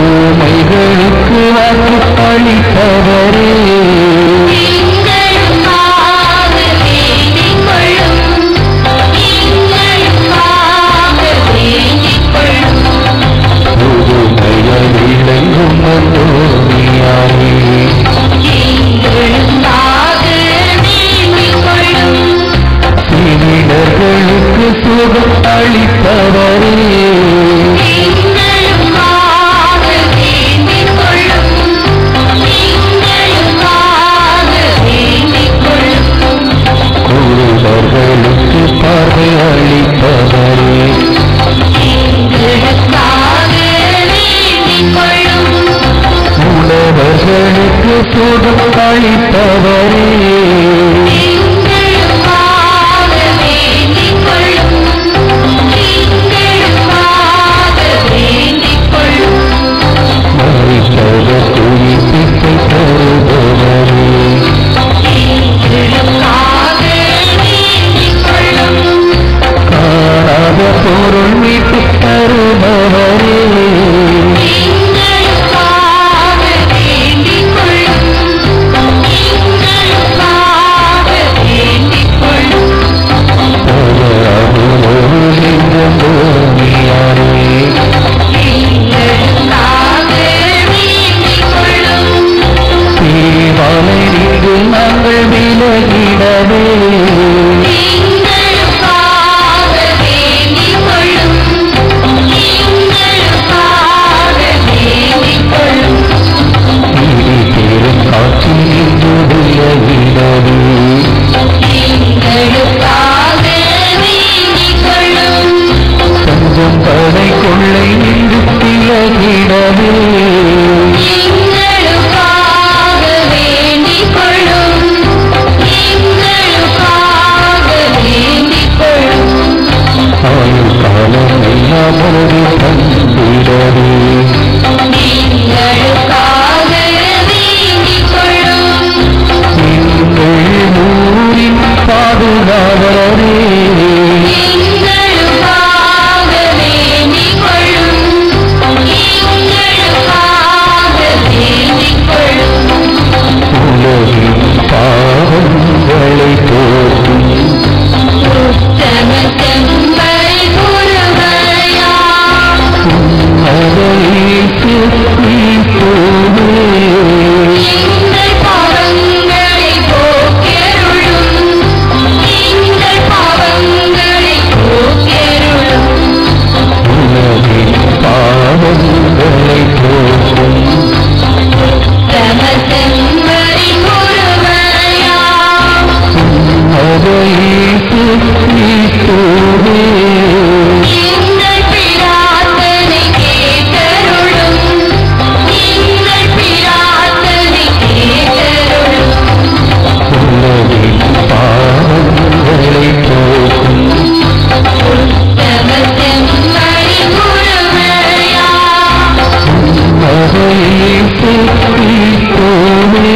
ஊமைகளுக்கு வாக்குப்பளித்தவரே எங்களுக்காக வேண்டிக் கொள்ளும் எங்களுக்காக வேண்டிக் கொள்ளும் புதுமைகள் விளங்கும் மந்தோனியாரே எங்களுக்காக வேண்டிக் கொள்ளும் சீனிடர்களுக்கு சுகம் அளித்தவரே எங்களுக்காக வேண்டிக் கொள்ளும் எங்களுக்காக வேண்டிக் கொள்ளும் குருடர்களுக்கு பார்வை அளித்தவரே எங்களுக்காக வேண்டிக் கொள்ளும் உழவர்களுக்கு சுகம் அளித்தவரே எங்களுக்காக வேண்டிக் கொள்ளும் எங்களுக்காக வேண்டிக் கொள்ளும் மறித்தவர் துயிப்பித்தை தருபவரே எங்களுக்காக வேண்டிக் கொள்ளும் காணாத பொருள் மீட்டு தருபவரே எங்களுக்காக வேண்டிக் கொள்ளும் எங்களுக்காக வேண்டிக் கொள்ளும் தவறாமல் நெஞ்சம் பூமியாரே எங்களுக்காக வேண்டிக் கொள்ளும் தீவாலை நின்று நாங்கள் விலகிடவே எங்களுக்காக வேண்டிக் கொள்ளும் எங்களுக்காக வேண்டிக் கொள்ளும் நீதி பெரும் காட்சி நின்று விலகிடவே எங்களுக்காக வேண்டிக் கொள்ளும் தஞ்சம் படை கொள்ளை நின்று விலகிடவே எங்களுக்காக வேண்டிக் கொள்ளும் எங்களுக்காக வேண்டிக் கொள்ளும் ஆயுள் காலம் எல்லாம் ஒரு தந்திடவே எங்களுக்காக வேண்டிக் கொள்ளும் எங்கள் ஊரின் பாதுகாவலரே எங்களுக்காக வேண்டிக் கொள்ளும் எங்களுக்காக வேண்டிக் கொள்ளும் உலகின் பாவங்களை போற்றும் உத்தம செம்பை குருவையா அதற்கு போவே எங்கள் பாவங்களை போக்கருளும் எங்கள் பாவங்களை போக்கருளும் உலகின் பாவங்களை போற்றும் உத்தம செம்பை குருவையா அதற்கு போவே எங்கள் பிரார்த்தனை கேட்டருளும் எங்கள் பிரார்த்தனை கேட்டருளும் உலகின் பாவங்களை போற்றும் உத்தம செம்பை குருவையா அதற்கு போவே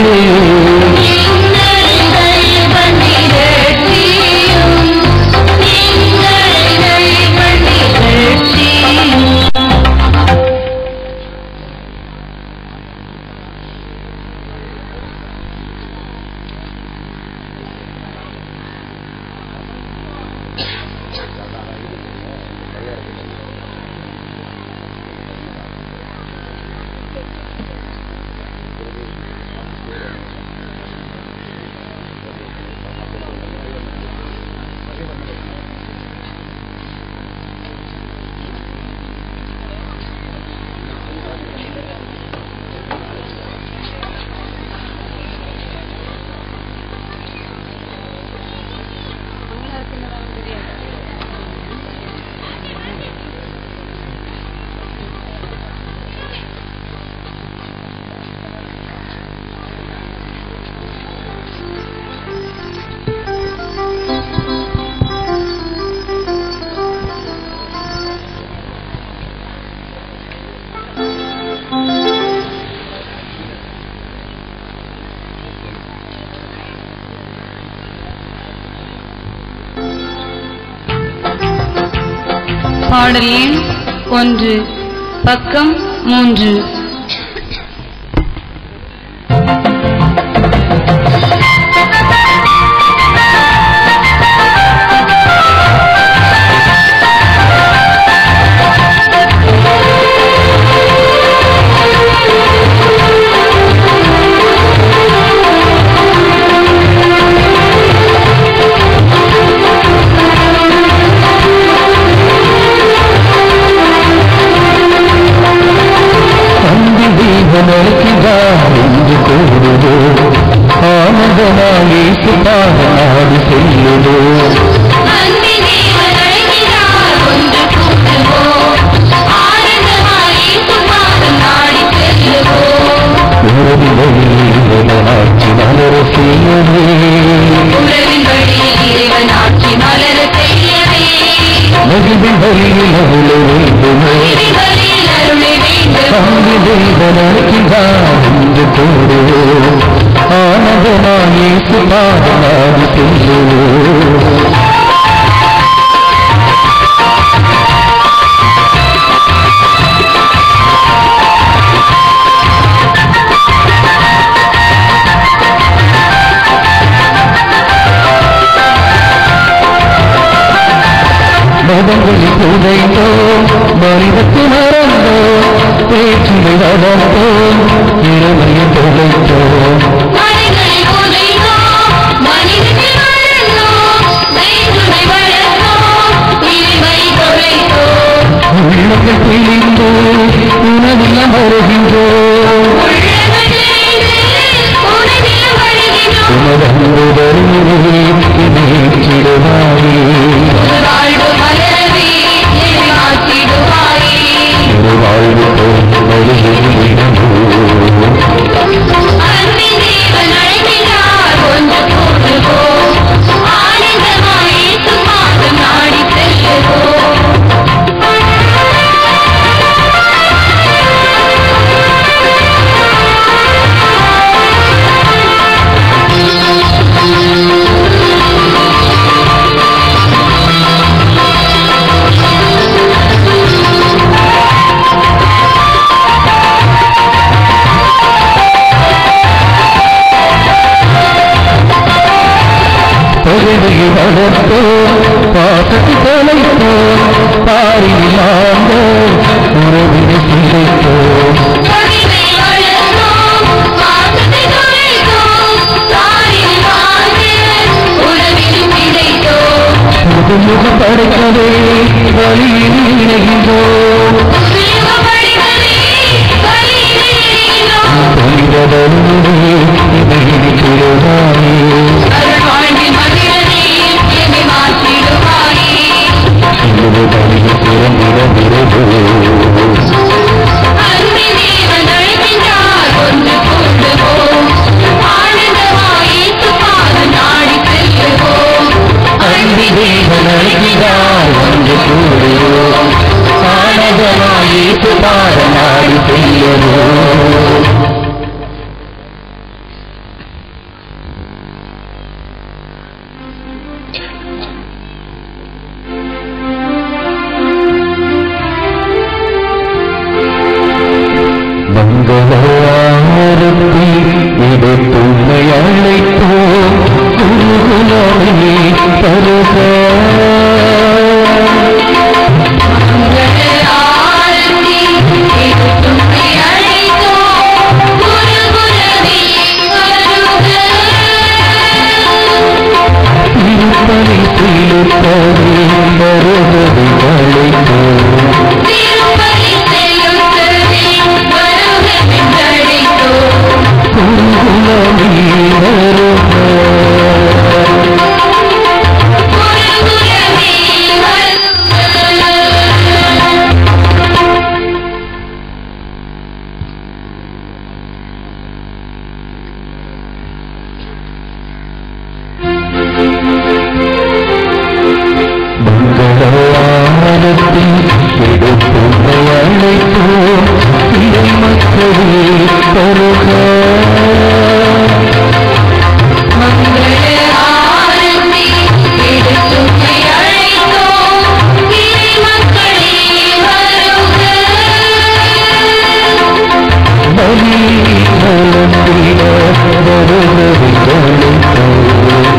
பாடல் எண் ஒன்று பக்கம் மூன்று இயேசு பாதனாடி செல்லுதோ அன்பின் தேவன் அழைக்கிறார் ஒன்று கூட்டுவோம் ஆனந்தமாய் இயேசு பாதம் நாடி செல்லுவோம் உறவின் வழியில் ஆட்சி மலர செய்யவே உறவின் வழியில் இறைவன் ஆட்சி மலர செய்யவே மகிழ்வின் வழியில் அருள வேண்டுமே இறைவன் வழியில் அருளை வேண்டும் அங்கு தெய்வனாக்கின்றார் என்று கூறுவோம் ஆனந்தமாய் இயேசு பாதனாடி செல்லுவோம் மதங்களில் புதைந்தோம் மனிதத்தை மறந்தோம் பேச்சிலை வளர்ந்தோம் இளமையை தொலைத்தோம் மனிதனை உதைத்தோம் மனிதனை வளர்ந்தோம் தெய்வனை வளர்த்தோம் இறைவை தொலைத்தோம் உள்ளங்கள் பிழிந்து உணவில்லாம் வருகின்றோம் உள்ளங்கள் நிறைந்து உணவில் வழிகின்றோம் உணவன்புதலே இணைச்சிடுவாயே வாழ்வு மலரவே ஏமாற்றிடுவாயே ஒரு வாழ்வு போல் வழியில் அன்பின் தேவன் அழைக்கிறார் ஒன்று கூடுவோம் ஆனந்தமாய் இயேசு பாதம் நாடி செல்லுவோம் பொருளையை வளர்த்தோம் பாசத்தை தொலைத்தோம் பாரில் ஆண்டோம் உறவினை சிதைத்தோம் பொறிவை வளர்த்தோம் பாசத்தை தொலைத்தோம் தாரில் வாழ்ந்து உறவில் பிழைத்தோம் புதுமுகம் படைக்கவே வழியில் இணைகின்றோம் சிலுவப்படிகளே பலியிலே இணைந்தோம் புனிதவனுடைய இணைக்கிறவாயே அருள் வாழ்வில் மகிழவே என்னை மாற்றிடுவாயே சிலுவை வழியில் பிறந்திடவிரவோ அன்பின் தேவன் அழைக்கின்றார் ஒன்று கூடுவோம் ஆனந்தமாய் இயேசு பாதம் நாடி செல்லுவோம் அன்பி தேவன் அழைக்கிறார் ஒன்று கூடுவோம் ஆனதமாய் பாதனாடி செய்யவோம் மங்களவாரத்தி இது துணை அழைத்தோம் குருகுலமே பருக ஆரத்தி இது துணை அழைத்தோம் குருகுலமே வருக திருப்பதி திருப்பதி வருவது அழைத்தோம் திருப்பதி செல்லும் செல்வி வருக என்றழைத்தோம் குருகுலமே வருக குருகுலமே வருக மங்களவாரத்தி இது துணை அழைத்தோம் இறை மக்களே பருக மங்கள ஆரத்தி இது துணை அழைத்தோம் இறை மக்களே வருக பலி கலந்திட வருவது அழைத்தோம்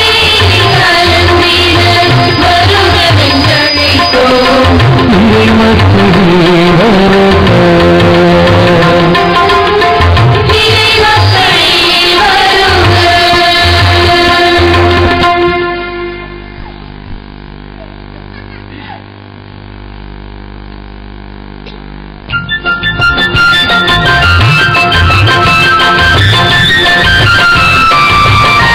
இறை மக்களே வருக ஆ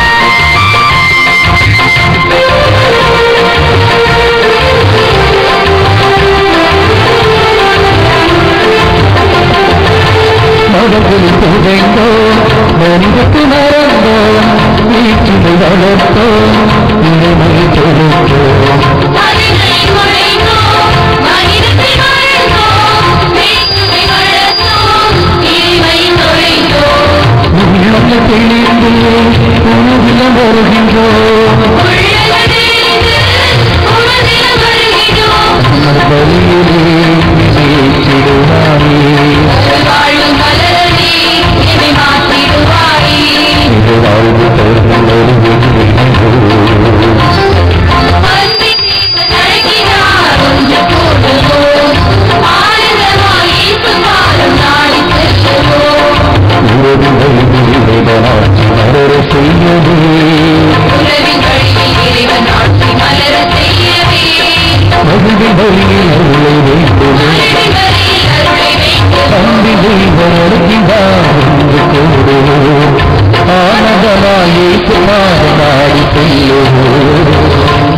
வாழ்வில் புதைந்தோம் மனிதத்து மறந்தோம் வீட்டினை வளர்த்தோம் இனிமை தொழுத்தோம் மனிதனை குறைந்தோம் மனிதத்தை மறந்தோம் வேற்றுமை வளர்த்தோம் இனிமை தொலைந்தோம் உள்ளம் தெளிந்து உணவிலம் வருகின்றோம் உள்ளதேந்து உமதில் வருகிறோம் பலியிலே ஜெயித்திடுவாயே வாழும் மலரே என்னை மாற்றிடுவாயே இது வாழ்வு தரும் ஒரு வெற்றி பசி தீர்த்து நடக்கினார் ஒன்று போடுவோம் ஆனந்தமாய் இயேசு பாதம் நாடி செல்லுவோம் உறவின் வழியில் ஆட்சி மலர செய்யவே உறவின் வழியில் இறைவன் ஆட்சி மலர செய்யவே மகிழ்வின் வழியில் அருளை வைத்துவே அன்பின் வழியில் அருளை வைத்து அன்பினை வருகின்றார் என்று கூறுவோம் ஆனந்தமாயே குமார நாடி செல்லுவோம்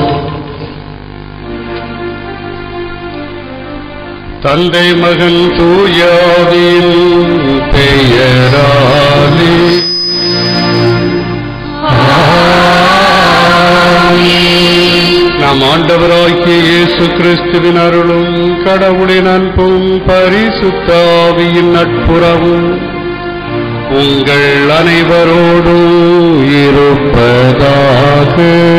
தந்தை மகன் தூயாவின் பெயராலே நாம் ஆண்டவராகிய இயேசு கிறிஸ்துவின் அருளும் கடவுளின் அன்பும் பரிசுத்தாவியின் நட்புறவும் உங்கள் அனைவரோடும் இருப்பதாக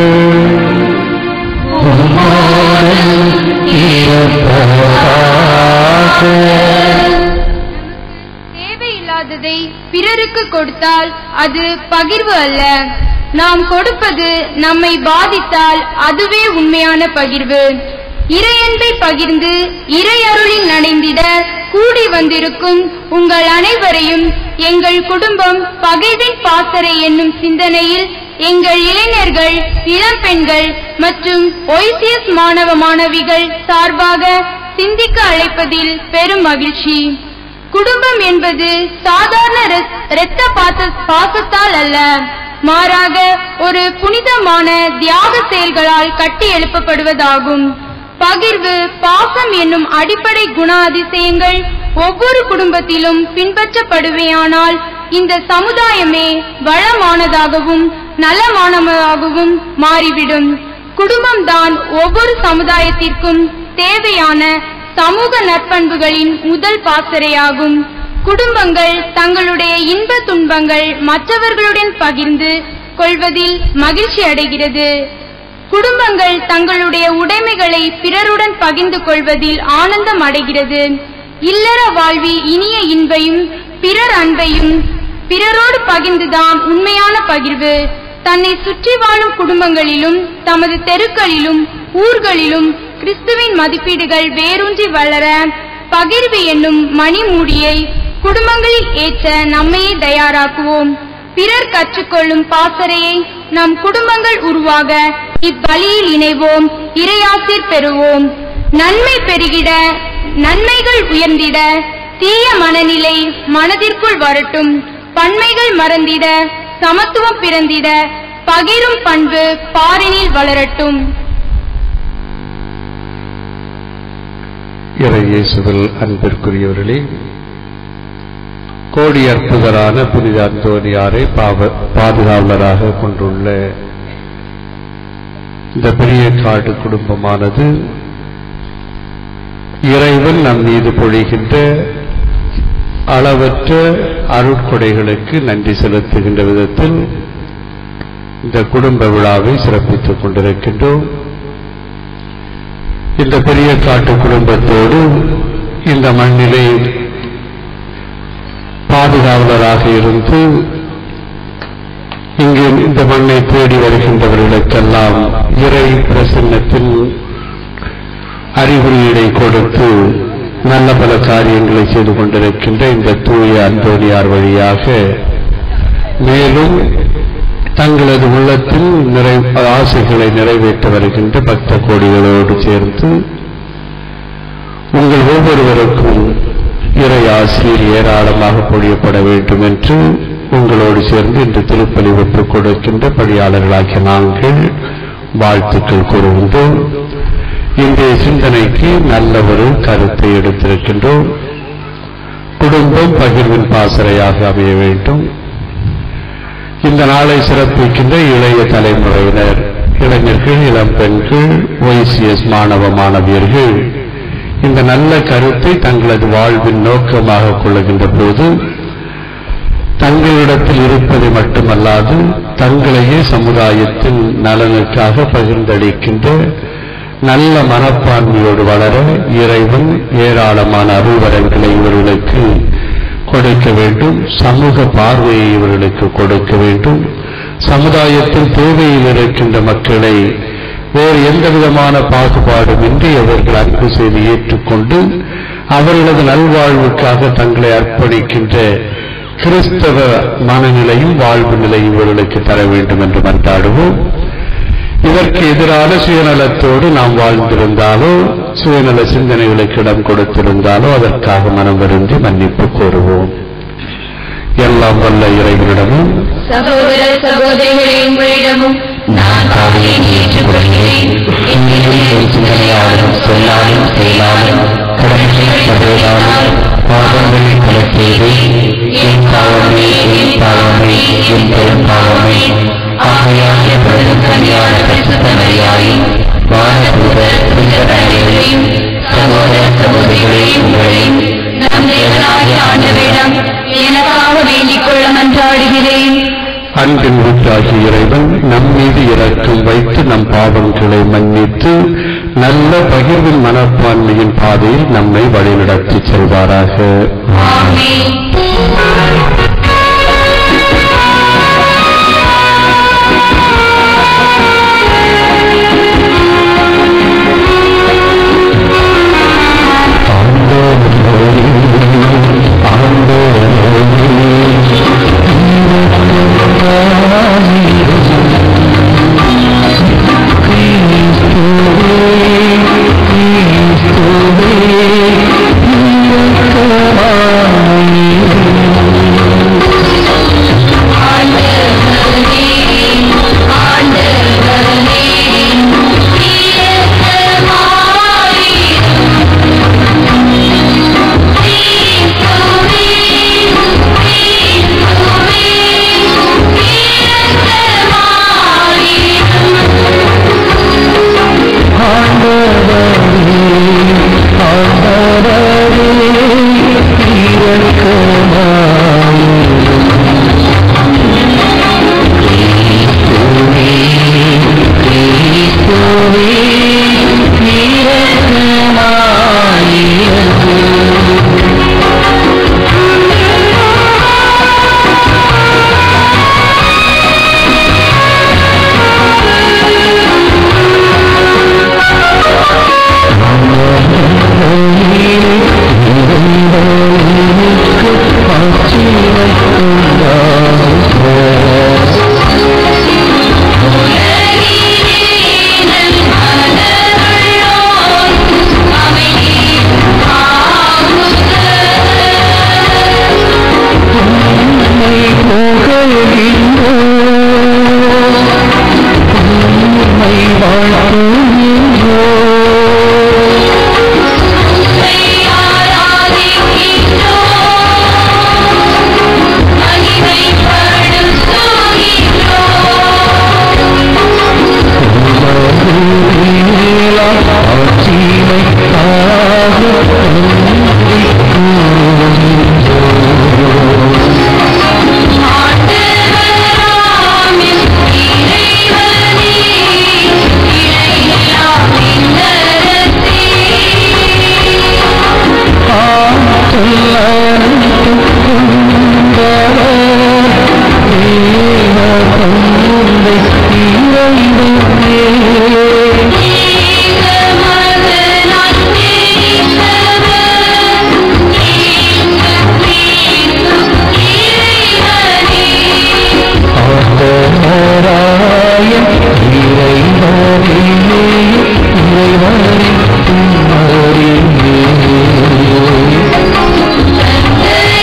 தேவையில்லாததை பிறருக்கு கொடுத்தால் அது பகிர்வு அல்ல நாம் கொடுப்பது நம்மை பாதித்தால் அதுவே உண்மையான பகிர்வு இறையன்பை பகிர்ந்து இறையருளில் நடைந்திட கூடி வந்திருக்கும் உங்கள் அனைவரையும் எங்கள் குடும்பம் பகைவின் பாசறை என்னும் சிந்தனையில் எங்கள் இளைஞர்கள் இளம்பெண்கள் மற்றும் ஒய்சிஎஸ் மாணவ மாணவிகள் சார்பாக சிந்திக்க அழைப்பதில் பெரும் மகிழ்ச்சி குடும்பம் என்பது சாதாரண இரத்- இரத்த பாச- பாசத்தால் அல்ல மாறாக ஒரு புனிதமான தியாக செயல்களால் கட்டி எழுப்பப்படுவதாகும் பகிர்வு பாசம் என்னும் அடிப்படை குண அதிசயங்கள் ஒவ்வொரு குடும்பத்திலும் பின்பற்றப்படுவேயானால் இந்த சமுதாயமே வளமானதாகவும் நலமானதாகவும் மாறிவிடும் குடும்பம்தான் ஒவ்வொரு சமுதாயத்திற்கும் தேவையான சமூக நற்பண்புகளின் முதல் பாசறையாகும் குடும்பங்கள் தங்களுடைய இன்ப துன்பங்கள் மற்றவர்களுடன் பகிர்ந்து கொள்வதில் மகிழ்ச்சி அடைகிறது குடும்பங்கள் தங்களுடைய உடைமைகளை பிறருடன் பகிர்ந்து கொள்வதில் ஆனந்தம் அடைகிறது இல்லற வாழ்வில் இனிய இன்பையும் பிறர் அன்பையும் பிறரோடு பகிர்ந்துதான் உண்மையான பகிர்வு தன்னை சுற்றி வாழும் குடும்பங்களிலும் தமது தெருக்களிலும் ஊர்களிலும் கிறிஸ்துவின் மதிப்பீடுகள் வேரூன்றி வளர பகிர்வு என்னும் மணிமூடியை குடும்பங்களில் ஏற்ற நம்மையே தயாராக்குவோம் பிறர் கற்றுக்கொள்ளும் பாசறையை நம் குடும்பங்கள் உருவாக இப்பலியில் இணைவோம் இறையாசிர் பெறுவோம் நன்மை பெருகிட நன்மைகள் உயர்ந்திட தீய மனநிலை மனதிற்குள் வரட்டும் பன்மைகள் மறந்திட சமத்துவம் பிறந்திட பகிரும் பண்பு பாரினில் வளரட்டும் இறை இயேசுவில் அன்பிற்குரியவர்களே கோடி அற்புதரான புனித அந்தோனியாரை பாவ பாதுகாவலராக கொண்டுள்ள இந்த பெரிய காடு குடும்பமானது இறைவன் நம் மீது பொழிகின்ற அளவற்ற அருட்கொடைகளுக்கு நன்றி செலுத்துகின்ற விதத்தில் இந்த குடும்ப விழாவை சிறப்பித்துக் கொண்டிருக்கின்றோம் இந்த பெரிய காட்டு குடும்பத்தோடு இந்த மண்ணிலே பாதுகாவலராக இருந்து இங்கு இந்த மண்ணை தேடி வருகின்றவர்களுக்கெல்லாம் இறை பிரசன்னத்தில் அறிகுறியீடை கொடுத்து நல்ல பல காரியங்களை செய்து கொண்டிருக்கின்ற இந்த தூய அந்தோனியார் வழியாக மேலும் தங்களது உள்ளத்தில் நிறை ஆசைகளை நிறைவேற்ற வருகின்ற பக்த கோடிகளோடு சேர்ந்து உங்கள் ஒவ்வொருவருக்கும் இறை ஆசிரியர் ஏராளமாக பொழியப்பட வேண்டும் என்று உங்களோடு சேர்ந்து இன்று திருப்பலி ஒப்புக் கொடுக்கின்ற பணியாளர்களாகிய நாங்கள் வாழ்த்துக்கள் கூறுகின்றோம் இன்றைய சிந்தனைக்கு நல்ல ஒரு கருத்தை எடுத்திருக்கின்றோம் குடும்ப குடும்பம் பகிர்வின் பாசறையாக அமைய வேண்டும் இந்த நாளை சிறப்பிக்கின்ற இளைய தலைமுறையினர் இளைஞர்கள் இளம் பெண்கள் ஒய்சிஎஸ் மாணவ மாணவியர்கள் இந்த நல்ல கருத்தை தங்களது வாழ்வின் நோக்கமாக கொள்ளுகின்ற போது தங்களிடத்தில் இருப்பதை மட்டுமல்லாது தங்களையே சமுதாயத்தின் நலனுக்காக பகிர்ந்தளிக்கின்ற நல்ல மனப்பான்மையோடு வளர இறைவன் ஏராளமான அருள்வரங்களை இவர்களுக்கு கொடுக்க வேண்டும் சமூக பார்வையை இவர்களுக்கு கொடுக்க வேண்டும் சமுதாயத்தில் தேவையில் இருக்கின்ற மக்களை வேறு எந்த விதமான பாகுபாடுமின்றி அவர்கள் அன்பு செய்து ஏற்றுக்கொண்டு அவர்களது நல்வாழ்வுக்காக தங்களை அர்ப்பணிக்கின்ற கிறிஸ்தவ மனநிலையும் வாழ்வு நிலையும் இவர்களுக்கு தர வேண்டும் என்று மன்றாடுவோம் இதற்கு எதிரான சுயநலத்தோடு நாம் வாழ்ந்திருந்தாலோ சுயநல சிந்தனைகளுக்கு இடம் கொடுத்திருந்தாலோ அதற்காக மனம் வருந்தி மன்னிப்பு கோருவோம் எல்லாம் வல்ல இறைவனிடமும் சகோதர சகோதரிகளே உங்களிடமும் நான் பாவியை ஏற்றுக்கொள்கிறேன் என் சிந்தனையாலும் சொல்லாலும் செயலாலும் கடமைகளை தவறாலும் பாவங்களை பல செய்து என் பாவமே என் பாவமே என் பெரும் பாவமே ஆகையால் எப்பொழுதும் கனியான பரிசுத்தமையாயும் வானதூத புனிதரையும் சகோதர சகோதரிகளே உங்களையும் நம் தேவனாகிய ஆண்டவரிடம் எனக்காக வேண்டிக் கொள்ள மன்றாடுகிறேன் அன்பின் ஊற்றாகிய இறைவன் நம் மீது இரக்கம் வைத்து நம் பாவங்களை மன்னித்து நல்ல பகிர்வின் மனப்பான்மையின் பாதையில் நம்மை வழிநடத்திச் செல்வாராக ஆமென் இறைவனை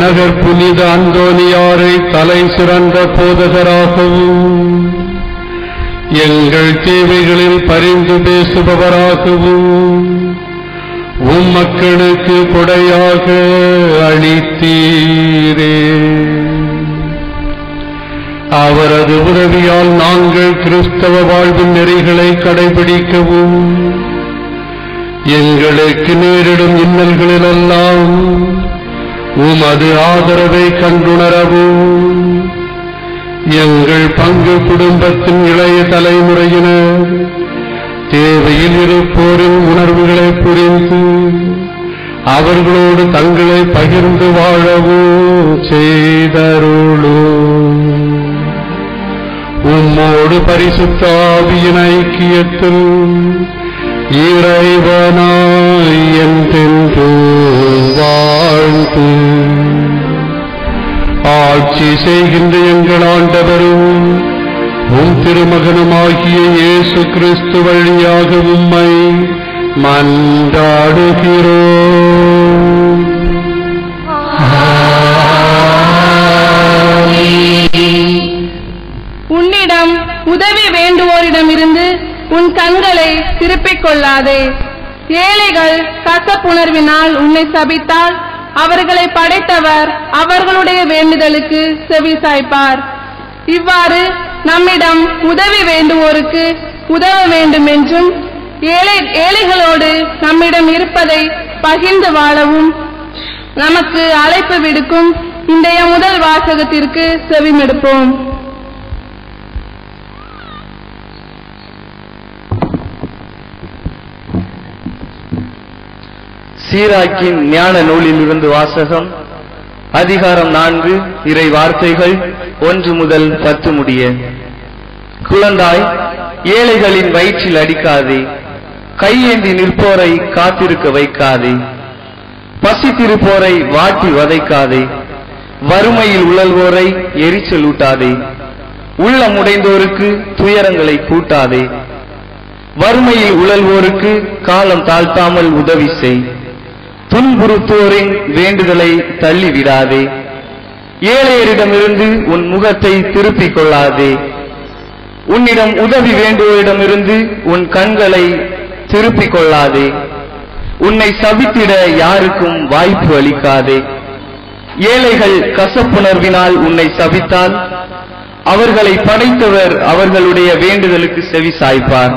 நகர் புனித அந்தோனியாரை தலை சிறந்த போதகராகவும் எங்கள் தேவைகளில் பரிந்து பேசுபவராகவும் உம் மக்களுக்கு கொடையாக அளித்தீரே அவரது உதவியால் நாங்கள் கிறிஸ்தவ வாழ்வின் நெறிகளை கடைபிடிக்கவும் எங்களுக்கு நேரிடும் இன்னல்களிலெல்லாம் உமது ஆதரவை கண்டுணரவும் எங்கள் பங்கு குடும்பத்தின் இளைய தலைமுறையினர் தேவையில் இருப்போரின் உணர்வுகளை புரிந்து அவர்களோடு தங்களை பகிர்ந்து வாழவும் செய்தருளும் உம்மோடு பரிசுத்த ஆவியின் ஐக்கியத்தில் இறைவனாய் என்றென்று வாழ்ந்து ஆட்சி செய்கின்ற எங்கள் ஆண்டவரும் உம் திருமகனுமாகிய இயேசு கிறிஸ்து வழியாக உம்மை மன்றாடுகிறோம் உன்னிடம் உதவி வேண்டுவோரிடமிருந்து உன் கண்களை திருப்பிக் கொள்ளாதே ஏழைகள் கசப்புணர்வினால் உன்னை சபித்தால் அவர்களை படைத்தவர் அவர்களுடைய வேண்டுதலுக்கு செவி சாய்ப்பார் இவ்வாறு நம்மிடம் உதவி வேண்டுவோருக்கு உதவ வேண்டும் என்றும் ஏழை ஏழைகளோடு நம்மிடம் இருப்பதை பகிர்ந்து வாழவும் நமக்கு அழைப்பு விடுக்கும் இன்றைய முதல் வாசகத்திற்கு செவிமெடுப்போம் சீராக்கின் ஞான நூலிலிருந்து வாசகம் அதிகாரம் நான்கு இறை வார்த்தைகள் ஒன்று முதல் பத்து முடிய குழந்தாய் ஏழைகளின் வயிற்றில் அடிக்காதே கையேந்தி நிற்போரை காத்திருக்க வைக்காதே பசித்திருப்போரை வாட்டி வதைக்காதே வறுமையில் உழல்வோரை எரிச்சல் ஊட்டாதே உள்ளம் உடைந்தோருக்கு துயரங்களை கூட்டாதே வறுமையில் உழல்வோருக்கு காலம் தாழ்த்தாமல் உதவி செய் துன்புறுத்தோரின் வேண்டுதலை தள்ளிவிடாதே ஏழையரிடமிருந்து உன் முகத்தை திருப்பிக் கொள்ளாதே உன்னிடம் உதவி வேண்டுவோரிடமிருந்து உன் கண்களை திருப்பிக் கொள்ளாதே உன்னை சபித்திட யாருக்கும் வாய்ப்பு அளிக்காதே ஏழைகள் கசப்புணர்வினால் உன்னை சபித்தால் அவர்களை படைத்தவர் அவர்களுடைய வேண்டுதலுக்கு செவி சாய்ப்பார்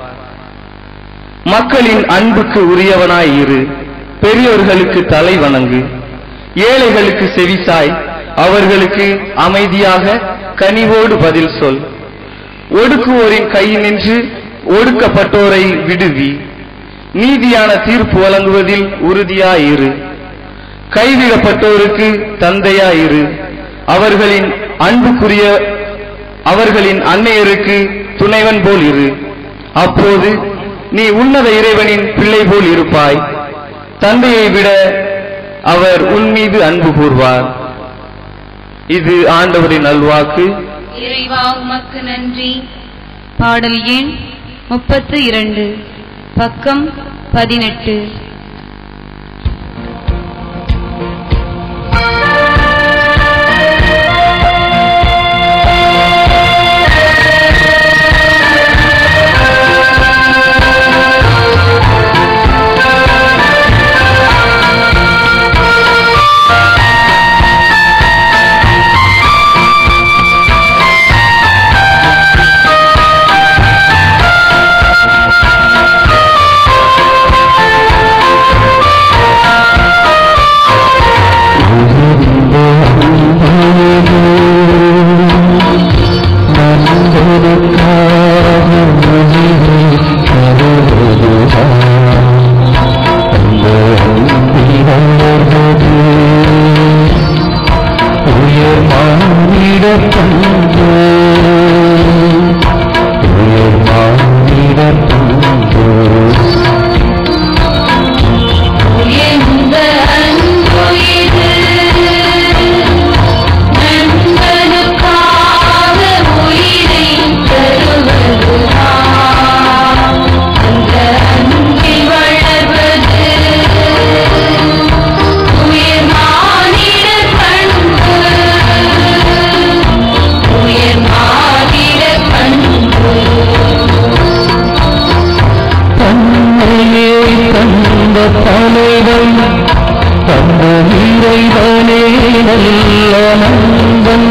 மக்களின் அன்புக்கு உரியவனாய் இரு பெரியோர்களுக்கு தலை வணங்கு ஏழைகளுக்கு செவிசாய் அவர்களுக்கு அமைதியாக கனிவோடு பதில் சொல் ஒடுக்குவோரின் கையினின்று ஒடுக்கப்பட்டோரை விடுவி நீதியான தீர்ப்பு வழங்குவதில் உறுதியாயிரு கைவிடப்பட்டோருக்கு தந்தையாயிரு அவர்களின் அன்புக்குரிய அவர்களின் அன்னையருக்கு துணைவன் போல் இரு அப்போது நீ உன்னத இறைவனின் பிள்ளை போல் இருப்பாய் தந்தையை விட அவர் உன் மீது அன்பு கூர்வார் இது ஆண்டவரின் நல்வாக்கு இறைவா உமக்கு நன்றி பாடல் எண் முப்பத்து இரண்டு பக்கம் பதினெட்டு ஆ தலைவன் தந்த இறைவனே நல்ல நண்பன்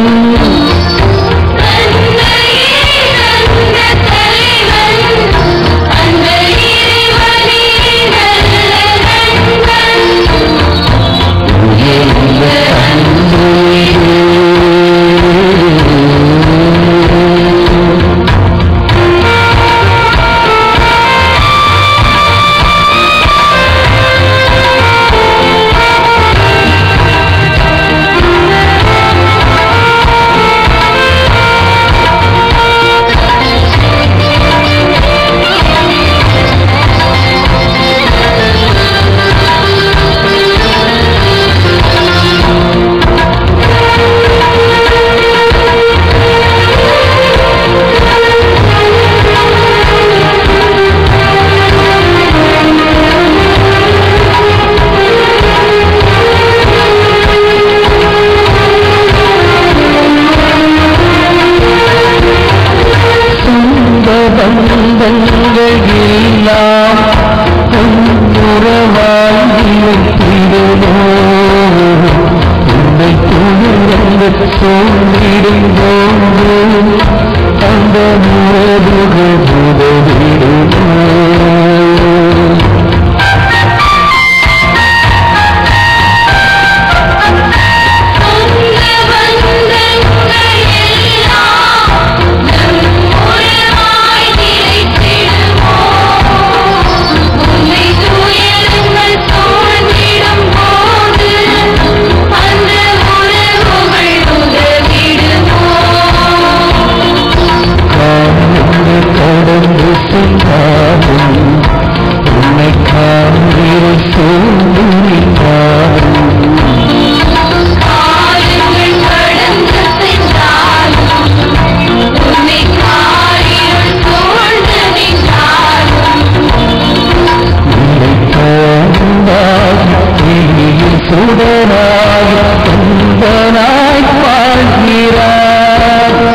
உயர்ந்த அன்பே. சொந்த பந்தங்கள் எல்லாம் உறவாய் நிலைத்திடுமோ உன்னை துணிந்த சொல்லிடும் போது அந்த உறவுகள் உதவிடுமோ காலங்கள் கடந்து சென்றாலும் உன்னை காண்கிற சூழ்ந்து நின்றாலும் உன்னை காண்பாய் வெளியில் சுடனாய் துன்பனாய் வாழ்கிறார்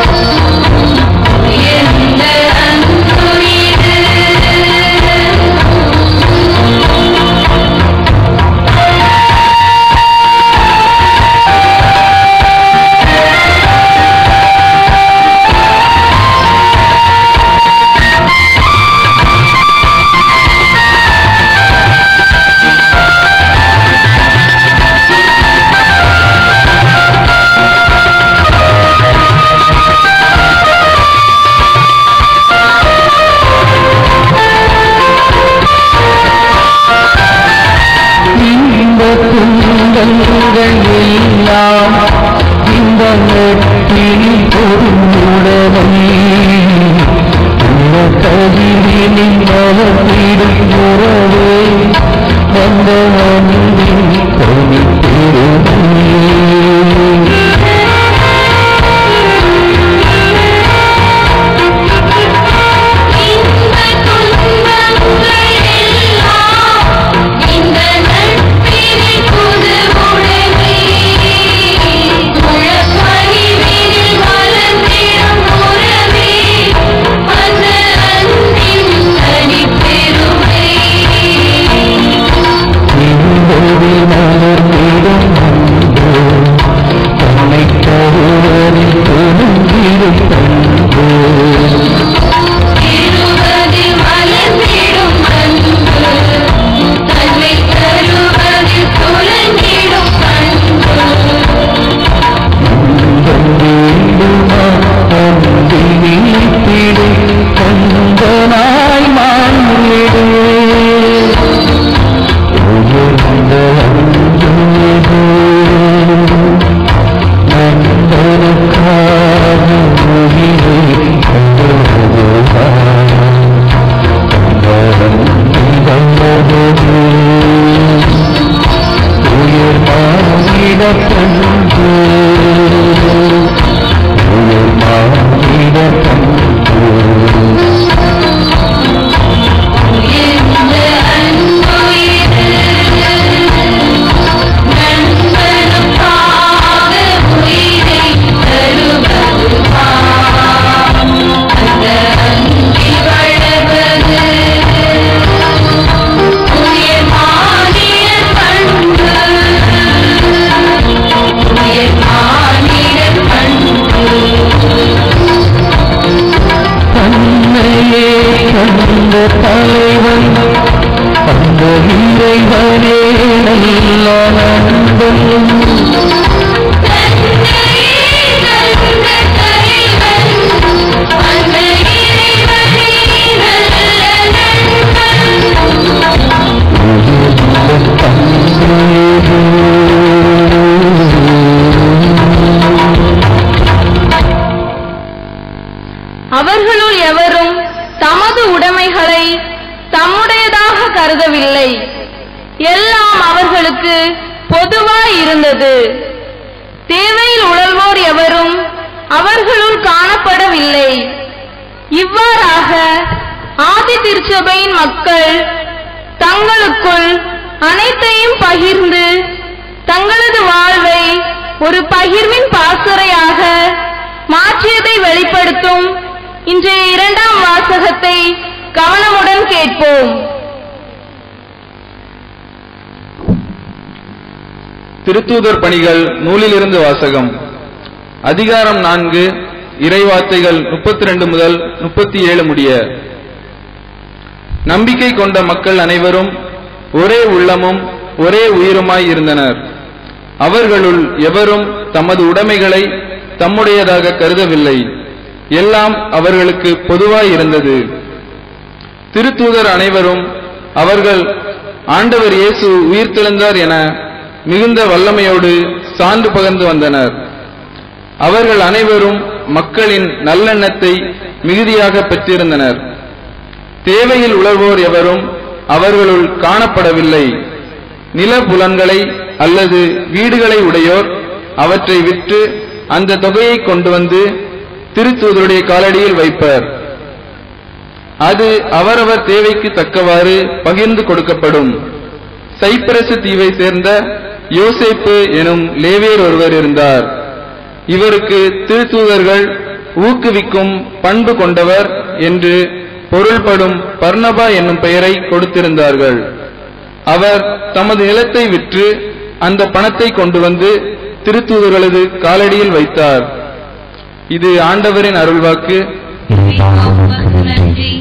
இந்த துன்பங்கள் எல்லாம் இந்த நெற்றில் பொருளுடனை இந்த கதிரில் மலர்ந்திடும் உறவே வந்த அன்பின் கொடி பெருமே நின்றோடி மலர்ந்திடும் அன்பு தன்னை தருவதில் தொழுந்திடும் பண்பு வேண்டுமா அன்பினை பிடி கந்தனாய் மாறிடு உயர்ந்த அன்பு நண்பனுக்காக உயிரை கருதுவார் உயிர் மாறிட பண்பு உயிர் மாறிட பண்பு அன்பு இறைவனே நல்ல நண்பன் அவர்களுள் எவரும் தமது உடைமைகளை தம்முடையதாக கருதவில்லை எல்லாம் அவர்களுக்கு பொதுவாய் இருந்தது தேவையில் உழல்வோர் எவரும் அவர்களுள் காணப்படவில்லை இவ்வாறாக ஆதி திருச்சபையின் மக்கள் தங்களுக்குள் அனைத்தையும் பகிர்ந்து தங்களது வாழ்வை ஒரு பகிர்வின் பாசுரையாக மாற்றியதை வெளிப்படுத்தும் இன்றைய இரண்டாம் வாசகத்தை கவனமுடன் கேட்போம் திருத்தூதர் பணிகள் நூலிலிருந்து வாசகம் அதிகாரம் நான்கு இறைவார்த்தைகள் முப்பத்தி ரெண்டு முதல் முப்பத்தி ஏழு முடிய நம்பிக்கை கொண்ட மக்கள் அனைவரும் ஒரே உள்ளமும் ஒரே உயிருமாய் இருந்தனர் அவர்களுள் எவரும் தமது உடைமைகளை தம்முடையதாக கருதவில்லை எல்லாம் அவர்களுக்கு பொதுவாய் இருந்தது திருத்தூதர் அனைவரும் அவர்கள் ஆண்டவர் இயேசு உயிர்த்தெழுந்தார் என மிகுந்த வல்லமையோடு சான்று பகர்ந்து வந்தனர் அவர்கள் அனைவரும் மக்களின் நல்லெண்ணத்தை மிகுதியாக பெற்றிருந்தனர் தேவையில் உழல்வோர் எவரும் அவர்களுள் காணப்படவில்லை நிலப்புலன்களை அல்லது வீடுகளை உடையோர் அவற்றை விற்று அந்த தொகையை கொண்டு வந்து திருத்தூதருடைய காலடியில் வைப்பர் அது அவரவர் தேவைக்கு தக்கவாறு பகிர்ந்து கொடுக்கப்படும் சைப்பிரசு தீவை சேர்ந்த யோசேப்பு எனும் லேவியர் ஒருவர் இருந்தார் இவருக்கு திருத்தூதர்கள் ஊக்குவிக்கும் பண்பு கொண்டவர் என்று பொருள்படும் பர்ணபா என்னும் பெயரை கொடுத்திருந்தார்கள் அவர் தமது நிலத்தை விற்று அந்த பணத்தை கொண்டு வந்து திருத்தூதர்களது காலடியில் வைத்தார் இது ஆண்டவரின் அருள்வாக்கு இறைவா உமக்கு நன்றி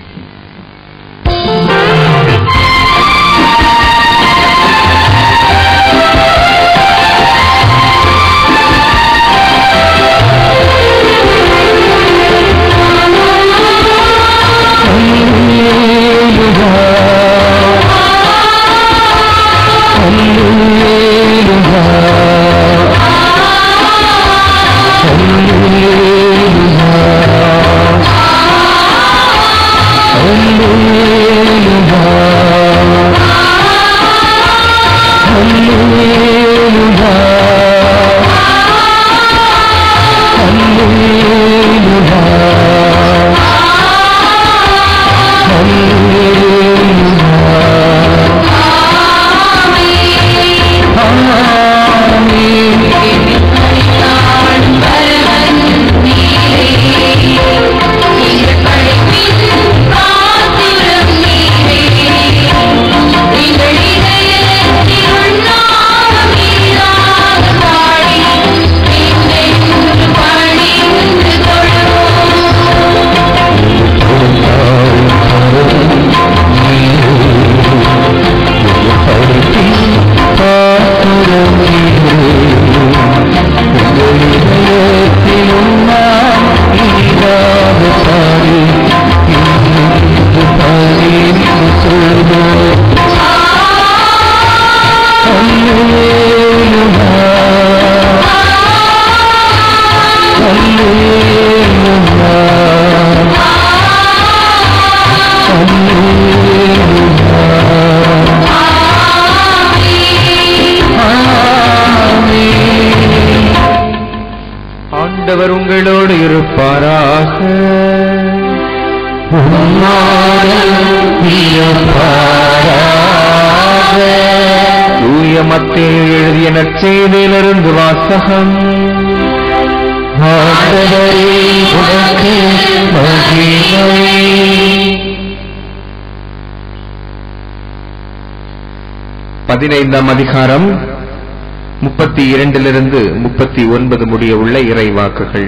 ஆண்டவர் உங்களோடு இருப்பாராக தூய மத்திய எழுதிய நற்செய்தியிலிருந்து வாசகம் ஆண்டவரே உனக்கு மகிமை பதினைந்தாம் அதிகாரம் முப்பத்தி இரண்டிலிருந்து முப்பத்தி ஒன்பது முடிய உள்ள இறைவாக்குகள்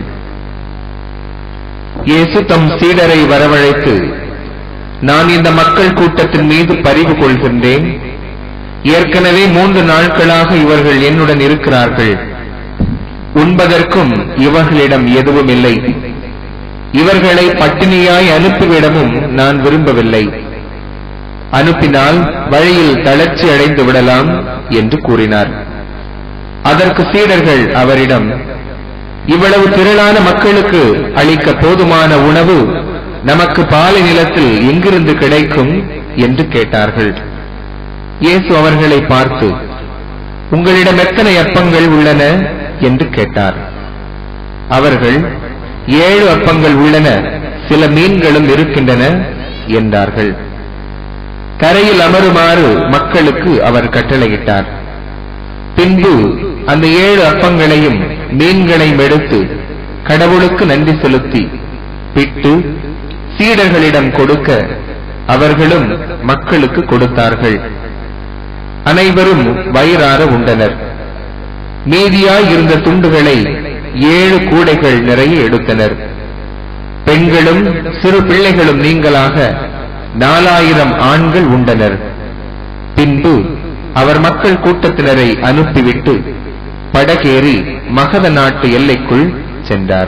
இயேசு தம் சீடரை வரவழைத்து நான் இந்த மக்கள் கூட்டத்தின் மீது பரிவு கொள்கின்றேன் ஏற்கனவே மூன்று நாட்களாக இவர்கள் என்னுடன் இருக்கிறார்கள் உண்பதற்கும் இவர்களிடம் எதுவும் இல்லை இவர்களை பட்டினியாய் அனுப்பிவிடவும் நான் விரும்பவில்லை அனுப்பினால் வழியில் தளர்ச்சி அடைந்து விடலாம் என்று கூறினார் அதற்கு சீடர்கள் அவரிடம் இவ்வளவு திரளான மக்களுக்கு அளிக்க போதுமான உணவு நமக்கு பாலை நிலத்தில் எங்கிருந்து கிடைக்கும் என்று கேட்டார்கள் இயேசு அவர்களை பார்த்து உங்களிடம் எத்தனை அப்பங்கள் உள்ளன என்று கேட்டார் அவர்கள் ஏழு அப்பங்கள் உள்ளன சில மீன்களும் இருக்கின்றன என்றார்கள் கரையில் அமருமாறு மக்களுக்கு அவர் கட்டளையிட்டார் பின்பு அந்த ஏழு அப்பங்களையும் மீன்களையும் எடுத்து கடவுளுக்கு நன்றி செலுத்தி பிட்டு சீடர்களிடம் கொடுக்க அவர்களும் மக்களுக்கு கொடுத்தார்கள் அனைவரும் வயிறார உண்டனர் மீதியாய் இருந்த துண்டுகளை ஏழு கூடைகள் நிறைய எடுத்தனர் பெண்களும் சிறு பிள்ளைகளும் நீங்களாக நாலாயிரம் ஆண்கள் உண்டனர் பின்பு அவர் மக்கள் கூட்டத்தினரை அனுப்பிவிட்டு படகேறி மகத நாட்டு எல்லைக்குள் சென்றார்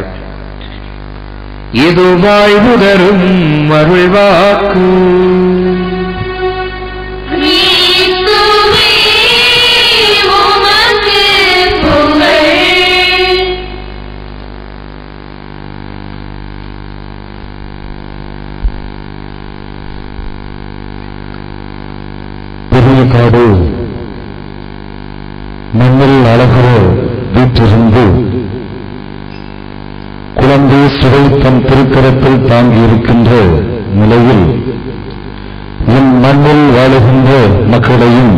ஏதோ வாழ்வுதரும் அருள்வாக்கு கிறிஸ்துவே உமக்கு புகழ் பெரிய காடு மண்ணில் அழகிற வீற்றிருந்து குழந்தை சுவை தன் திருக்கரத்தில் தாங்கி இருக்கின்ற நிலையில் என் மண்ணில் வாழுகின்ற மக்களையும்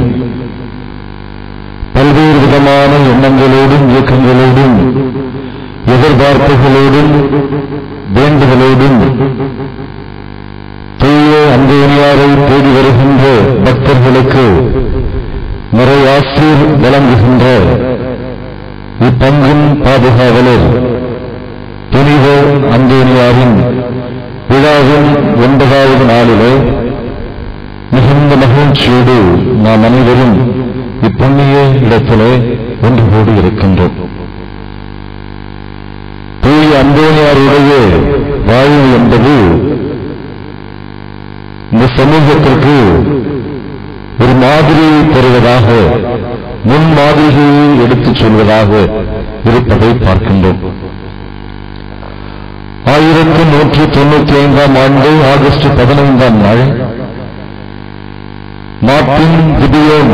பல்வேறு விதமான எண்ணங்களோடும் இயக்கங்களோடும் எதிர்பார்ப்புகளோடும் வேண்டுதலோடும் தூய அந்தோனியாரை தேடி வருகின்ற பக்தர்களுக்கு நிறையாசீர் வழங்குகின்ற இப்பங்கின் பாதுகாவலர் புனித அந்தோனியாரின் விழாவின் ஒன்பதாவது நாளிலே மிகுந்த மகிழ்ச்சியோடு நாம் அனைவரும் இப்புண்ணிய இடத்திலே ஒன்று கூடி இருக்கின்றோம் தூய அந்தோனியாருடைய வாழ்வு என்பது இந்த சமூகத்திற்கு ஒரு மாதிரியை தருவதாக முன் மாதிரியை எடுத்துச் சொல்வதாக இருப்பதை பார்க்கின்றோம் ஆயிரத்தி நூற்றி தொண்ணூத்தி ஐந்தாம் ஆண்டு ஆகஸ்ட் பதினைந்தாம் நாள் மார்டின் கிபியோன்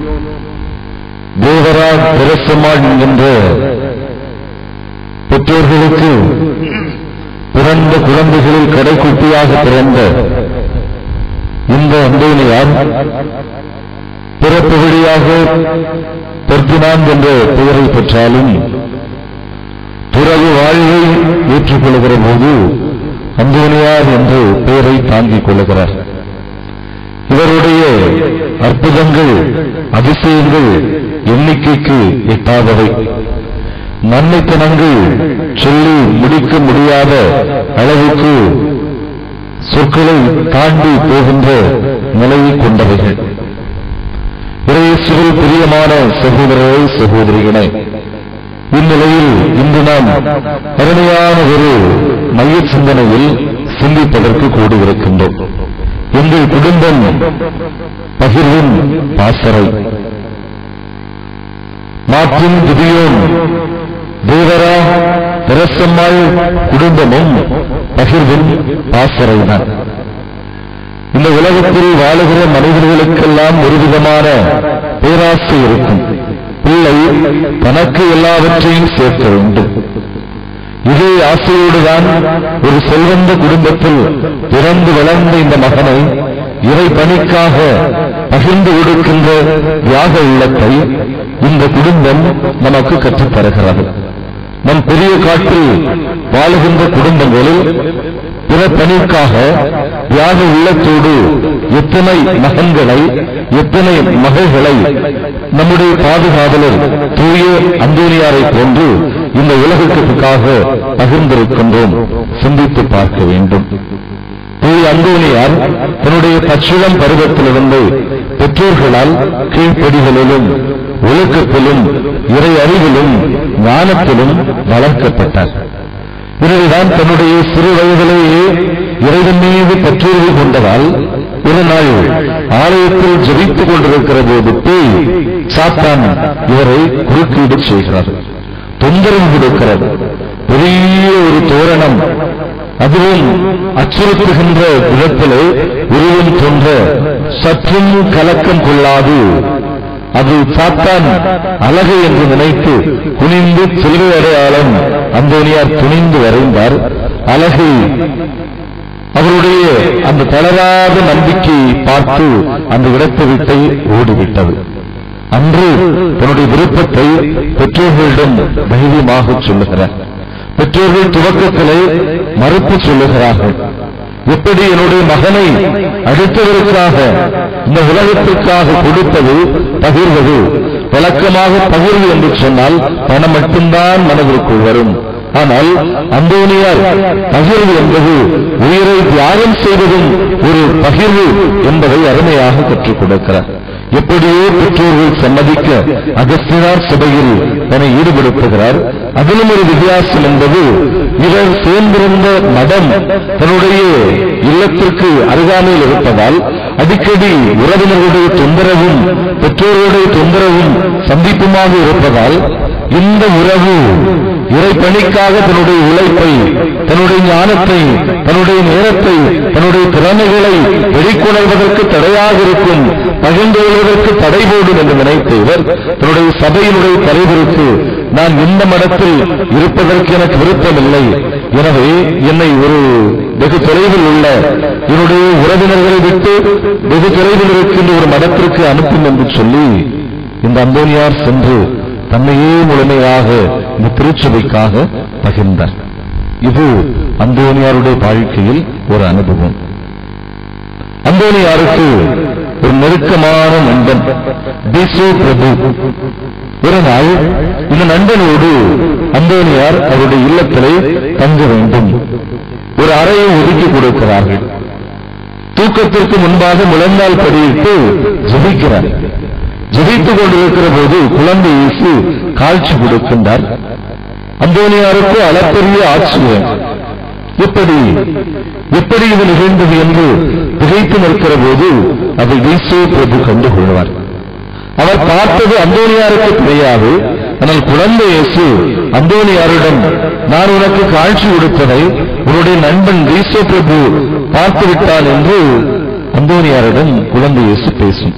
தேவராஜ் பிரசமான் என்ற பெற்றோர்களுக்கு பிறந்த குழந்தைகளில் கடைக்குட்டியாக பிறந்த இந்த அந்தோனியார் பிறப்பு வழியாக பெர்தினாந்த் என்ற பெயரை பெற்றாலும் துறவு வாழ்வை ஏற்றுக்கொள்கிற போது அந்தோனியார் என்று பெயரை தாங்கிக் கொள்கிறார் இவருடைய அற்புதங்கள் அதிசயங்கள் எண்ணிக்கைக்கு எட்டாதவை நன்மைத்தனங்கள் சொல்லி முடிக்க முடியாத அளவுக்கு சொற்களை தாண்டி போகின்ற நிலையை கொண்டவைகள் இறையேசுவில் பிரியமான சகோதரரை சகோதரிகளே இந்நிலையில் இன்று நாம் அருமையான ஒரு மைய சிந்தனையில் சிந்திப்பதற்கு கூடியிருக்கின்றோம் எங்கள் குடும்பம் பகிர்வின் பாசறை மாற்றும் திதியோன் தேவரா பிரசம்மாள் குடும்பமும் பகிர்வின் பாசறைதான் இந்த உலகத்தில் வாழுகிற மனிதர்களுக்கெல்லாம் ஒரு விதமான பேராசை இருக்கும் பிள்ளை தனக்கு எல்லாவற்றையும் சேர்க்க வேண்டும் இதே ஆசையோடுதான் ஒரு செல்வந்த குடும்பத்தில் பிறந்து வளர்ந்த இந்த மகனை இறை பணிக்காக பகிர்ந்து கொடுக்கின்ற தியாக உள்ளத்தை இந்த குடும்பம் நமக்கு கற்றுத் தருகிறது நம் பெரிய காட்டில் வாழுகின்ற குடும்பங்களில் பிற பணிக்காக தியாக உள்ளத்தோடு எத்தனை மகன்களை எத்தனை மகள்களை நம்முடைய பாதுகாவலர் தூய அந்தோனியாரை போன்று இந்த உலகத்துக்காக பகிர்ந்திருக்கின்றோம் சிந்தித்து பார்க்க வேண்டும் தூய அந்தோனியார் தன்னுடைய பச்சிளம் பருவத்திலிருந்து பெற்றோர்களால் கீழ்ப்படிகளிலும் ஒழுக்கத்திலும் இறை அறிவிலும் ஞானத்திலும் வளர்க்கப்பட்டார் எனவேதான் தன்னுடைய சிறு வயதிலேயே இறைவன் மீது பற்றுறுதி கொண்டதால் ஒரு நாள் ஆலயத்தில் ஜெபித்துக் கொண்டிருக்கிற போது போய் சாத்தான் இவரை குறுக்கீடு செய்கிறார் தொந்தரவு கொடுக்கிறது பெரிய ஒரு தோரணம் அதுவும் அச்சுறுத்துகின்ற விதத்திலே உருவம் தோன்ற சற்றும் கலக்கம் கொள்ளாது அது சாத்தான் அழகு என்று நினைத்து குனிந்து சிலுவை அடையாளம் அந்தோனியார் துணிந்து வரைந்தார் அழகு அவருடைய அந்த தளராத நம்பிக்கையை பார்த்து அந்த இடத்தை விட்டு ஓடிவிட்டது அன்று தன்னுடைய விருப்பத்தை பெற்றோர்களிடம் தைரியமாக சொல்லுகிறார் பெற்றோர்கள் துவக்கத்திலே மறுப்பு சொல்லுகிறார்கள் எப்படி என்னுடைய மகனை அடுத்தவருக்காக இந்த உலகத்திற்காக கொடுப்பது பகிர்வது வழக்கமாக பகிர்வு என்று சொன்னால் பணம் மட்டும்தான் மனதிற்குள் வரும் ஆனால் அந்தோனியார் பகிர்வு என்பது உயிரை தியாகம் செய்வதும் ஒரு பகிர்வு என்பதை அருமையாக கற்றுக் கொடுக்கிறார் எப்படியோ பெற்றோர்கள் சம்மதிக்க அகஸ்தினார் சபையில் தன்னை ஈடுபடுத்துகிறார் அதிலும் ஒரு வித்தியாசம் என்பது இவர் சேர்ந்திருந்த மடம் தன்னுடைய இல்லத்திற்கு அருகாமையில் இருப்பதால் அடிக்கடி உறவினர்களுடைய தொந்தரவும் பெற்றோர்களுடைய தொந்தரவும் சந்திப்புமாக இருப்பதால் இந்த உறவு இறை பணிக்காக தன்னுடைய உழைப்பை தன்னுடைய ஞானத்தை தன்னுடைய நேரத்தை தன்னுடைய திறமைகளை வெளிக்கொணர்வதற்கு தடையாக இருக்கும் பகிர்ந்து கொள்வதற்கு தடை போடும் என்று நினைத்த இவர் தன்னுடைய சபையினுடைய தலைவருக்கு நான் இந்த மடத்தில் இருப்பதற்கு எனக்கு விருப்பமில்லை எனவே என்னை ஒரு வெகு தொலைவில் உள்ள என்னுடைய உறவினர்களை விட்டு வெகு தொலைவில் இருக்கின்ற ஒரு மடத்திற்கு அனுப்பும் என்று சொல்லி இந்த அந்தோனியார் சென்று தன்னையே முழுமையாக இந்த திருச்சபைக்காக பகிர்ந்தார் இது அந்தோனியாருடைய வாழ்க்கையில் ஒரு அனுபவம் அந்தோனியாருக்கு ஒரு நெருக்கமான நண்பன் பிசு பிரபு ஒரு நாள் இந்த நண்பனோடு அந்தோனியார் அவருடைய இல்லத்திலே தங்க வேண்டும் ஒரு அறையை ஒதுக்கி கொடுக்கிறார்கள் தூக்கத்திற்கு முன்பாக முழங்கால் படியிட்டு ஜெபிக்கிறார் ஜெபித்துக் கொண்டிருக்கிற போது குழந்தை இயேசு காட்சி கொடுக்கின்றார் அந்தோனியாருக்கு அளப்பெரிய ஆச்சரியம் எப்படி எப்படி இது நிகழ்ந்தது என்று திகைத்து நிற்கிற போது அதை இயேசு பிரபு கண்டுகொள்வார் அவர் பார்த்தது அந்தோனியாருக்கு தெரியாது ஆனால் குழந்தை இயேசு அந்தோனியாரிடம் நான் உனக்கு காட்சி கொடுத்ததை உன்னுடைய நண்பன் ஈசோ பிரபு பார்த்து விட்டான் என்று அந்தோனியாரிடம் குழந்தை இயேசு பேசும்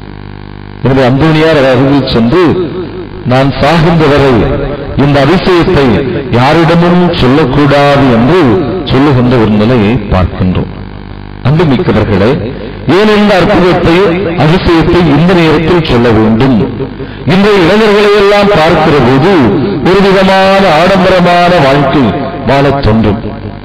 எனவே அந்தோனியார் அருகில் சென்று நான் சாகின்ற வரை இந்த அதிசயத்தை யாரிடமும் சொல்லக்கூடாது என்று சொல்லுகின்ற ஒரு நிலையை பார்க்கின்றோம் அன்புமிக்கவர்களே ஏன் இந்த அற்புதத்தை அதிசயத்தை இந்த நேரத்தில் சொல்ல வேண்டும் இன்றைய இளைஞர்களை எல்லாம் பார்க்கிற போது ஒரு விதமான ஆடம்பரமான வாழ்க்கை வாழத் தோன்றும்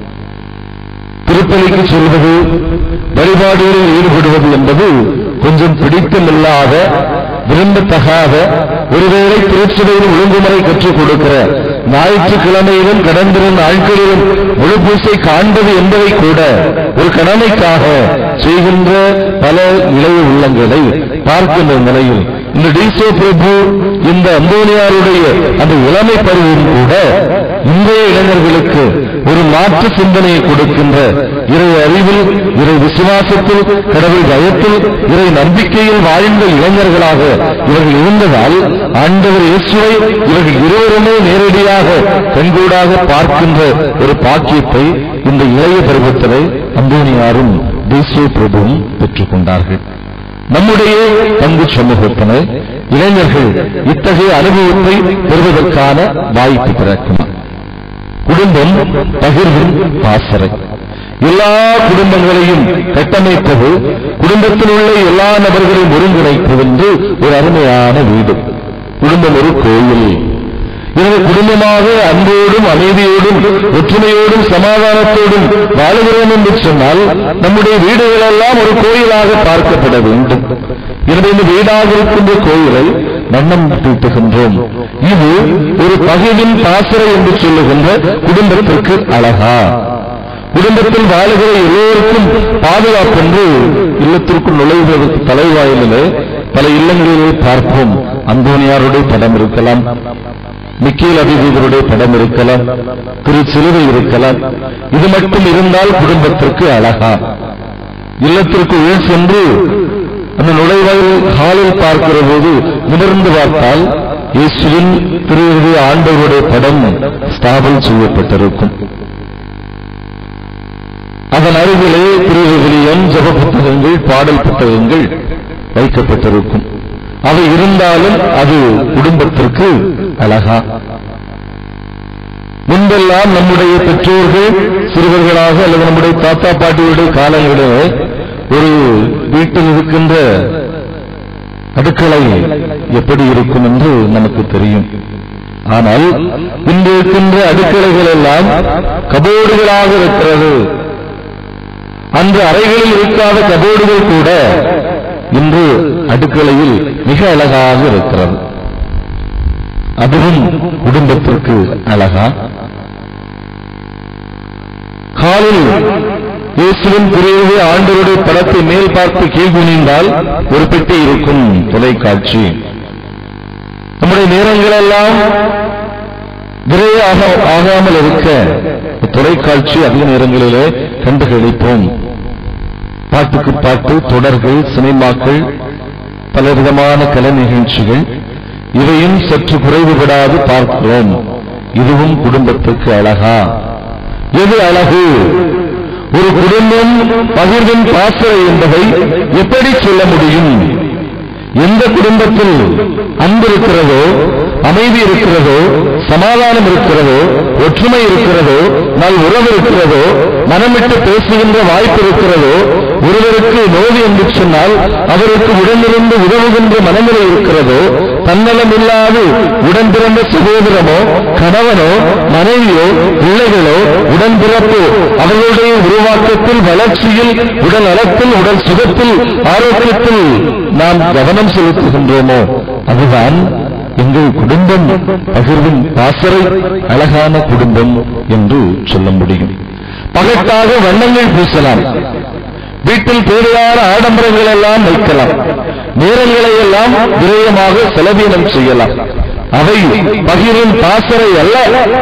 திருப்பலிக்கு செல்வது வழிபாடுகளில் ஈடுபடுவது என்பது கொஞ்சம் பிடித்தமில்லாத விரும்பத்தகாத ஒருவேளை திருச்சபையில் ஒழுங்குமுறை கற்றுக் கொடுக்கிற ஞாயிற்றுக்கிழமையிலும் கடந்திருந்த நாட்களிலும் முழு பூசை காண்பது என்பதை கூட ஒரு கடமைக்காக செய்கின்ற பல இளைய உள்ளங்களை பார்க்கின்ற நிலையில் இந்த டீசோ பிரபு இந்த அந்தோனியாருடைய அந்த இளமை பருவம் கூட இன்றைய இளைஞர்களுக்கு ஒரு மாற்று சிந்தனையை கொடுக்கின்ற இறை அறிவில் இறை விசுவாசத்தில் கடவுள் பயத்தில் இறை நம்பிக்கையில் வாழ்ந்த இளைஞர்களாக இவர்கள் இருந்ததால் ஆண்டவர் இயேசுவை இவர்கள் இருவருமே நேரடியாக கண்கூடாக பார்க்கின்ற ஒரு பாக்கியத்தை இந்த இளைய பருவத்திலே அந்தோனியாரும் தேசிய பிரபுவும் பெற்றுக் கொண்டார்கள் நம்முடைய பங்கு சமூகத்தினர் இளைஞர்கள் இத்தகைய அனுபவத்தை பெறுவதற்கான வாய்ப்பு பிறக்குமா குடும்பம் பகிர்வின் பாசறை எல்லா குடும்பங்களையும் கட்டமைப்பது குடும்பத்தில் உள்ள எல்லா நபர்களையும் ஒருங்கிணைப்பது என்று ஒரு அருமையான வீடு குடும்பம் ஒரு கோயில் எனவே குடும்பமாக அன்போடும் அமைதியோடும் ஒற்றுமையோடும் சமாதானத்தோடும் வாழுகிறோம் என்று சொன்னால் நம்முடைய வீடுகள் எல்லாம் ஒரு கோயிலாக பார்க்கப்பட வேண்டும் எனவே இந்த வீடாக இருக்கின்ற கோயிலை வண்ணம் தீட்டுகின்றோம் இது ஒரு பகிர்வின் பாசறை என்று சொல்லுகின்ற குடும்பத்திற்கு அழகா குடும்பத்தில் வாழுகிற எல்லோருக்கும் பாதுகாப்பு என்று இல்லத்திற்குள் நுழைவதற்கு தலைவாயிலே பல இல்லங்களிலே பார்ப்போம் அந்தோனியாருடைய படம் இருக்கலாம் மிக்கேல் அதிபதிகளுடைய படம் இருக்கலாம் திரு சிலுவை இருக்கலாம் இது மட்டும் இருந்தால் குடும்பத்திற்கு அழகா இல்லத்திற்கு உள் சென்று அந்த நுழைவாயில் ஹாலில் பார்க்கிற போது நிமிர்ந்து பார்த்தால் இயேசுவின் திரு ஆண்டவருடைய படம் ஸ்தாபனம் செய்யப்பட்டிருக்கும் அதன் அருகிலே திருவிவிலியம் ஜப புத்தகங்கள் பாடல் புத்தகங்கள் வைக்கப்பட்டிருக்கும் அவை இருந்தாலும் அது குடும்பத்திற்கு அழகா முன்பெல்லாம் நம்முடைய பெற்றோர்கள் சிறுவர்களாக அல்லது நம்முடைய தாத்தா பாட்டியுடைய காலங்களிலே ஒரு வீட்டில் இருக்கின்ற அடுக்களை எப்படி இருக்கும் என்று நமக்கு தெரியும் ஆனால் இன்று இருக்கின்ற அடுக்கலைகள் எல்லாம் கபோர்டுகளாக இருக்கிறது அன்று அறைகளில் இருக்காத கபோர்டுகள் கூட இன்று அடுக்கலையில் மிக அழகாக இருக்கிறது அதுவும் குடும்பத்திற்கு அழகா காலில் இயேசுவின் பிரிவு ஆண்டவருடைய படத்தை மேல் பார்த்து கீழ் குனிந்தால் ஒரு பெட்டி இருக்கும் தொலைக்காட்சி நம்முடைய நேரங்கள் எல்லாம் விரைவாக ஆகாமல் இருக்க தொலைக்காட்சி அதிக நேரங்களிலே கண்டு கழிப்போம் பாட்டுக்கு பாட்டு தொடர்கள் சினிமாக்கள் பலவிதமான கலை நிகழ்ச்சிகள் இவையும் சற்று குறைவுபடாது பார்க்கிறோம் இதுவும் குடும்பத்துக்கு அழகா எது அழகு ஒரு குடும்பம் பகிர்வின் பாசறை என்பதை எப்படி சொல்ல முடியும் எந்த குடும்பத்தில் அன்பு இருக்கிறதோ அமைதி இருக்கிறதோ சமாதானம் இருக்கிறதோ ஒற்றுமை இருக்கிறதோ நல் உறவு இருக்கிறதோ மனமிட்டு பேசுகின்ற வாய்ப்பு இருக்கிறதோ ஒருவருக்கு நோய் என்று சொன்னால் அவருக்கு உடனிருந்து உதவுகின்ற மனநிலை இருக்கிறதோ தன்னலம் இல்லாது உடன் பிறந்த சகோதரமோ கணவனோ மனைவியோ பிள்ளைகளோ உடன்பிறப்போ அவர்களுடைய உருவாக்கத்தில் வளர்ச்சியில் உடல் நலத்தில் உடல் சுகத்தில் ஆரோக்கியத்தில் நாம் கவனம் செலுத்துகின்றோமோ அதுதான் எங்கள் குடும்பம் பகிர்வின் பாசறை அழகான குடும்பம் என்று சொல்ல முடியும் பகட்டாக வண்ணங்கள் பூசலாம் வீட்டில் தேவையான ஆடம்பரங்கள் எல்லாம் வைக்கலாம் நேரங்களை எல்லாம் விரயமாக செலவீனம் செய்யலாம் அவை பகிர்வின் பாசறை அல்ல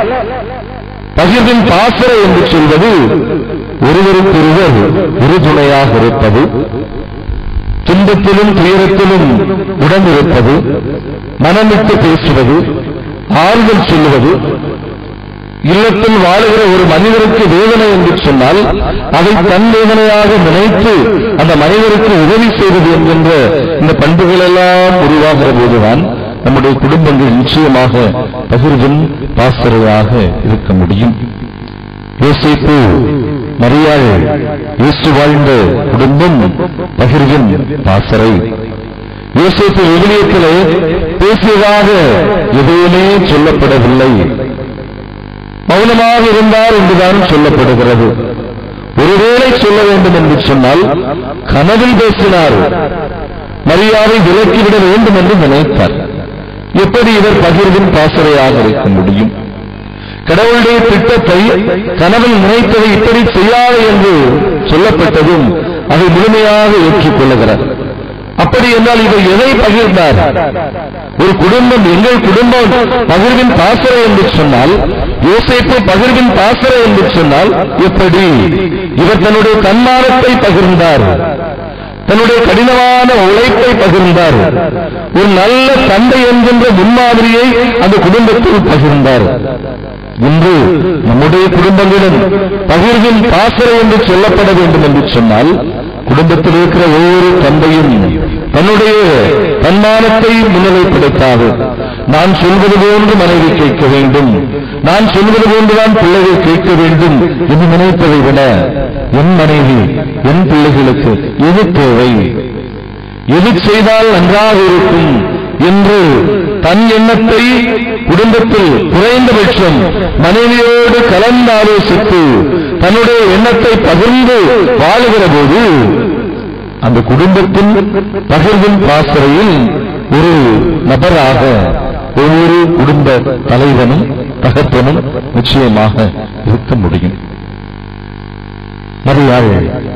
பகிர்வின் பாசறை என்று சொல்வது ஒருவருக்கொருவர் உறுதுணையாக இருப்பது துன்பத்திலும் துயரத்திலும் உடனிருப்பது மனமிட்டு பேசுவது ஆறுதல் சொல்லுவது இல்லத்தில் வாழுகிற ஒரு மனிதருக்கு வேதனை என்று சொன்னால் அதை தன் வேதனையாக நினைத்து அந்த மனிதருக்கு உதவி செய்வது என்கின்ற இந்த பண்புகள் எல்லாம் உருவாகிற போதுதான் நம்முடைய குடும்பங்கள் நிச்சயமாக பகிர்வின் பாசறையாக இருக்க முடியும் யோசிப்பு மரியாள் இயேசு வாழ்ந்த குடும்பம் பகிர்வின் பாசறை யோசிப்பு விவிலியத்திலே பேசியதாக எதுவுமே சொல்லப்படவில்லை மௌனமாக இருந்தார் என்றுதான் சொல்லப்படுகிறது ஒருவேளை சொல்ல வேண்டும் என்று சொன்னால் கனவில் பேசினார் மரியாதை விலக்கிவிட வேண்டும் என்று நினைத்தார் எப்படி இவர் பகிர்வின் பாசறையாக இருக்க முடியும் கடவுளுடைய திட்டத்தை கனவில் நினைத்ததை இப்படி செய்யாது என்று சொல்லப்பட்டதும் அதை முழுமையாக ஏற்றுக்கொள்ளுகிறார் அப்படி என்றால் இவர் எதை பகிர்ந்தார் ஒரு குடும்பம் எங்கள் குடும்பம் பகிர்வின் பாசறை என்று சொன்னால் யோசேப்பு பகிர்வின் பாசறை என்று சொன்னால் எப்படி இவர் தன்னுடைய தன்மானத்தை பகிர்ந்தார் தன்னுடைய கடினமான உழைப்பை பகிர்ந்தார் ஒரு நல்ல தந்தை என்கின்ற முன்மாதிரியை அந்த குடும்பத்தில் பகிர்ந்தார் இன்று நம்முடைய குடும்பங்களிலும் பகிர்வின் பாசறை என்று சொல்லப்பட வேண்டும் என்று சொன்னால் குடும்பத்தில் இருக்கிற ஒவ்வொரு தந்தையும் தன்னுடைய தன்மானத்தை முன்னிலைப்படுத்தாது நான் சொல்வது போன்று மனைவி கேட்க வேண்டும் நான் சொல்வது போன்றுதான் பிள்ளைகள் கேட்க வேண்டும் என்று நினைப்பதை விட என் மனைவி என் பிள்ளைகளுக்கு எது தேவை எது செய்தால் நன்றாக இருக்கும் என்று தன் எண்ணத்தை குடும்பத்தில் குறைந்தபட்சம் மனைவியோடு கலந்து ஆலோசித்து தன்னுடைய எண்ணத்தை பகிர்ந்து வாழுகிற போது அந்த குடும்பத்தின் பகிர்வின் பாசறையில் ஒரு நபராக ஒவ்வொரு குடும்ப தலைவனும் தகப்பனும் நிச்சயமாக இருக்க முடியும் மரியாள்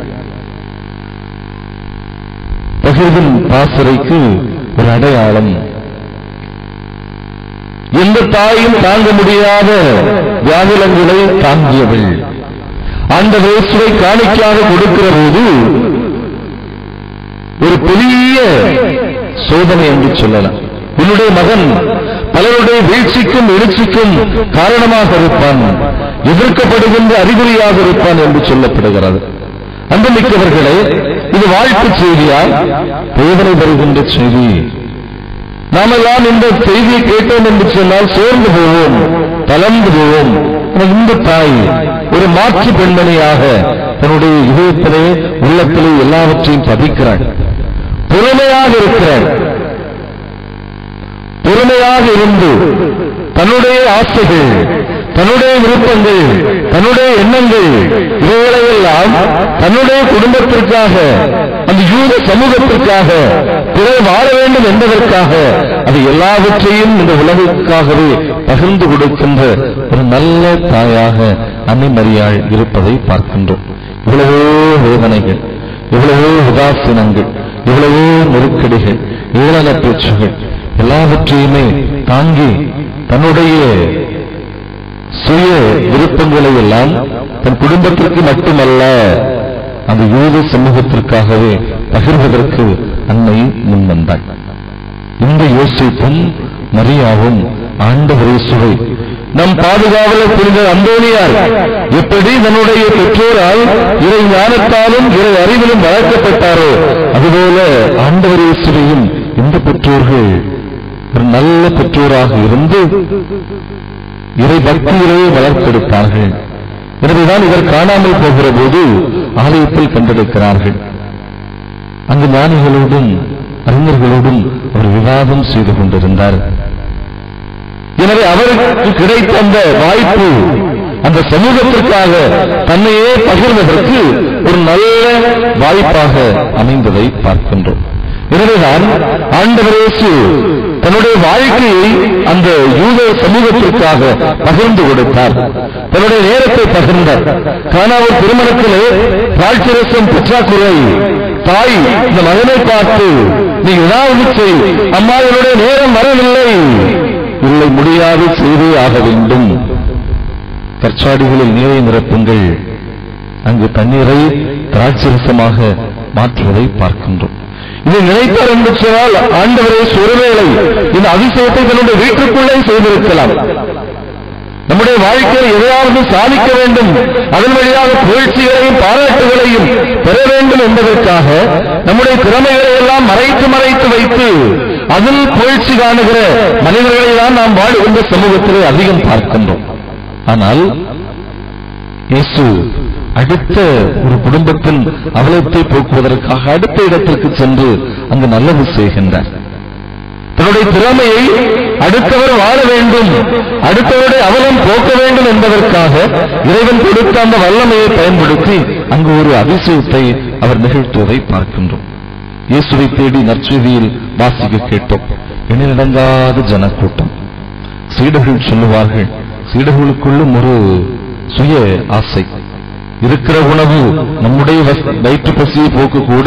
பகிர்வின் பாசறைக்கு ஒரு அடையாளம் எந்த தாயும் தாங்க முடியாத வியாகுலங்களை தாங்கியவள் அந்த இயேசுவை காணிக்காக கொடுக்கிற போது ஒரு பெரிய சோதனை என்று சொல்லலாம் உன்னுடைய மகன் பலருடைய வீழ்ச்சிக்கும் எழுச்சிக்கும் காரணமாக இருப்பான் எதிர்க்கப்படுகின்ற அறிகுறியாக இருப்பான் என்று சொல்லப்படுகிறது அன்புமிக்கவர்களே இது வாழ்த்து செய்தியா வேதனை வருகின்ற செய்தி நாமெல்லாம் இந்த செய்தியை கேட்டோம் என்று சொன்னால் சோர்ந்து போவோம் தளர்ந்து போவோம் ஆனால் இந்த தாய் ஒரு மாற்று பெண்மணியாக தன்னுடைய இதயத்திலே உள்ளத்திலே எல்லாவற்றையும் பதிக்கிறாள் பொறுமையாக இருக்கிறாள் பொறுமையாக இருந்து தன்னுடைய ஆசைகள் தன்னுடைய விருப்பங்கள் தன்னுடைய எண்ணங்கள் இவைகளையெல்லாம் தன்னுடைய குடும்பத்திற்காக அந்த யூத சமூகத்திற்காக பிறர் வாழ வேண்டும் என்பதற்காக அது எல்லாவற்றையும் இந்த உலகிற்காகவே பகிர்ந்து கொடுக்கின்ற ஒரு நல்ல தாயாக அன்னை மரியாள் இருப்பதை பார்க்கின்றோம் இவ்வளவோ வேதனைகள் இவ்வளவோ உதாசீனங்கள் இவ்வளவோ நெருக்கடிகள் ஏளன பேச்சுகள் எல்லாவற்றையுமே தாங்கி தன்னுடைய சுய விருப்பங்களை எல்லாம் தன் குடும்பத்திற்கு மட்டுமல்ல அந்த யூத சமூகத்திற்காகவே பகிர்வதற்கு அன்னை முன்வந்தாள் இந்த யோசிப்பும் மரியாவும் ஆண்டவர் இயேசுவை நம் பாதுகாவலர் புரிந்த அந்தோனியார் எப்படி தன்னுடைய பெற்றோரால் இறை ஞானத்தாலும் இறை அறிவிலும் வளர்க்கப்பட்டாரோ அதுபோல ஆண்டவர் இயேசுவையும் இந்த பெற்றோர்கள் ஒரு நல்ல பெற்றோராக இருந்து இறை பக்தியிலே வளர்த்தெடுத்தார்கள் எனவேதான் இவர் காணாமல் போகிற போது ஆலயத்தில் கண்டெடுக்கிறார்கள் அங்கு ஞானிகளோடும் அறிஞர்களோடும் அவர் விவாதம் செய்து கொண்டிருந்தார் எனவே அவருக்கு கிடைத்த அந்த வாய்ப்பு அந்த சமூகத்திற்காக தன்னையே பகிர்வதற்கு ஒரு நல்ல வாய்ப்பாக அமைந்ததை பார்க்கின்றோம் எனவேதான் ஆண்டவர் இயேசு தன்னுடைய வாழ்க்கையை அந்த யூத சமூகத்திற்காக பகிர்ந்து கொடுத்தார் தன்னுடைய நேரத்தை பகிர்ந்தார் காணாவூர் திருமணத்திலே திராட்சரசம் பற்றாக்குறை தாய் இந்த மகனை பார்த்து நீ ஏதாவது செய் அம்மா என்னுடைய நேரம் வரவில்லை இல்லை முடியாது செய்தே ஆக வேண்டும் கற்சாடிகளில் நீரை நிரப்புங்கள் அங்கு தண்ணீரை திராட்சரசமாக மாற்றுவதை பார்க்கின்றோம் இதை நினைத்தார் என்று சொன்னால் ஆண்டவரே ஒருவேளை இந்த அதிசயத்தை தன்னுடைய வீட்டுக்குள்ளே செய்திருக்கலாம் நம்முடைய வாழ்க்கையில் எதையாவது சாதிக்க வேண்டும் அதன் வழியாக புகழ்ச்சிகளையும் பாராட்டுகளையும் பெற வேண்டும் என்பதற்காக நம்முடைய திறமைகளை எல்லாம் மறைத்து மறைத்து வைத்து அதில் புகழ்ச்சி காணுகிற மனிதர்களை தான் நாம் வாழ்கின்ற சமூகத்திலே அதிகம் பார்க்கின்றோம் ஆனால் இயேசு அடுத்த ஒரு குடும்பத்தின் அவலத்தை போக்குவதற்காக அடுத்த இடத்திற்கு சென்று அங்கு நல்லது செய்கின்றார் தன்னுடைய திறமையை அடுத்தவர் வாழ வேண்டும் அடுத்தவருடைய அவலம் போக்க வேண்டும் என்பதற்காக இறைவன் கொடுத்த அந்த வல்லமையை பயன்படுத்தி அங்கு ஒரு அதிசயத்தை அவர் நிகழ்த்துவதை பார்க்கின்றோம் இயேசுவை தேடி நற்செய்தியில் வாசிக்க கேட்டோம் எண்ணிலடங்காத ஜனக்கூட்டம் சீடர்கள் சொல்லுவார்கள் சீடர்களுக்குள்ளும் ஒரு சுய ஆசை இருக்கிற உணவு நம்முடைய வஸ்- வயிற்று பசியை போக்கு கூட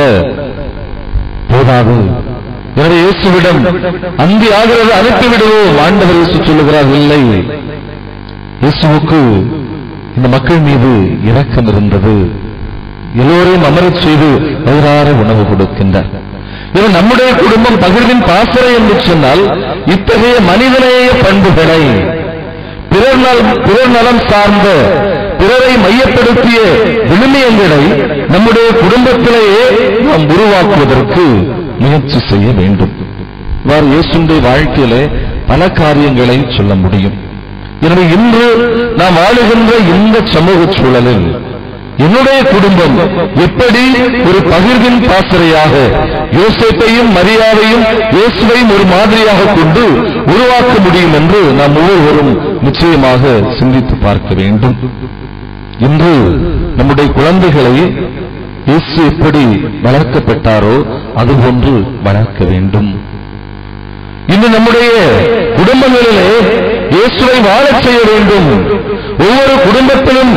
போதாது எனவே இயேசுவிடம் அந்தி ஆகிறது அனுப்பி விடுவோம் ஆண்டவர் இயேசு சொல்லுகிறார் இல்லை இயேசுவுக்கு இந்த மக்கள் மீது இரக்கம் இருந்தது எல்லோரையும் அமரச் செய்து வயிறார உணவு கொடுக்கின்றார் இது நம்முடைய குடும்பம் பகிர்வின் பாசறை என்று சொன்னால் இத்தகைய மனிதநேய பண்புகளை பிறர் நலம் பிறர் நலம் சார்ந்த பிறரை மையப்படுத்திய விழுமியங்களை நம்முடைய குடும்பத்திலேயே நாம் உருவாக்குவதற்கு முயற்சி செய்ய வேண்டும் இவ்வாறு இயேசுடைய வாழ்க்கையிலே பல காரியங்களை சொல்ல முடியும் எனவே இன்று நாம் வாழுகின்ற இந்த சமூக சூழலில் என்னுடைய குடும்பம் எப்படி ஒரு பகிர்வின் பாசறையாக யோசேப்பையும் மரியாதையும் இயேசுவையும் ஒரு மாதிரியாக கொண்டு உருவாக்க முடியும் என்று நாம் ஒவ்வொருவரும் நிச்சயமாக சிந்தித்து பார்க்க வேண்டும் இன்று நம்முடைய குழந்தைகளை இயேசு எப்படி வளர்க்கப்பட்டாரோ அதுபோன்று வளர்க்க வேண்டும் இன்று நம்முடைய குடும்பங்களிலே இயேசுவை வாழச் செய்ய வேண்டும் ஒவ்வொரு குடும்பத்திலும்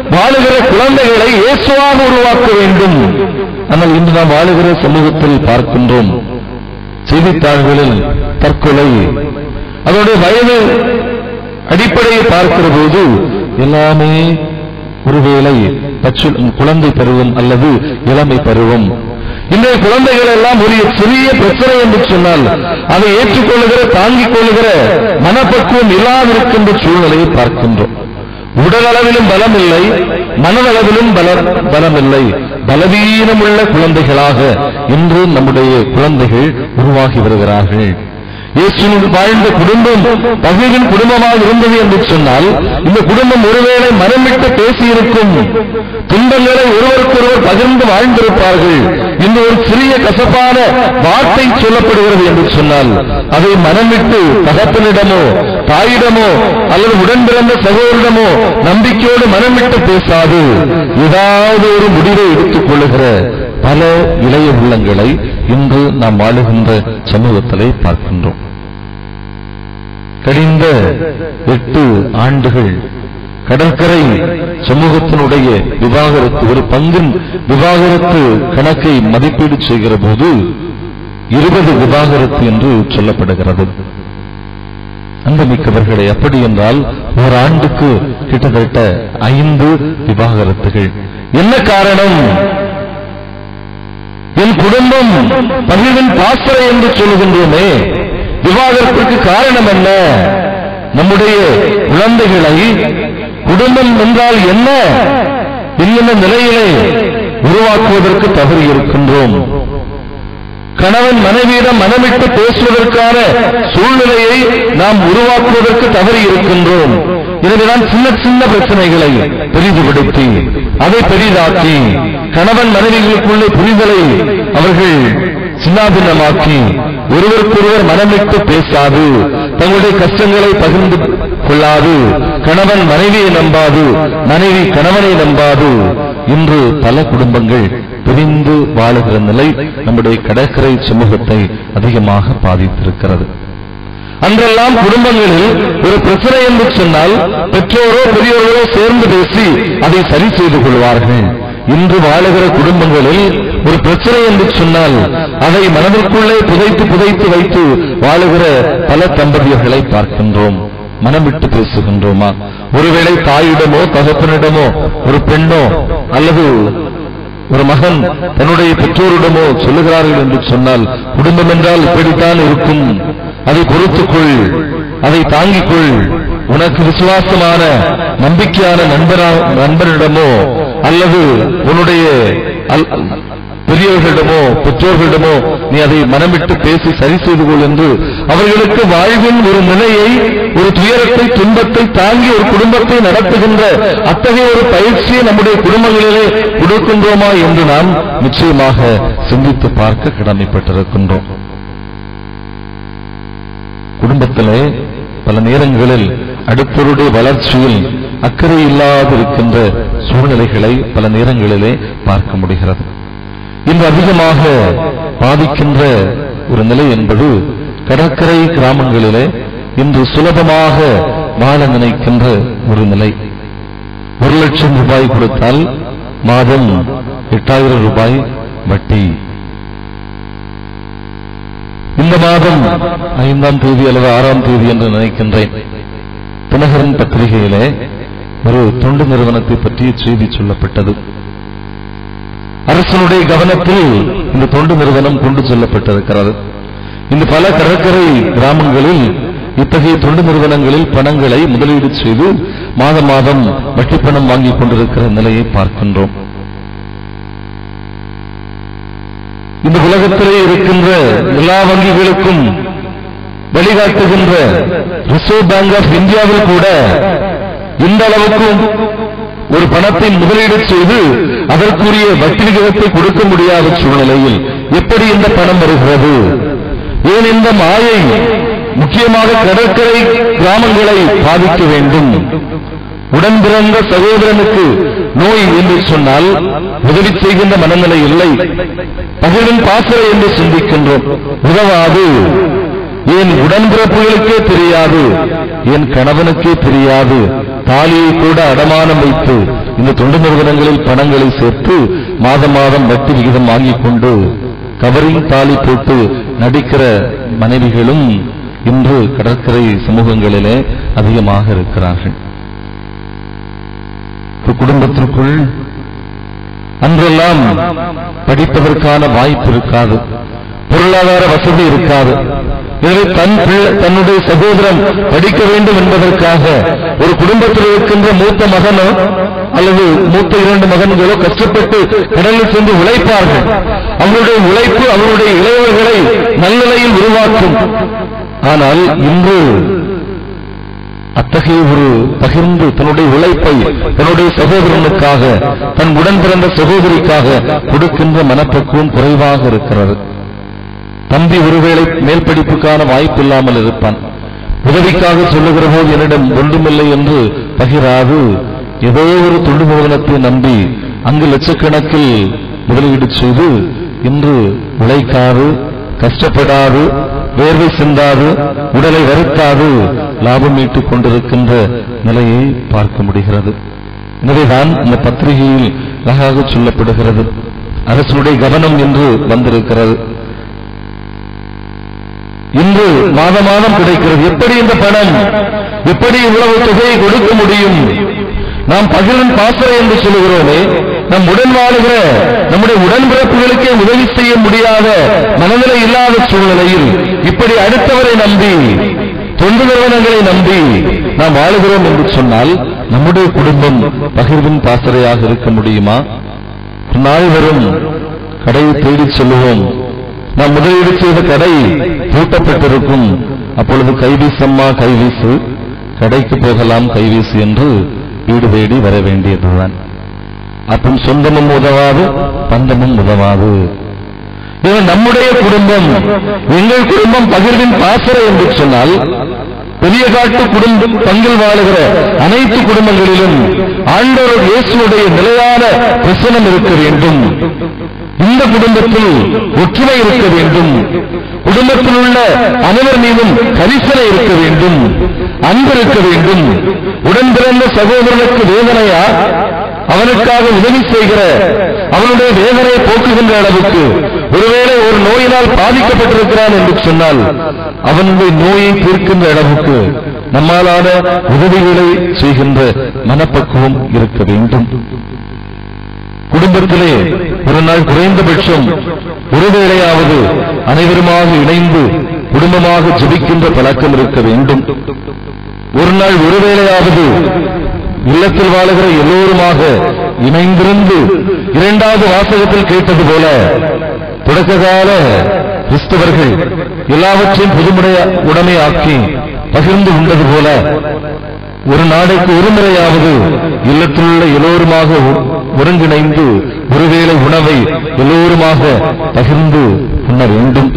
வாழுகிற குழந்தைகளை இயேசுவாக உருவாக்க வேண்டும் ஆனால் இன்று நாம் வாழுகிற சமூகத்தில் பார்க்கின்றோம் செய்தித்தாள்களில் தற்கொலை அதனுடைய வயது அடிப்படையை பார்க்கிற போது எல்லாமே ஒருவேளை பச்சு குழந்தை பருவம் அல்லது இளமை பருவம் இன்றைய குழந்தைகள் எல்லாம் ஒரு சிறிய பிரச்சனை என்று சொன்னால் அதை ஏற்றுக்கொள்ளுகிற தாங்கிக் கொள்ளுகிற மனப்பக்குவம் இல்லாதிருக்கின்ற சூழ்நிலையை பார்க்கின்றோம் உடல் அளவிலும் பலம் இல்லை மனதளவிலும் பல பலமில்லை பலவீனமுள்ள குழந்தைகளாக இன்று நம்முடைய குழந்தைகள் உருவாகி வருகிறார்கள் இயேசுவில் வாழ்ந்த குடும்பம் பகைவின் குடும்பமாக இருந்தது என்று சொன்னால் இந்த குடும்பம் ஒருவேளை மனமிட்டு பேசியிருக்கும் துன்பங்களை ஒருவருக்கொருவர் பகிர்ந்து வாழ்ந்திருப்பார்கள் இந்த ஒரு சிறிய கசப்பான வார்த்தை சொல்லப்படுகிறது என்று சொன்னால் அதை மனமிட்டு தகப்பனிடமோ தாயிடமோ அல்லது உடன் பிறந்த சகோதரிடமோ நம்பிக்கையோடு மனமிட்டு பேசாது ஏதாவது ஒரு முடிவை எடுத்துக் கொள்ளுகிற பல இளைய உள்ளங்களை இன்று நாம் வாழுகின்ற சமூகத்திலே பார்க்கின்றோம் கழிந்த எட்டு ஆண்டுகள் கடற்கரை சமூகத்தினுடைய விவாகரத்து ஒரு பங்கின் விவாகரத்து கணக்கை மதிப்பீடு செய்கிற போது இருபது விவாகரத்து என்று சொல்லப்படுகிறது அன்பமிக்கவர்களே அப்படி என்றால் ஒரு ஆண்டுக்கு கிட்டத்தட்ட ஐந்து விவாகரத்துகள் என்ன காரணம் என் குடும்பம் பகிர்வின் பாசறை என்று சொல்லுகின்றோமே விவாகரத்திற்கு காரணம் என்ன நம்முடைய குழந்தைகளை குடும்பம் என்றால் என்ன என்னென்ன நிலையிலே உருவாக்குவதற்கு தவறி இருக்கின்றோம் கணவன் மனைவியிடம் மனமிட்டு பேசுவதற்கான சூழ்நிலையை நாம் உருவாக்குவதற்கு தவறி இருக்கின்றோம் எனவேதான் சின்ன சின்ன பிரச்சனைகளை பெரிதுபடுத்தி அதை பெரிதாக்கி கணவன் மனைவிகளுக்குள்ளே புரிதலை அவர்கள் சின்னாபின்னமாக்கி ஒருவருக்கொருவர் மனமிட்டு பேசாது தங்களுடைய கஷ்டங்களை பகிர்ந்து கொள்ளாது கணவன் மனைவியை நம்பாது மனைவி கணவனை நம்பாது இன்று பல குடும்பங்கள் பிரிந்து வாழுகிற நிலை நம்முடைய கடற்கரை சமூகத்தை அதிகமாக பாதித்திருக்கிறது அன்றெல்லாம் குடும்பங்களில் ஒரு பிரச்சனை என்று சொன்னால் பெற்றோரோ பெரியோரோ சேர்ந்து பேசி அதை சரி செய்து கொள்வார்கள் இன்று வாழுகிற குடும்பங்களில் ஒரு பிரச்சனை என்று சொன்னால் அதை மனதிற்குள்ளே புதைத்து புதைத்து வைத்து வாழுகிற பல தம்பதியர்களை பார்க்கின்றோம் மனம் விட்டு பேசுகின்றோமா ஒருவேளை தாயிடமோ தகப்பனிடமோ ஒரு பெண்ணோ அல்லது ஒரு மகன் தன்னுடைய பெற்றோரிடமோ சொல்லுகிறார்கள் என்று சொன்னால் குடும்பம் என்றால் இப்படித்தான் இருக்கும் அதை பொறுத்துக்கொள் அதை தாங்கிக் கொள் உனக்கு விசுவாசமான நம்பிக்கையான நண்பரா நண்பனிடமோ அல்லது உன்னுடைய அல்- பெரியவர்களிடமோ பெற்றோர்களிடமோ நீ அதை மனமிட்டு பேசி சரி செய்து கொள் என்று அவர்களுக்கு வாழ்வின் ஒரு நிலையை ஒரு துயரத்தை துன்பத்தை தாங்கி ஒரு குடும்பத்தை நடத்துகின்ற அத்தகைய ஒரு பயிற்சியை நம்முடைய குடும்பங்களிலே கொடுக்கின்றோமா என்று நாம் நிச்சயமாக சிந்தித்து பார்க்க கடமைப்பட்டிருக்கின்றோம் குடும்பத்திலே பல நேரங்களில் அடுத்தவருடைய வளர்ச்சியில் அக்கறை இல்லாதிருக்கின்ற சூழ்நிலைகளை பல நேரங்களிலே பார்க்க முடிகிறது இன்று அதிகமாக பாதிக்கின்ற ஒரு நிலை என்பது கடற்கரை கிராமங்களிலே இன்று சுலபமாக வாழ நினைக்கின்ற ஒரு நிலை ஒரு லட்சம் ரூபாய் கொடுத்தால் மாதம் எட்டாயிரம் ரூபாய் வட்டி இந்த மாதம் ஐந்தாம் தேதி அல்லது ஆறாம் தேதி என்று நினைக்கின்றேன் தினகரன் பத்திரிகையிலே ஒரு தொண்டு நிறுவனத்தை பற்றிய செய்தி சொல்லப்பட்டது அரசனுடைய கவனத்தில் இந்த தொண்டு நிறுவனம் கொண்டு செல்லப்பட்டிருக்கிறது இந்த பல கடற்கரை கிராமங்களில் இத்தகைய தொண்டு நிறுவனங்களில் பணங்களை முதலீடு செய்து மாதம் மாதம் வட்டி பணம் வாங்கிக் கொண்டிருக்கிற நிலையை பார்க்கின்றோம் இந்த உலகத்திலே இருக்கின்ற எல்லா வங்கிகளுக்கும் வழிகாட்டுகின்ற ரிசர்வ் பேங்க் ஆஃப் இந்தியாவில் கூட இந்த அளவுக்கும் ஒரு பணத்தை முதலீடு செய்து அதற்குரிய வட்டி விகிதத்தை கொடுக்க முடியாத சூழ்நிலையில் எப்படி இந்த பணம் வருகிறது ஏன் இந்த மாயை முக்கியமாக கடற்கரை கிராமங்களை பாதிக்க வேண்டும் உடன் பிறந்த சகோதரனுக்கு நோய் என்று சொன்னால் உதவி செய்கின்ற மனநிலை இல்லை பகிரின் பாசறை என்று சிந்திக்கின்றோம் உதவாது என் உடன்பிறப்புகளுக்கே தெரியாது என் கணவனுக்கே தெரியாது தாலியை கூட அடமானம் வைத்து இந்த தொண்டு நிறுவனங்களில் பணங்களை சேர்த்து மாதம் மாதம் வட்டி விகிதம் வாங்கிக் கொண்டு கவரிங் தாலி போட்டு நடிக்கிற மனைவிகளும் இன்று கடற்கரை சமூகங்களிலே அதிகமாக இருக்கிறார்கள் ஒரு குடும்பத்திற்குள் அன்றெல்லாம் படிப்பதற்கான வாய்ப்பு இருக்காது பொருளாதார வசதி இருக்காது எனவே தன் பிள்ளை தன்னுடைய சகோதரன் படிக்க வேண்டும் என்பதற்காக ஒரு குடும்பத்தில் இருக்கின்ற மூத்த மகனோ அல்லது மூத்த இரண்டு மகன்களோ கஷ்டப்பட்டு கடலில் சென்று உழைப்பார்கள் அவருடைய உழைப்பு அவருடைய இளையவர்களை நல்நிலையில் உருவாக்கும் ஆனால் இன்று அத்தகைய ஒரு பகிர்ந்து தன்னுடைய உழைப்பை தன்னுடைய சகோதரனுக்காக தன் உடன் பிறந்த சகோதரிக்காக கொடுக்கின்ற மனப்பக்குவம் குறைவாக இருக்கிறது தம்பி ஒருவேளை மேல் படிப்புக்கான வாய்ப்பு இல்லாமல் இருப்பான் உதவிக்காக சொல்லுகிற போது என்னிடம் ஒன்றுமில்லை என்று பகிராது ஏதோ ஒரு தொண்டு நிறுவனத்தை நம்பி அங்கு லட்சக்கணக்கில் முதலீடு செய்து இன்று உழைக்காது கஷ்டப்படாது வேர்வை சிந்தாது உடலை வருத்தாது லாபம் ஈட்டிக் கொண்டிருக்கின்ற நிலையை பார்க்க முடிகிறது எனவேதான் இந்த பத்திரிகையில் அழகாக சொல்லப்படுகிறது அரசுடைய கவனம் என்று வந்திருக்கிறது இன்று மாத மாதம் கிடைக்கிறது எப்படி இந்த பணம் எப்படி இவ்வளவு தொகையை கொடுக்க முடியும் நாம் பகிரன் பாசறை என்று சொல்லுகிறோமே நம் உடன் வாழுகிற நம்முடைய உடன்பிறப்புகளுக்கே உதவி செய்ய முடியாத மனநிலை இல்லாத சூழ்நிலையில் இப்படி அடுத்தவரை நம்பி தொண்டு நிறுவனங்களை நம்பி நாம் வாழுகிறோம் என்று சொன்னால் நம்முடைய குடும்பம் பகிர்வின் பாசறையாக இருக்க முடியுமா ஒரு நாள் வரும் கடையை தேடிச் செல்லுவோம் நாம் முதலீடு செய்த கடை பூட்டப்பட்டிருக்கும் அப்பொழுது கைவீசம்மா கைவீசு கடைக்கு போகலாம் கைவீசு என்று வீடு தேடி வர வேண்டியதுதான் அப்புறம் சொந்தமும் உதவாது பந்தமும் உதவாது இது நம்முடைய குடும்பம் எங்கள் குடும்பம் பகிர்வின் பாசறை என்று சொன்னால் பெரிய காட்டு குடும்பம் பங்கில் வாழுகிற அனைத்து குடும்பங்களிலும் ஆண்டவர் இயேசுடைய நிலையான பிரசனம் இருக்க வேண்டும் இந்த குடும்பத்தில் ஒற்றுமை இருக்க வேண்டும் குடும்பத்தில் உள்ள அனைவர் மீதும் கரிசனை இருக்க வேண்டும் அன்பு இருக்க வேண்டும் உடன் பிறந்த சகோதரனுக்கு வேதனையா அவனுக்காக உதவி செய்கிற அவனுடைய வேதனையை போக்குகின்ற அளவுக்கு ஒருவேளை ஒரு நோயினால் பாதிக்கப்பட்டிருக்கிறான் என்று சொன்னால் அவனுடைய நோயை தீர்க்கின்ற அளவுக்கு நம்மாலான உதவிகளை செய்கின்ற மனப்பக்குவம் இருக்க வேண்டும் குடும்பத்திலே ஒரு நாள் குறைந்தபட்சம் ஒருவேளையாவது அனைவருமாக இணைந்து குடும்பமாக ஜெபிக்கின்ற பழக்கம் இருக்க வேண்டும் ஒரு நாள் ஒருவேளையாவது இல்லத்தில் வாழுகிற எல்லோருமாக இணைந்திருந்து இரண்டாவது வாசகத்தில் கேட்டது போல தொடக்ககால கிறிஸ்தவர்கள் எல்லாவற்றையும் பொதுமுடைய உடைமையாக்கி பகிர்ந்து உண்டது போல ஒரு நாளைக்கு ஒரு முறையாவது இல்லத்தில் உள்ள எல்லோருமாக ஒ- ஒருங்கிணைந்து ஒருவேளை உணவை எல்லோருமாக பகிர்ந்து உண்ண வேண்டும்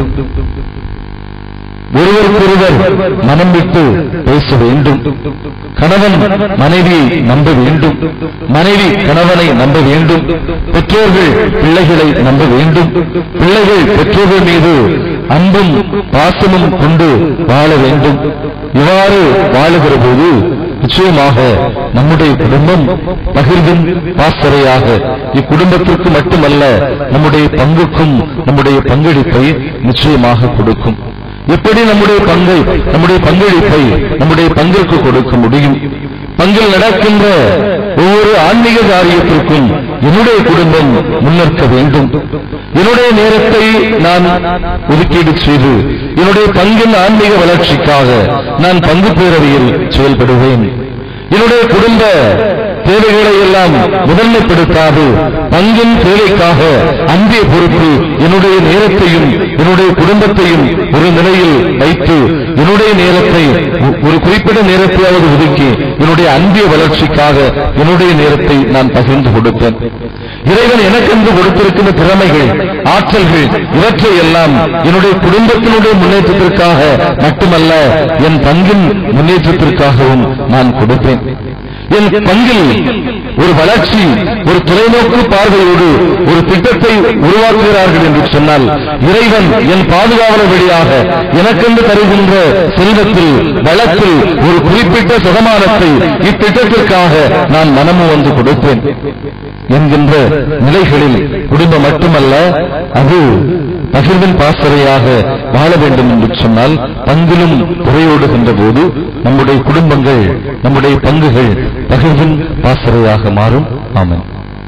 ஒருவருக்கொருவர் மனம் விட்டு பேச வேண்டும் கணவன் மனைவியை நம்ப வேண்டும் மனைவி கணவனை நம்ப வேண்டும் பெற்றோர்கள் பிள்ளைகளை நம்ப வேண்டும் பிள்ளைகள் பெற்றோர்கள் மீது அன்பும் பாசமும் கொண்டு வாழ வேண்டும் இவ்வாறு வாழுகிற போது நிச்சயமாக நம்முடைய குடும்பம் பகிர்வின் பாசறையாக இக்குடும்பத்திற்கு மட்டுமல்ல நம்முடைய பங்குக்கும் நம்முடைய பங்களிப்பை நிச்சயமாக கொடுக்கும் எப்படி நம்முடைய பங்கை நம்முடைய பங்களிப்பை நம்முடைய பங்கிற்கு கொடுக்க முடியும் பங்கில் நடக்கின்ற ஒவ்வொரு ஆன்மீக காரியத்திற்கும் என்னுடைய குடும்பம் முன்னேற்க வேண்டும் என்னுடைய நேரத்தை நான் ஒதுக்கீடு செய்து என்னுடைய பங்கின் ஆன்மீக வளர்ச்சிக்காக நான் பங்கு பேரவையில் செயல்படுவேன் என்னுடைய குடும்ப தேவைகளை எல்லாம் முதன்மைப்படுத்தாது பங்கின் தேவைக்காக அன்பிய பொறுப்பு என்னுடைய நேரத்தையும் என்னுடைய குடும்பத்தையும் ஒரு நிலையில் வைத்து என்னுடைய நேரத்தை ஒ- ஒரு குறிப்பிட்ட நேரத்தையாவது ஒதுக்கி என்னுடைய அன்பிய வளர்ச்சிக்காக என்னுடைய நேரத்தை நான் பகிர்ந்து கொடுப்பேன் இறைவன் எனக்கென்று கொடுத்திருக்கின்ற திறமைகள் ஆற்றல்கள் இவற்றை எல்லாம் என்னுடைய குடும்பத்தினுடைய முன்னேற்றத்திற்காக மட்டுமல்ல என் பங்கின் முன்னேற்றத்திற்காகவும் நான் கொடுப்பேன் என் பங்கில் ஒரு வளர்ச்சி ஒரு தொலைநோக்கு பார்வையோடு ஒரு திட்டத்தை உருவாக்குகிறார்கள் என்று சொன்னால் இறைவன் என் பாதுகாவலர் வழியாக எனக்கென்று தருகின்ற செல்வத்தில் வளத்தில் ஒரு குறிப்பிட்ட சதமானத்தை இத்திட்டத்திற்காக நான் மனமு வந்து கொடுப்பேன் என்கின்ற நிலைகளில் குடும்பம் மட்டுமல்ல அது பகிர்வின் பாசறையாக வாழ வேண்டும் என்று சொன்னால் பங்கிலும் குறையோடுகின்ற போது நம்முடைய குடும்பங்கள் நம்முடைய பங்குகள் பகிர்வின் பாசறையாக மாறும் ஆமென்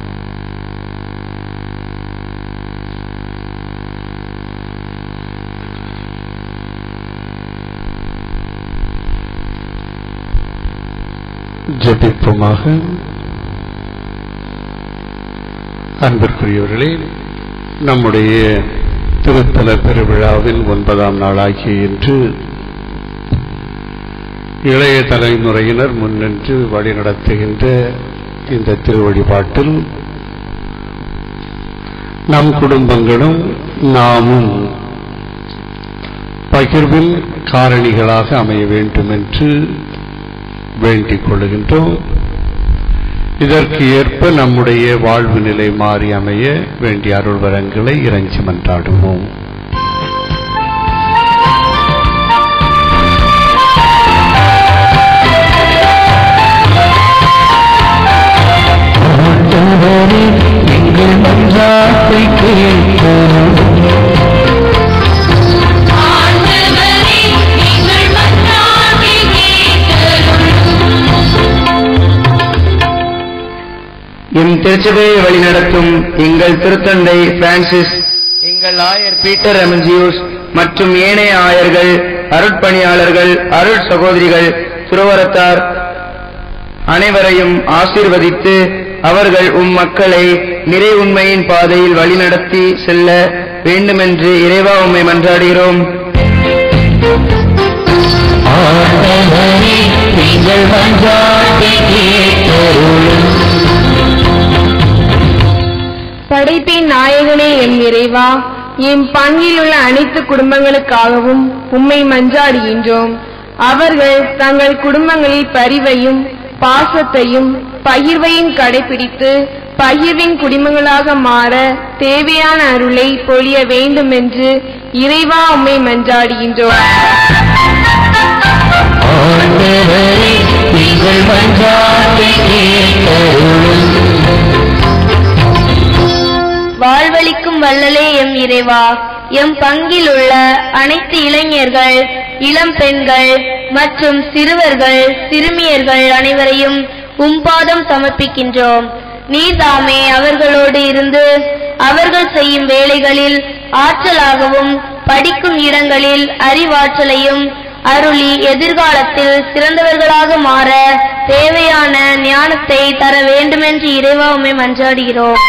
ஜெபிப்போமாக அன்பிற்குரியவர்களே நம்முடைய திருத்தல பெருவிழாவின் ஒன்பதாம் நாளாகிய இன்று இளைய தலைமுறையினர் முன்னின்று வழிநடத்துகின்ற இந்த திருவழிபாட்டில் நம் குடும்பங்களும் நாமும் பகிர்வின் காரணிகளாக அமைய வேண்டும் என்று வேண்டிக் கொள்கின்றோம் இதற்கு ஏற்ப நம்முடைய வாழ்வு நிலை மாறி அமைய வேண்டிய அருள் வரங்களை இறைஞ்சி மன்றாடுவோம் எங்கள் மன்றாட்டை கேட்கிறோம் எம் திருச்சபையை வழிநடத்தும் எங்கள் திருத்தந்தை பிரான்சிஸ் எங்கள் ஆயர் பீட்டர் எமஞ்சியூஸ் மற்றும் ஏனைய ஆயர்கள் அருட்பணியாளர்கள் அருள் சகோதரிகள் துறவரத்தார் அனைவரையும் ஆசீர்வதித்து அவர்கள் உம் மக்களை நிறை உண்மையின் பாதையில் வழிநடத்தி செல்ல வேண்டுமென்று இறைவா உம்மை மன்றாடுகிறோம் எங்கள் மன்றாட்டை கேட்டருளும் படைப்பின் நாயகனே எம் இறைவா என் பங்கில் உள்ள அனைத்து குடும்பங்களுக்காகவும் உம்மை மன்றாடுகின்றோம் அவர்கள் தங்கள் குடும்பங்களில் பரிவையும் பாசத்தையும் பகிர்வையும் கடைபிடித்து பகிர்வின் குடிமங்களாக மாற தேவையான அருளை பொழிய வேண்டும் என்று இறைவா உம்மை மன்றாடுகின்றோம் ஆண்டவரே எங்கள் மன்றாட்டை கேட்டருளும் வாழ்வளிக்கும் வள்ளலே எம் இறைவா எம் பங்கில் உள்ள அனைத்து இளைஞர்கள் இளம் பெண்கள் மற்றும் சிறுவர்கள் சிறுமியர்கள் அனைவரையும் உம்பாதம் சமர்ப்பிக்கின்றோம் நீர்தாமே அவர்களோடு இருந்து அவர்கள் செய்யும் வேலைகளில் ஆற்றலாகவும் படிக்கும் இடங்களில் அறிவாற்றலையும் அருளி எதிர்காலத்தில் சிறந்தவர்களாக மாற தேவையான ஞானத்தை தர வேண்டுமென்று இறைவா உம்மை மன்றாடுகிறோம்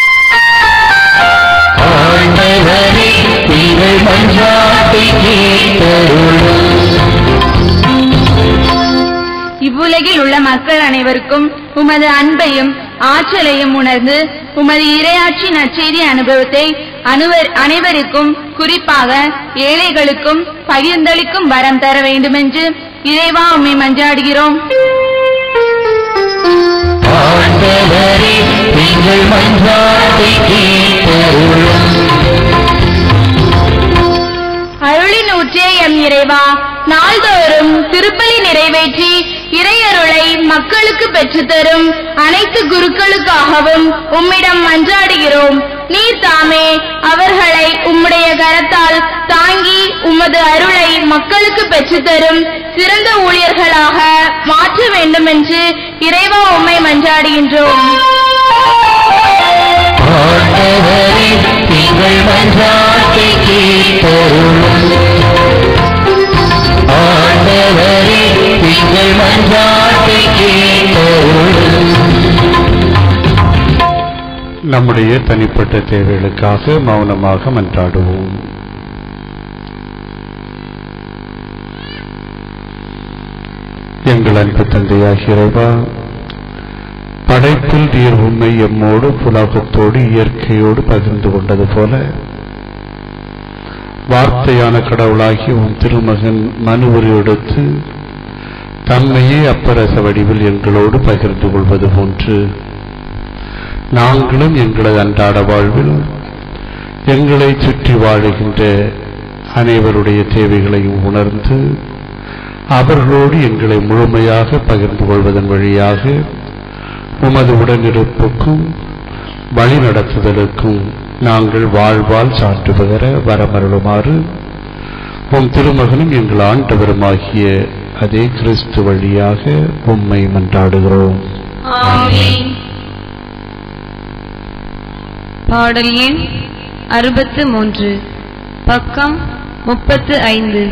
ஆண்டவரே எங்கள் மன்றாட்டை கேட்டருளும் இவ்வுலகில் உள்ள மக்கள் அனைவருக்கும் உமது அன்பையும் ஆற்றலையும் உணர்ந்து உமது இரையாட்சி நற்செய்தி அனுபவத்தை அனுவர் அனைவருக்கும் குறிப்பாக ஏழைகளுக்கும் பகிர்ந்தளிக்கும் வரம் தர வேண்டுமென்று இறைவா உம்மை மன்றாடுகிறோம் ஆண்டவரே எங்கள் மன்றாட்டை கேட்டருளும் அருளின் ஊற்றே எம் இறைவா நாள்தோறும் திருப்பலி நிறைவேற்றி இறையருளை மக்களுக்கு பெற்றுத்தரும் அனைத்து குருக்களுக்காகவும் உம்மிடம் மன்றாடுகிறோம் நீர் தாமே அவர்களை உம்முடைய கரத்தால் தாங்கி உமது அருளை மக்களுக்கு பெற்றுத்தரும் சிறந்த ஊழியர்களாக மாற்ற வேண்டும் என்று இறைவா உம்மை மன்றாடுகின்றோம் ஆண்டவரே எங்கள் மன்றாட்டை கேட்டருளும் ஆண்டவரே எங்கள் மன்றாட்டை கேட்டருளும் நம்முடைய தனிப்பட்ட தேவைகளுக்காக மௌனமாக மன்றாடுவோம் எங்கள் அன்பு தந்தையாகிய இறைவா படைப்பில் நீர் உண்மை எம்மோடு புலாகத்தோடு இயற்கையோடு பகிர்ந்து கொண்டது போல வார்த்தையான கடவுளாகி உன் திருமகன் மனுவரை எடுத்து தன்மையே அப்பரச வடிவில் எங்களோடு பகிர்ந்து கொள்வது போன்று நாங்களும் எங்களது அன்றாட வாழ்வில் எங்களை சுற்றி வாழுகின்ற அனைவருடைய தேவைகளையும் உணர்ந்து அவர்களோடு எங்களை முழுமையாக பகிர்ந்து கொள்வதன் வழியாக உமது உடனிருப்புக்கும் வழிநடத்துதலுக்கும் நாங்கள் வாழ்வால் சான்று பகர வரமருளுமாறு உம் திருமகனும் எங்கள் ஆண்டவருமாகிய அதே கிறிஸ்து வழியாக உம்மை மன்றாடுகிறோம் ஆமென் பாடல் எண் அறுபத்து மூன்று பக்கம் முப்பத்து ஐந்து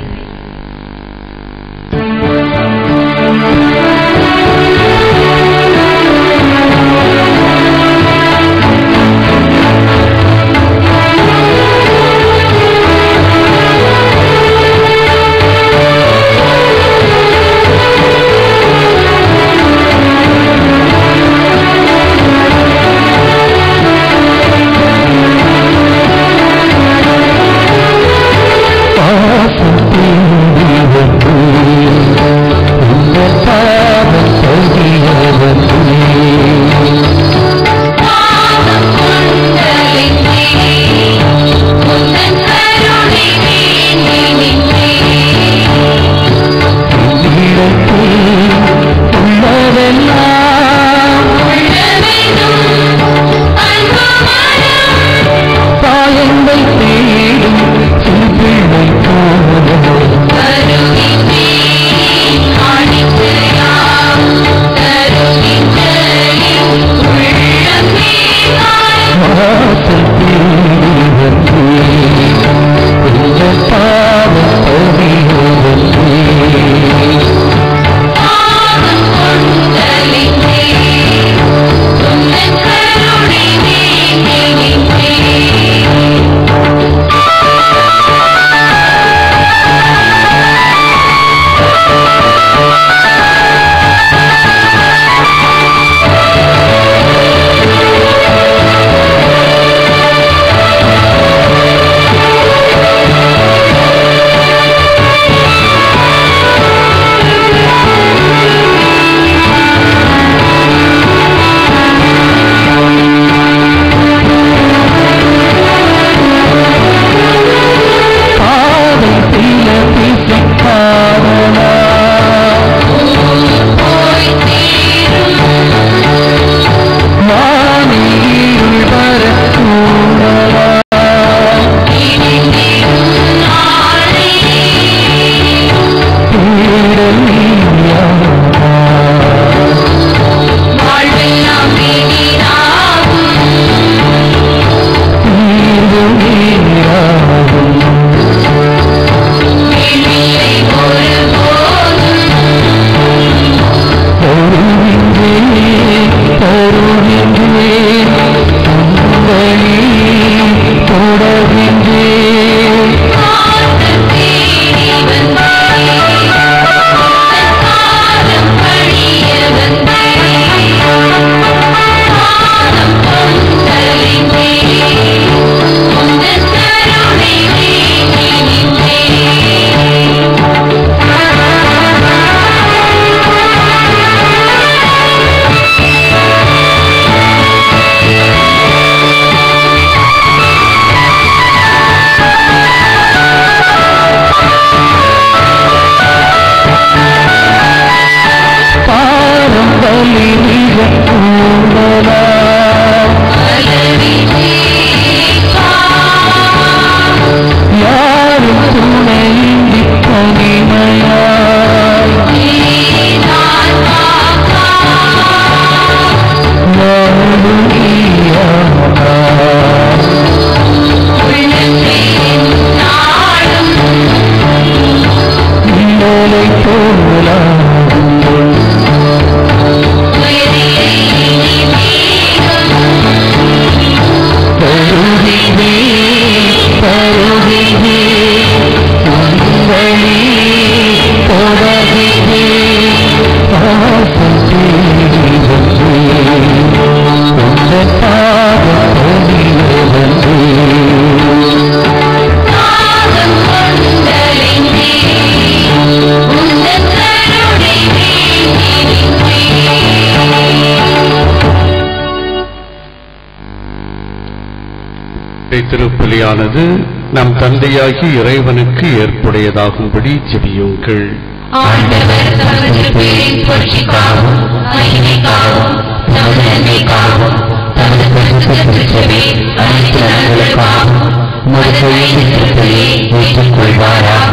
திருப்பலியானது நம் தந்தையாகி இறைவனுக்கு ஏற்புடையதாகும்படி ஜெபியுங்கள் ஆண்டவர் தமது பேரின் புரட்சிக்காகவும் மகிமைக்காகவும் தமது நன்மைக்காகவும் தமது பரிசுத்த திருச்சபை அனைத்து நலன்களுக்காகவும் உமது கையின் திருப்பலியை ஏற்றுக்கொள்வாராக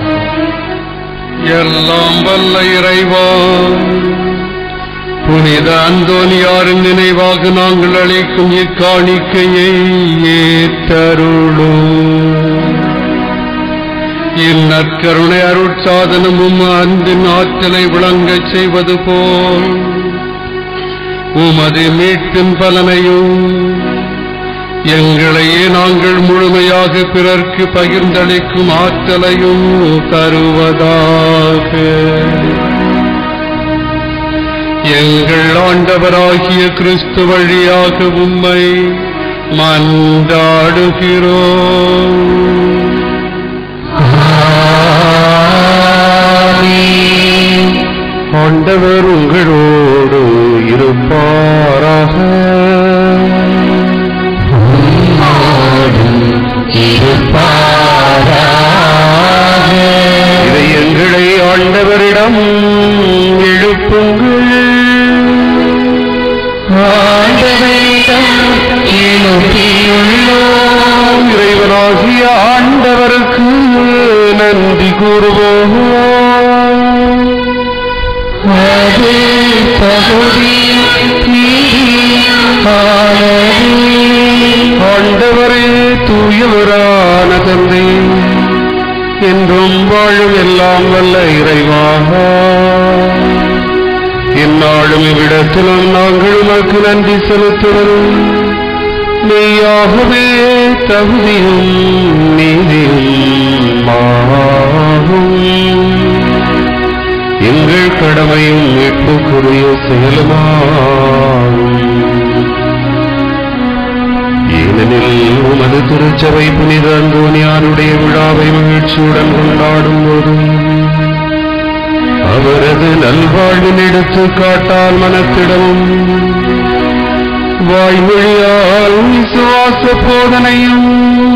எல்லாம் வல்ல இறைவா புனித அந்தோனியாரின் நினைவாக நாங்கள் அளிக்கும் இக்காணிக்கையை ஏற்றருளும் இந்நற்கருணை அருட்சாதனமும் அன்பின் ஆற்றலை விளங்கச் செய்வது போல் உமது மீட்பின் பலனையும் எங்களையே நாங்கள் முழுமையாக பிறர்க்கு பகிர்ந்தளிக்கும் ஆற்றலையும் தருவதாக எங்கள் ஆண்டவராகிய கிறிஸ்து வழியாக உம்மை மன்றாடுகிறோம் ஆண்டவர் உங்களோடு இருப்பாராக இதை எங்களை ஆண்டவரிடம் எழுப்புங்கள் இறைவனாகிய ஆண்டவருக்கு நன்றி கூறுவோம் அது பகுதி ஆண்டவரே தூயவரான தந்தை என்றும் வாழும் எல்லாம் வல்ல இறைவாக இந்நாளும் இவ்விடத்திலும் நாங்கள் உமக்கு நன்றி செலுத்துவதும் மெய்யாகவே தகுதியும் நீதியும் ஆகும் எங்கள் கடமையும் மீட்புக்குரிய செயலுமாகும் ஏனெனில் உமது திருச்சபை புனித அந்தோனியாருடைய விழாவை மகிழ்ச்சியுடன் கொண்டாடும் போது அவரது நல்வாழ்வின் எடுத்துக்காட்டால் மனத்திடமும் வாய்மொழியால் விசுவாச போதனையும்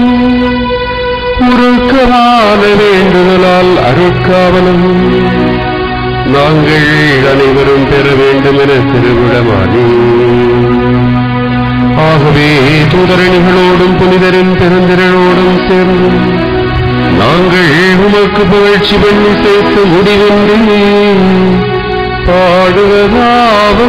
உருக்கமான வேண்டுதலால் அருட்காவலும் நாங்கள் அனைவரும் பெற வேண்டும் என திருவிழமானே ஆகவே தூதரணிகளோடும் புனிதரின் பெருந்திரளோடும் சேர்ந்து நாங்கள் உமக்கு புகழ்ச்சி பண்ணி சேர்த்து முடிவின்றி பாடுவதாவது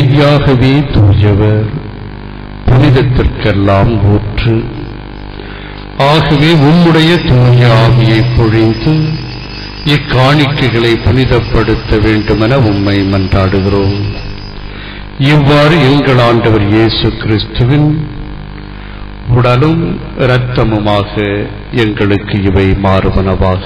மெய்யாகவே தூயவர் புனிதத்திற்கெல்லாம் ஊற்று ஆகவே உம்முடைய தூய ஆவியை பொழிந்து இக்காணிக்கைகளை புனிதப்படுத்த வேண்டுமென உம்மை மன்றாடுகிறோம் இவ்வாறு எங்கள் ஆண்டவர் இயேசு கிறிஸ்துவின் உடலும் இரத்தமுமாக எங்களுக்கு இவை மாறுவனவாக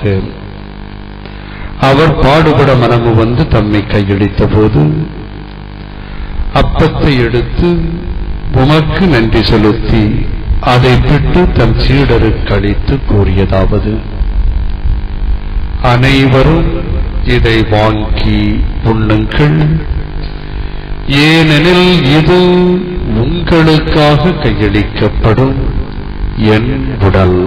அவர் பாடுபட மனமு வந்து தம்மை கையளித்த போது அப்பத்தை எடுத்து உமக்கு நன்றி செலுத்தி அதை பிட்டு தம் சீடருக்கு அளித்து கூறியதாவது அனைவரும் இதை வாங்கி உண்ணுங்கள் ஏனெனில் இது உங்களுக்காக கையளிக்கப்படும் என் உடல்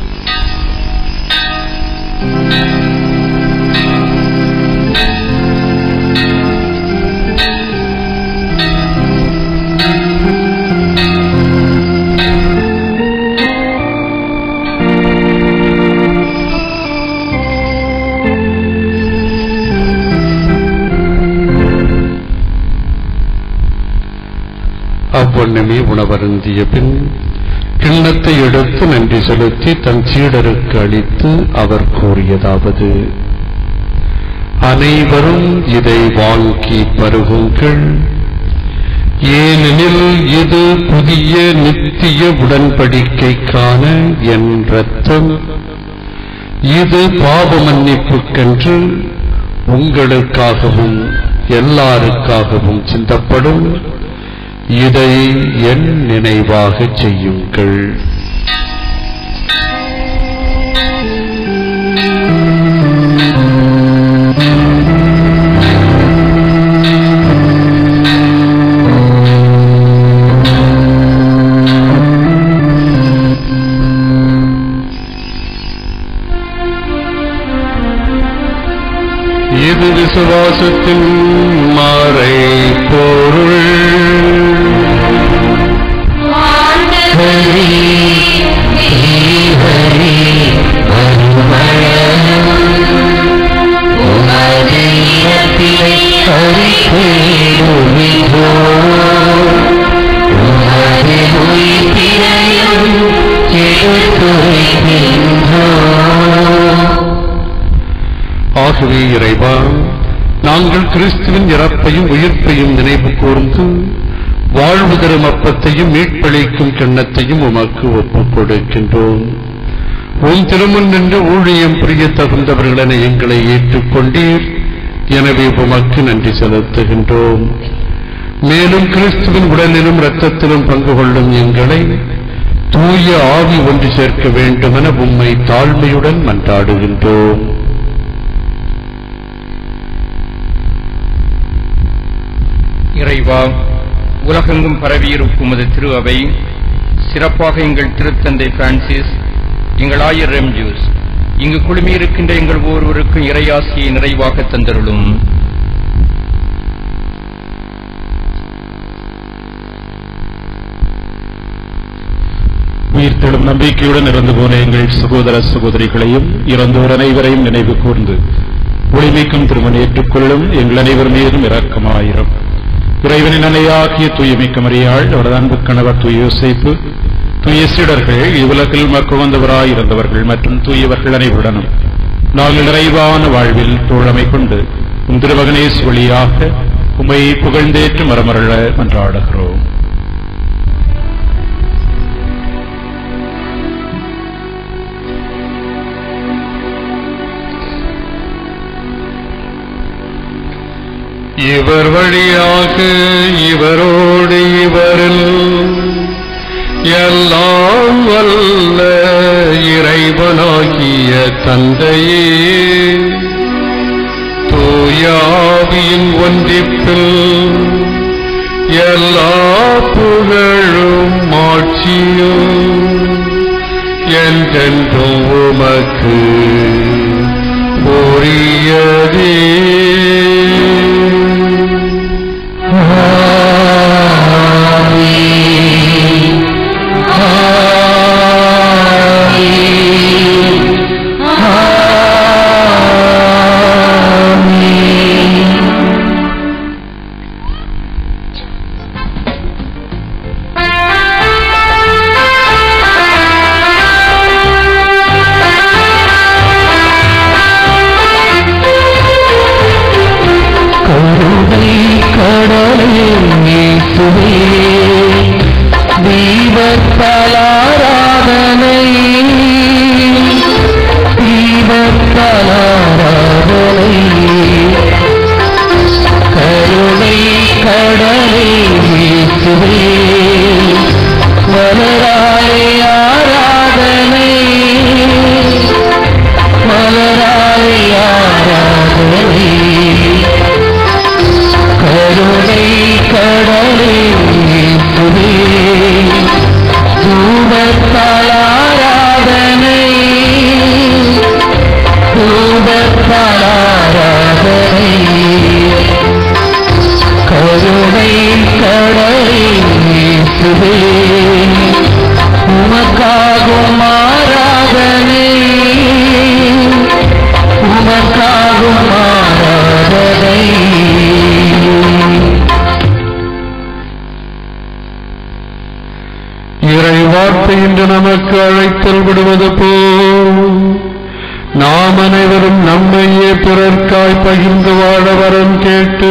அவ்வண்ணமே உணவருந்திய பின் கிண்ணத்தை எடுத்து நன்றி செலுத்தி தன் சீடருக்கு அளித்து அவர் கூறியதாவது அனைவரும் இதை வாங்கி பருகுங்கள் ஏனெனில் இது புதிய நித்திய உடன்படிக்கைக்கான என் ரத்தம் இது பாவ மன்னிப்புக்கென்று உங்களுக்காகவும் எல்லாருக்காகவும் சிந்தப்படும் இதை என் நினைவாகச் செய்யுங்கள் இது விசுவாசத்தின் மாறை பொருள் ஆகவே இறைவா நாங்கள் கிறிஸ்துவின் இறப்பையும் உயிர்ப்பையும் நினைவு கூர்ந்து வாழ்வு தரும் அப்பத்தையும் மீட்பளிக்கும் கிண்ணத்தையும் உமக்கு ஒப்புக் கொடுக்கின்றோம் உன் திருமுன் நின்று ஊழியம் புரிய தகுந்தவர்களென எங்களை ஏற்றுக்கொண்டீர் எனவே உமக்கு நன்றி செலுத்துகின்றோம் மேலும் கிறிஸ்துவின் உடலிலும் இரத்தத்திலும் பங்கு கொள்ளும் எங்களை தூய ஆவி ஒன்று சேர்க்க வேண்டுமென உம்மை தாழ்மையுடன் மன்றாடுகின்றோம் இறைவா உலகெங்கும் பரவியிருக்கும் உமது திரு அவை சிறப்பாக எங்கள் திருத்தந்தை பிரான்சிஸ் எங்கள் ஆயர் ரெம்ஜூஸ் இங்கு குழுமியிருக்கின்ற எங்கள் ஒவ்வொருவருக்கும் இறையாசியை நிறைவாக தந்தருளும் உயிர்த்தெழும் நம்பிக்கையுடன் இறந்து போன எங்கள் சகோதர சகோதரிகளையும் இறந்தோர் அனைவரையும் நினைவு கூர்ந்து ஒளிமிக்கும் திருமணம் ஏற்றுக்கொள்ளும் எங்கள் அனைவர் மீதும் இரக்கமாயிரும் இறைவனின் அணையாகிய தூயமிக்க மரியாள் அவரது அன்பு கணவர் தூய யோசேப்பு தூய சீடர்கள் இவ்வுலகில் மக்கள் வந்தவராய் இருந்தவர்கள் மற்றும் தூயவர்கள் அனைவருடனும் நாங்கள் நிறைவான வாழ்வில் தோழமை கொண்டு உம் திருமகனேஸ் வழியாக உம்மை புகழ்ந்தேற்று மரமரள மன்றாடுகிறோம் இவர் வழியாக இவரோடு இவரில் எல்லாம் வல்ல இறைவனாகிய தந்தையே தூயாவியின் ஒன்றிப்பில் எல்லா புகழும் ஆட்சியும் என்றென்றும் உமக்கு உரியதே இயேசுவே தீபத்தால் ஆராதனை தீபத்தால் ஆராதனை கருணை கடலை இயேசுவே மலராலே ஆராதனை மலராலே ஆராதனை கருணை கடலே இயேசுவே தூபத்தால் ஆராதனை தூபத்தால் ஆராதனை கருணை கடலே இயேசுவே உமக்காகும் ஆராதனை உமக்காகும் ஆராதனை இறை வார்த்தை இன்று நமக்கு அழைத்தல் விடுவது போல் நாம் அனைவரும் நம்மையே பிறர்க்காய் பகிர்ந்து வாழ வரம் கேட்டு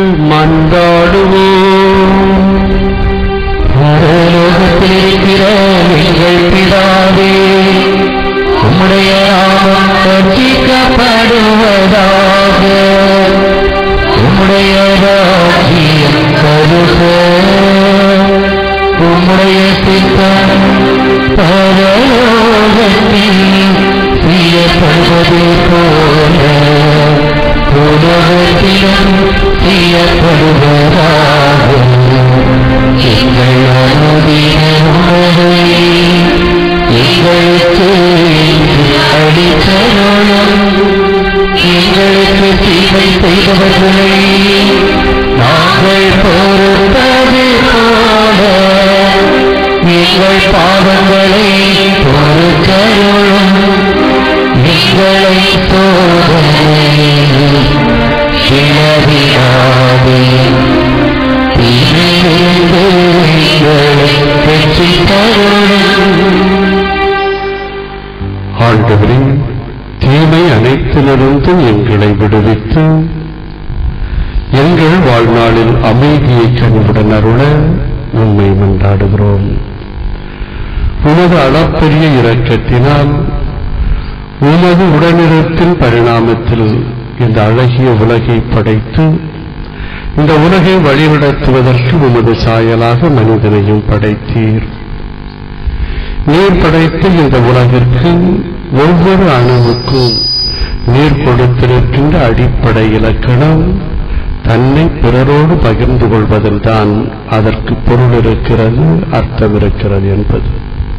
மன்றாடுவோம் பரலோகத்திலிருக்கிற எங்கள் பிதாவே உம்முடைய நாமம் ரட்சிக்கப்படுவதாக உம்முடைய ராஜ்யம் கருக உம்முடைய சித்தம் பரலோகத்தில் செய்யப்படுவது போல உலகத்திலும் செய்யப்படுவதாக எங்கள் அனுதின உணவை எங்களுக்கு இன்று அளித்தருளும் எங்களுக்கு தீமை செய்தவர்களை நாங்கள் பொறுத்தது போல எங்கள் பாவங்களை பொறுத்தருளும் எங்களை சோதனையில் விழவிடாதே தீமையிலிருந்து எங்களை ரட்சித்தருளும் ஆண்டவரே தீமை அனைத்திலிருந்தும் எங்களை விடுவித்து எங்கள் வாழ்நாளில் அமைதியை கனிவுடன் அருள உண்மை மன்றாடுகிறோம் உமது அளப்பெரிய இரக்கத்தினால் உமது உடனிருப்பின் பரிணாமத்தில் இந்த அழகிய உலகை படைத்து இந்த உலகை வழிநடத்துவதற்கு உமது சாயலாக மனிதனையும் படைத்தீர் நீர் படைத்த இந்த உலகிற்கு ஒவ்வொரு அணுவுக்கும் நீர் கொடுத்திருக்கின்ற அடிப்படை இலக்கணம் தன்னை பிறரோடு பகிர்ந்து கொள்வதில்தான் அதற்கு பொருள் இருக்கிறது அர்த்தம் இருக்கிறது என்பது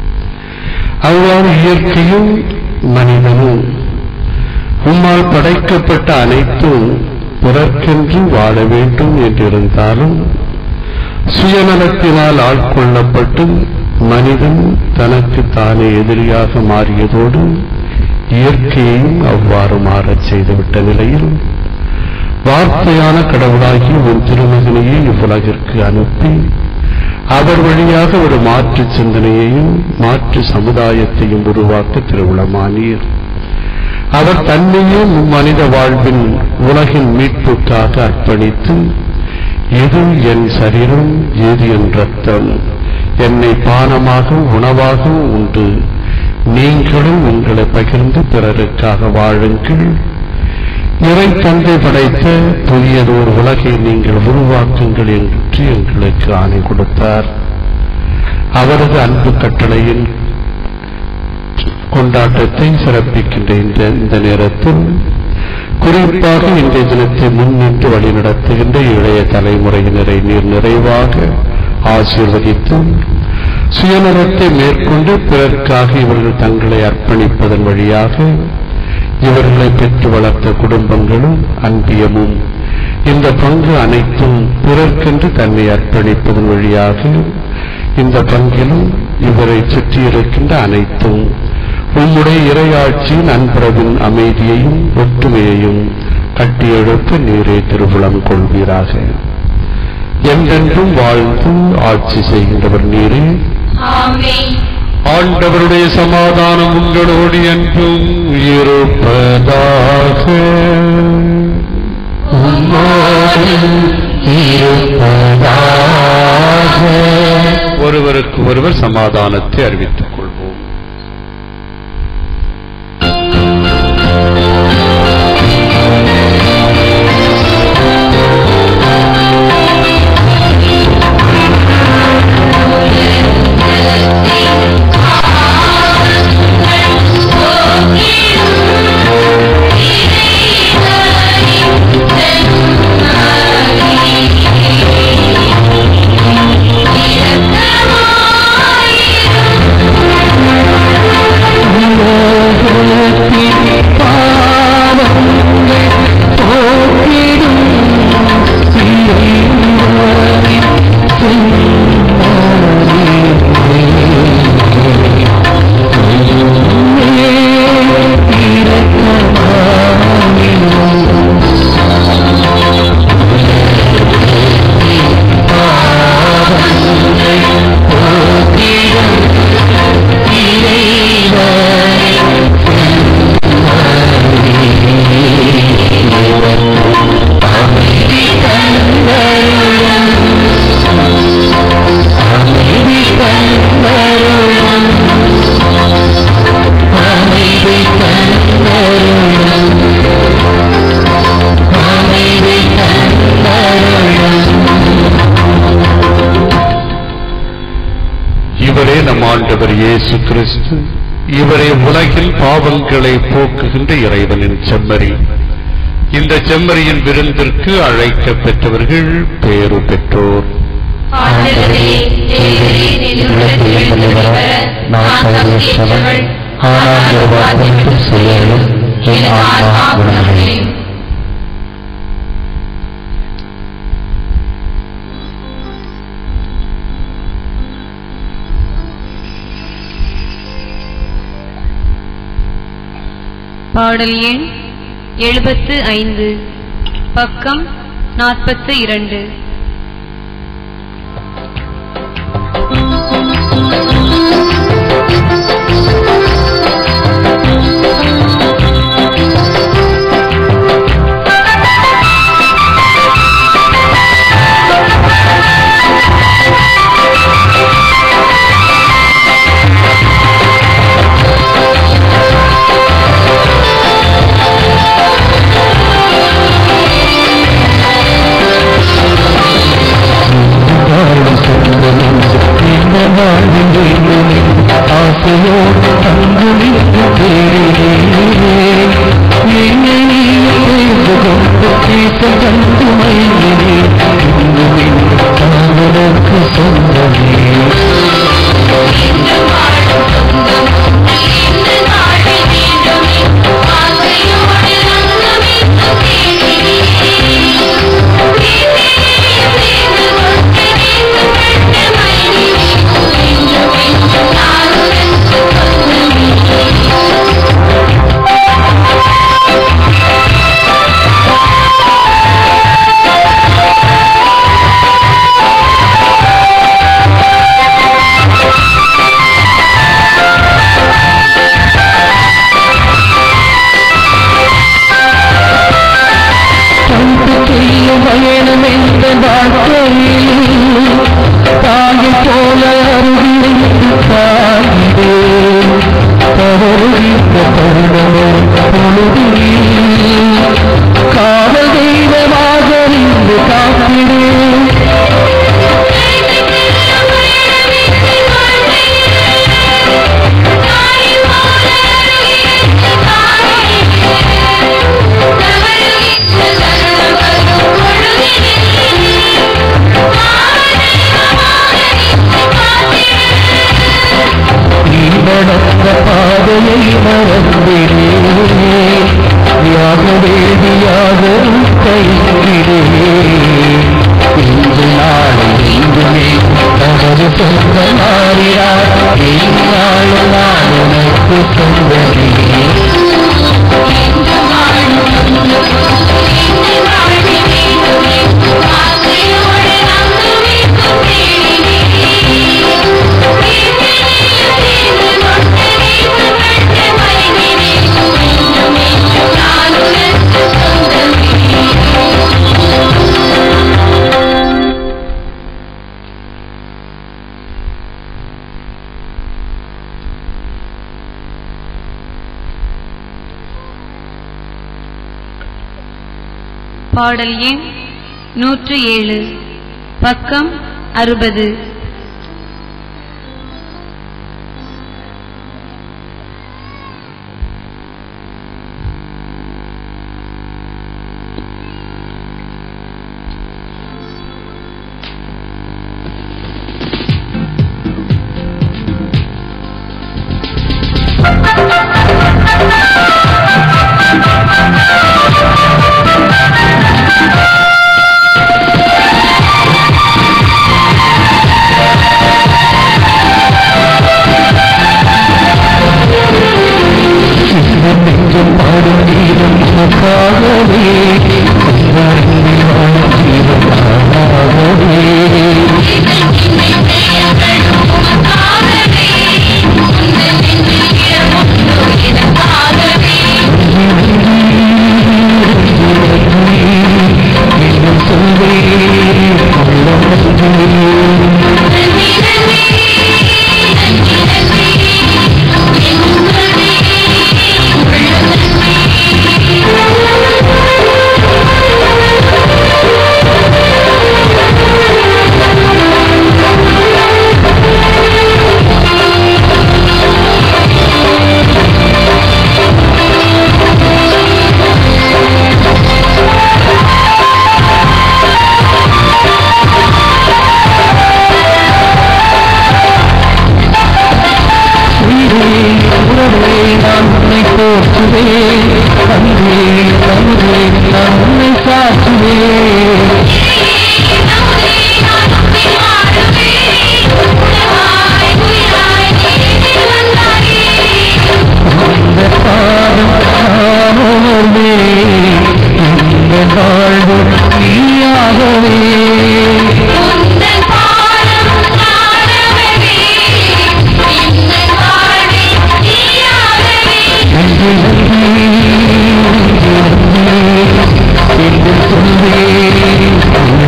அவ்வாறு இயற்கையும் மனிதனும் உம்மால் படைக்கப்பட்ட அனைத்தும் பிறர்க்கென்று வாழ வேண்டும் என்றிருந்தாலும் சுயநலத்தினால் ஆட்கொள்ளப்பட்டு மனிதன் தனக்கு தானே எதிரியாக மாறியதோடு இயற்கையையும் அவ்வாறு மாறச் செய்துவிட்ட நிலையில் வார்த்தையான கடவுளாகி உன் திருமகனையே இவ்வுலகிற்கு அனுப்பி அவர் வழியாக ஒரு மாற்று சிந்தனையையும் மாற்று சமுதாயத்தையும் உருவாக்க திருவிழமானீர் அவர் தன்னையே மனித வாழ்வின் உலகின் மீட்புக்காக அர்ப்பணித்து எது என் சரீரம் எது என் ரத்தம் என்னை பானமாகவும் உணவாகவும் உண்டு நீங்களும் உங்களை பகிர்ந்து பிறருக்காக வாழுங்கள் இறை தந்தை படைத்த புதியதோர் உலகை நீங்கள் உருவாக்குங்கள் என்று எங்களுக்கு ஆணை கொடுத்தார் அவரது அன்பு கட்டளையின் கொண்டாட்டத்தை சிறப்பிக்கின்ற இந்த இந்த நேரத்தில் குறிப்பாக இன்றைய தினத்தை முன்னின்று வழிநடத்துகின்ற இளைய தலைமுறையினரை நீர் நிறைவாக ஆசீர்வதித்து சுயநலத்தை மேற்கொண்டு பிறர்க்காக இவர்கள் தங்களை அர்ப்பணிப்பதன் வழியாக இவர்களை பெற்று வளர்த்த குடும்பங்களும் அன்பியமும் இந்த பங்கு அனைத்தும் பிறர்க்கென்று தன்னை அர்ப்பணிப்பதன் வழியாக இந்த பங்கிலும் இவரை சுற்றியிருக்கின்ற அனைத்தும் உம்முடைய இறையாட்சியின் அன்பரவின் அமைதியையும் ஒற்றுமையையும் கட்டியெழுப்ப நீரே திருவுளம் கொள்வீராக என்றென்றும் வாழ்ந்து ஆட்சி செய்கின்றவர் நீரே ஆமென் ஆண்டவருடைய சமாதானம் உங்களோடு என்றும் இருப்பதாக உம்மோடும் ஒருவருக்கு ஒருவர் சமாதானத்தை அறிவித்துக் கொள்வோம் இவரே நம் ஆண்டவர் இயேசு கிறிஸ்து இவரே உலகில் பாவங்களை போக்குகின்ற இறைவனின் செம்மறி இந்த செம்மறியின் விருந்திற்கு அழைக்கப் பெற்றவர்கள் பேறு பெற்றோர் ஆண்டவரே தேவரே நின்னுள்ளத்தில் எழுந்து வர நான் தகுதியற்றவள் ஆனால் ஒரு வார்த்தை மட்டும் சொல்லியலும் என் ஆன்மா குணமடையும் பாடல் எண் எழுபத்து ஐந்து பக்கம் நாற்பத்து இரண்டு காவல் தெய்வமாக இருந்து காத்திடு நீ நடந்த பாதையை மறந்திடே யாக வேதியாக கைவிடே இன்று நாளை இன்றுமே தனது சொந்த மாறினார் நாளும் நான் உனக்கு சொந்தமே Thank you. பாடல் எண் நூற்று ஏழு பக்கம் அறுபது நெஞ்சம் பாடும் கீதம் உனக்காகவே கொண்டாடில் வாழும் கீதம் நானாகவே இன்னும் சொல்வேன் உள்ளம் உறவே நான் உன்னை போற்றுவேன் அன்பே அன்பே நான் உன்னை சாற்றுவேன் இந்த பாதம் நான் உணர்வேன் இந்த வாழ்வு நீயாகவே நன்றி நன்றி என்று சொல்வேன்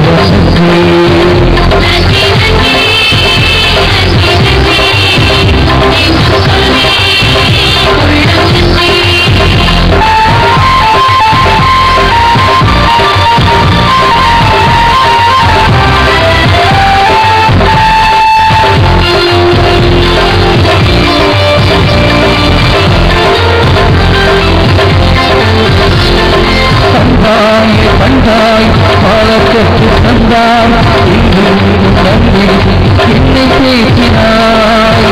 தந்தாய் தந்தாய் பாலக்கத்து தந்தாய் இன்னும் நன்றி என்னை பேசினாய்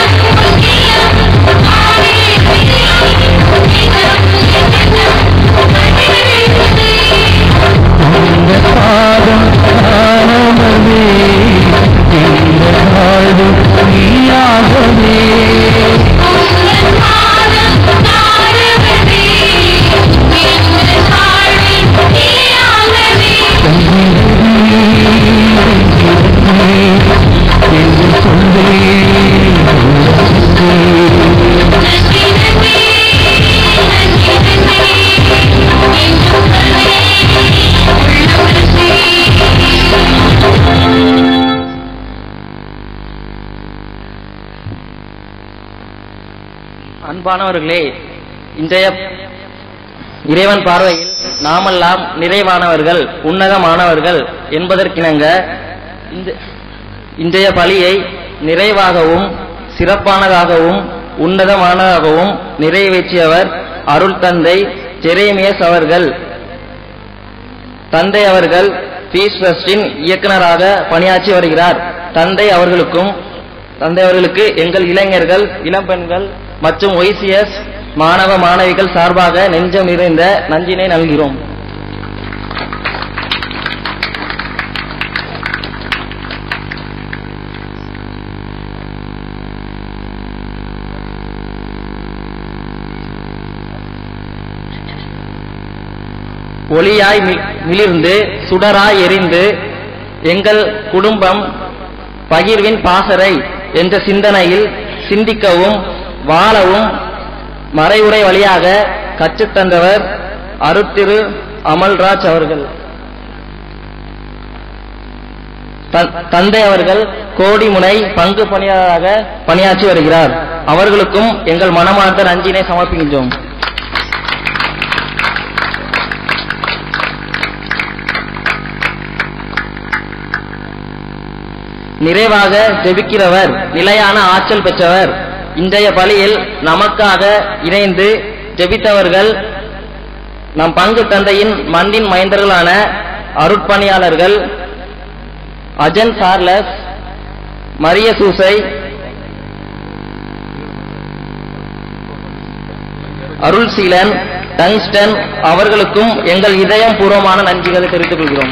அந்த பாதம் காணவே இந்த வாழ்வு நீயாகவே என்று அன்பானவர்களே இன்றைய இறைவன் பார்வையில் நாமெல்லாம் நிறைவானவர்கள் உன்னதமானவர்கள் என்பதற்கிணங்க இந்த இன்றைய பலியை நிறைவாகவும் சிறப்பானதாகவும் உன்னதமானதாகவும் நிறைவேற்றியவர் அருள் தந்தை ஜெரேமியஸ் அவர்கள் தந்தை அவர்கள் பீஸ் ட்ரஸ்டின் இயக்குனராக பணியாற்றி வருகிறார் தந்தை அவர்களுக்கும் தந்தை அவர்களுக்கு எங்கள் இளைஞர்கள் இளம்பெண்கள் மற்றும் ஒய்சிஎஸ் மாணவ மாணவிகள் சார்பாக நெஞ்சம் நிறைந்த நஞ்சினை நல்கிறோம் ஒளியாய் மி- மிளிர்ந்து சுடராய் எரிந்து எங்கள் குடும்பம் பகிர்வின் பாசறை என்ற சிந்தனையில் சிந்திக்கவும் வாழவும் மறைவுரை வழியாக கற்றுத்தந்தவர் அருட்திரு அமல்ராஜ் அவர்கள் தன்- தந்தை அவர்கள் கோடிமுனை பங்கு பணியாளராக பணியாற்றி வருகிறார் அவர்களுக்கும் எங்கள் மனமார்ந்த நன்றினை சமர்ப்பிக்கின்றோம் நிறைவாக ஜெபிக்கிறவர் நிலையான ஆற்றல் பெற்றவர் இன்றைய பலியில் நமக்காக இணைந்து ஜெபித்தவர்கள் நம் பங்கு தந்தையின் மண்ணின் மைந்தர்களான அருட்பணியாளர்கள் அஜன் சார்லஸ் மரிய சூசை அருள்சீலன் டங்ஸ்டன் அவர்களுக்கும் எங்கள் இதயம் பூர்வமான நன்றிகளை தெரிவித்துக் கொள்கிறோம்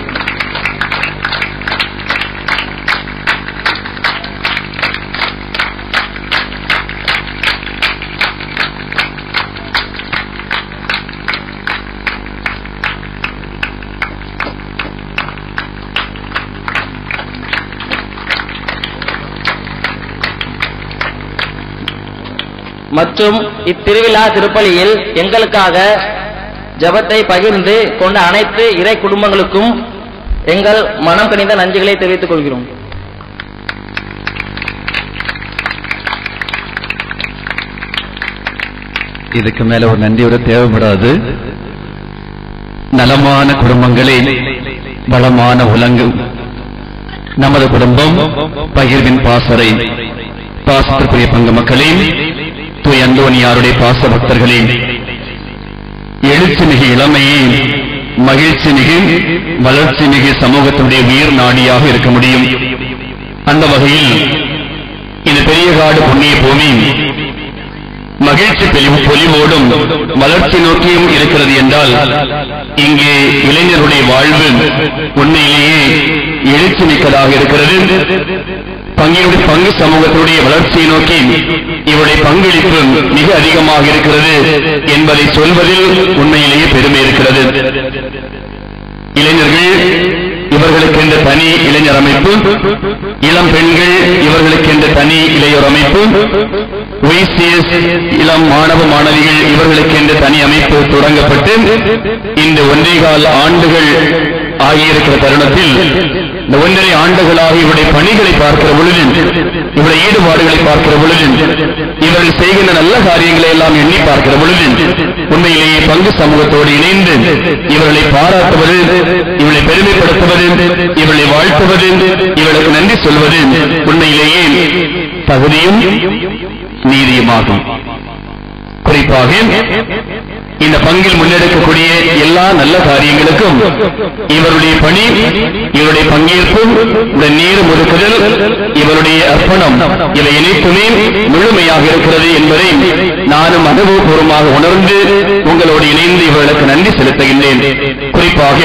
மற்றும் இத்திருவிழா திருப்பலியில் எங்களுக்காக ஜெபத்தை பகிர்ந்து கொண்ட அனைத்து இறை குடும்பங்களுக்கும் எங்கள் மனம் கனிந்த நன்றிகளை தெரிவித்துக் கொள்கிறோம் இதுக்கு மேல ஒரு நன்றியோட தேவைப்படாது நலமான குடும்பங்களே வளமான உலங்கு நமது குடும்பம் பகிர்வின் பாசறை பாசத்திற்குரிய பங்கு மக்களே தூய் அந்தோனியாருடைய பாச பக்தர்களே எழுச்சி மிகு இளமையே மகிழ்ச்சி மிகு வளர்ச்சி மிகு சமூகத்தினுடைய உயிர் நாடியாக இருக்க முடியும் அந்த வகையில் இந்த பெரிய காடு புண்ணிய பூமி மகிழ்ச்சி பொலிவு பொலிவோடும் வளர்ச்சி நோக்கியும் இருக்கிறது என்றால் இங்கே இளைஞருடைய வாழ்வு உண்மையிலேயே எழுச்சி மிக்கதாக இருக்கிறது பங்கினுடைய பங்கு சமூகத்தினுடைய வளர்ச்சியை நோக்கி இவருடைய பங்களிப்பு மிக அதிகமாக இருக்கிறது என்பதை சொல்வதில் உண்மையிலேயே பெருமை இருக்கிறது இளைஞர்கள் இவர்களுக்கென்ற தனி இளைஞர் அமைப்பு இளம் பெண்கள் இவர்களுக்கென்ற தனி இளையோர் அமைப்பு ஒய்சிஎஸ் இளம் மாணவ மாணவிகள் இவர்களுக்கென்ற தனி அமைப்பு தொடங்கப்பட்டு இந்த ஒன்றேகால் ஆண்டுகள் ஆகியிருக்கிற தருணத்தில் இந்த ஒன்றரை ஆண்டுகளாக இவருடைய பணிகளை பார்க்கிற பொழுது இவருடைய ஈடுபாடுகளை பார்க்கிற பொழுது இவர்கள் செய்கின்ற நல்ல காரியங்களை எல்லாம் எண்ணி பார்க்கிற பொழுது உண்மையிலேயே பங்கு சமூகத்தோடு இணைந்து இவர்களை பாராட்டுவது இவர்களை பெருமைப்படுத்துவது இவர்களை வாழ்த்துவது இவர்களுக்கு நன்றி சொல்வது உண்மையிலேயே தகுதியும் நீதியுமாகும் குறிப்பாக இந்த பங்கில் முன்னெடுக்கக்கூடிய எல்லா நல்ல காரியங்களுக்கும் இவருடைய பணி இவருடைய பங்கேற்பு இந்த நீர் முறுக்குதல் இவருடைய அர்ப்பணம் இவை அனைத்துமே முழுமையாக இருக்கிறது என்பதை நானும் அனுபவபூர்வமாக உணர்ந்து உங்களோடு இணைந்து இவர்களுக்கு நன்றி செலுத்துகின்றேன் குறிப்பாக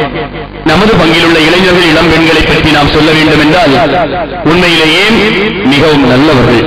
நமது பங்கில் உள்ள இளைஞர்கள் இளம் பெண்களை பற்றி நாம் சொல்ல வேண்டும் என்றால் உண்மையிலேயே மிகவும் நல்லவர்கள்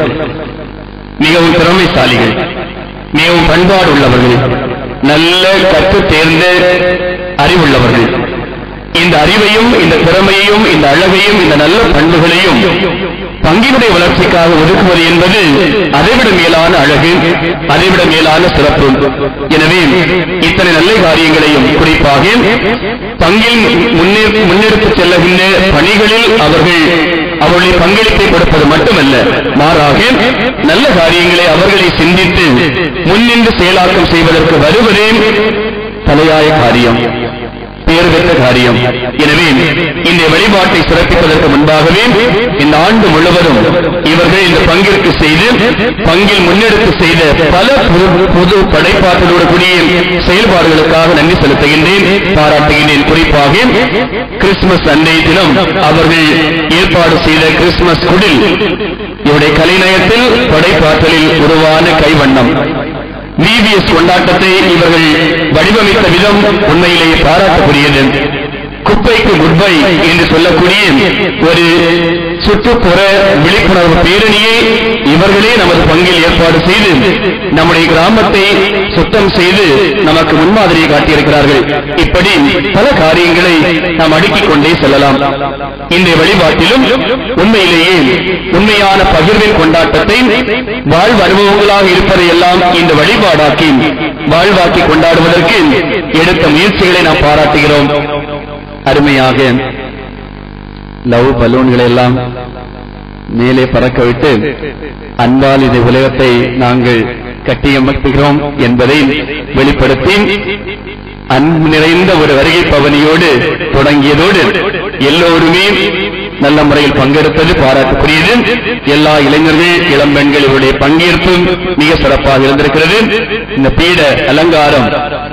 மிகவும் திறமைசாலிகள் மிகவும் பண்பாடு உள்ளவர்கள் நல்ல கற்று தேர்ந்த அறிவுள்ளவர்கள் இந்த அறிவையும் இந்த திறமையையும் இந்த அழகையும் இந்த நல்ல பண்புகளையும் பங்கினுடைய வளர்ச்சிக்காக ஒதுக்குவது என்பது அதைவிட மேலான அழகு அதைவிட மேலான சிறப்பு எனவே இத்தனை நல்ல காரியங்களையும் குறிப்பாக பங்கில் முன்னே முன்னெடுத்து செல்லுகின்ற பணிகளில் அவர்கள் அவருடைய பங்களிப்பை கொடுப்பது மட்டுமல்ல மாறாக நல்ல காரியங்களை அவர்களை சிந்தித்து முன்னின்று செயலாக்கம் செய்வதற்கு வருவதே தலையாய காரியம் பேர் பெற்ற காரியம் எனவே இந்த வழிபாட்டை சிறப்பிப்பதற்கு முன்பாகவே இந்த ஆண்டு முழுவதும் இவர்கள் இந்த பங்கிற்கு செய்து பங்கில் முன்னெடுத்து செய்த பல புது புது படைப்பாற்றலோடு கூடிய செயல்பாடுகளுக்காக நன்றி செலுத்துகின்றேன் பாராட்டுகின்றேன் குறிப்பாக கிறிஸ்துமஸ் அன்றைய தினம் அவர்கள் ஏற்பாடு செய்த கிறிஸ்துமஸ் குடில் இவருடைய கலைநயத்தில் படைப்பாற்றலில் உருவான கைவண்ணம் விபிஎஸ் கொண்டாட்டத்தை இவர்கள் வடிவமைத்த விதம் உண்மையிலேயே பாராட்டக்கூடியது குப்பைக்கு குட்பை என்று சொல்லக்கூடிய ஒரு சுற்றுப்புற விழிப்புணர்வு பேரணியை இவர்களே நமது பங்கில் ஏற்பாடு செய்து நம்முடைய கிராமத்தை சுத்தம் செய்து நமக்கு முன்மாதிரியை காட்டியிருக்கிறார்கள் இப்படி பல காரியங்களை நாம் அடுக்கிக் கொண்டே செல்லலாம் இன்றைய வழிபாட்டிலும் உண்மையிலேயே உண்மையான பகிர்வின் கொண்டாட்டத்தை வாழ்வு அனுபவங்களாக இருப்பதையெல்லாம் இந்த வழிபாடாக்கி வாழ்வாக்கி கொண்டாடுவதற்கு எடுத்த முயற்சிகளை நாம் பாராட்டுகிறோம் அருமையாக லவ் பலூன்களை எல்லாம் மேலே பறக்க விட்டு அன்பால் இந்த உலகத்தை நாங்கள் கட்டியமைப்புகிறோம் என்பதை வெளிப்படுத்தி அன்பு நிறைந்த ஒரு வருகை பவனியோடு தொடங்கியதோடு எல்லோருமே நல்ல முறையில் பங்கெடுத்தது பாராட்டுக்குரியது எல்லா இளைஞர்கள் இளம் பெண்கள் இவருடைய பங்கேற்பும் மிக சிறப்பாக இருந்திருக்கிறது இந்த பீட அலங்காரம்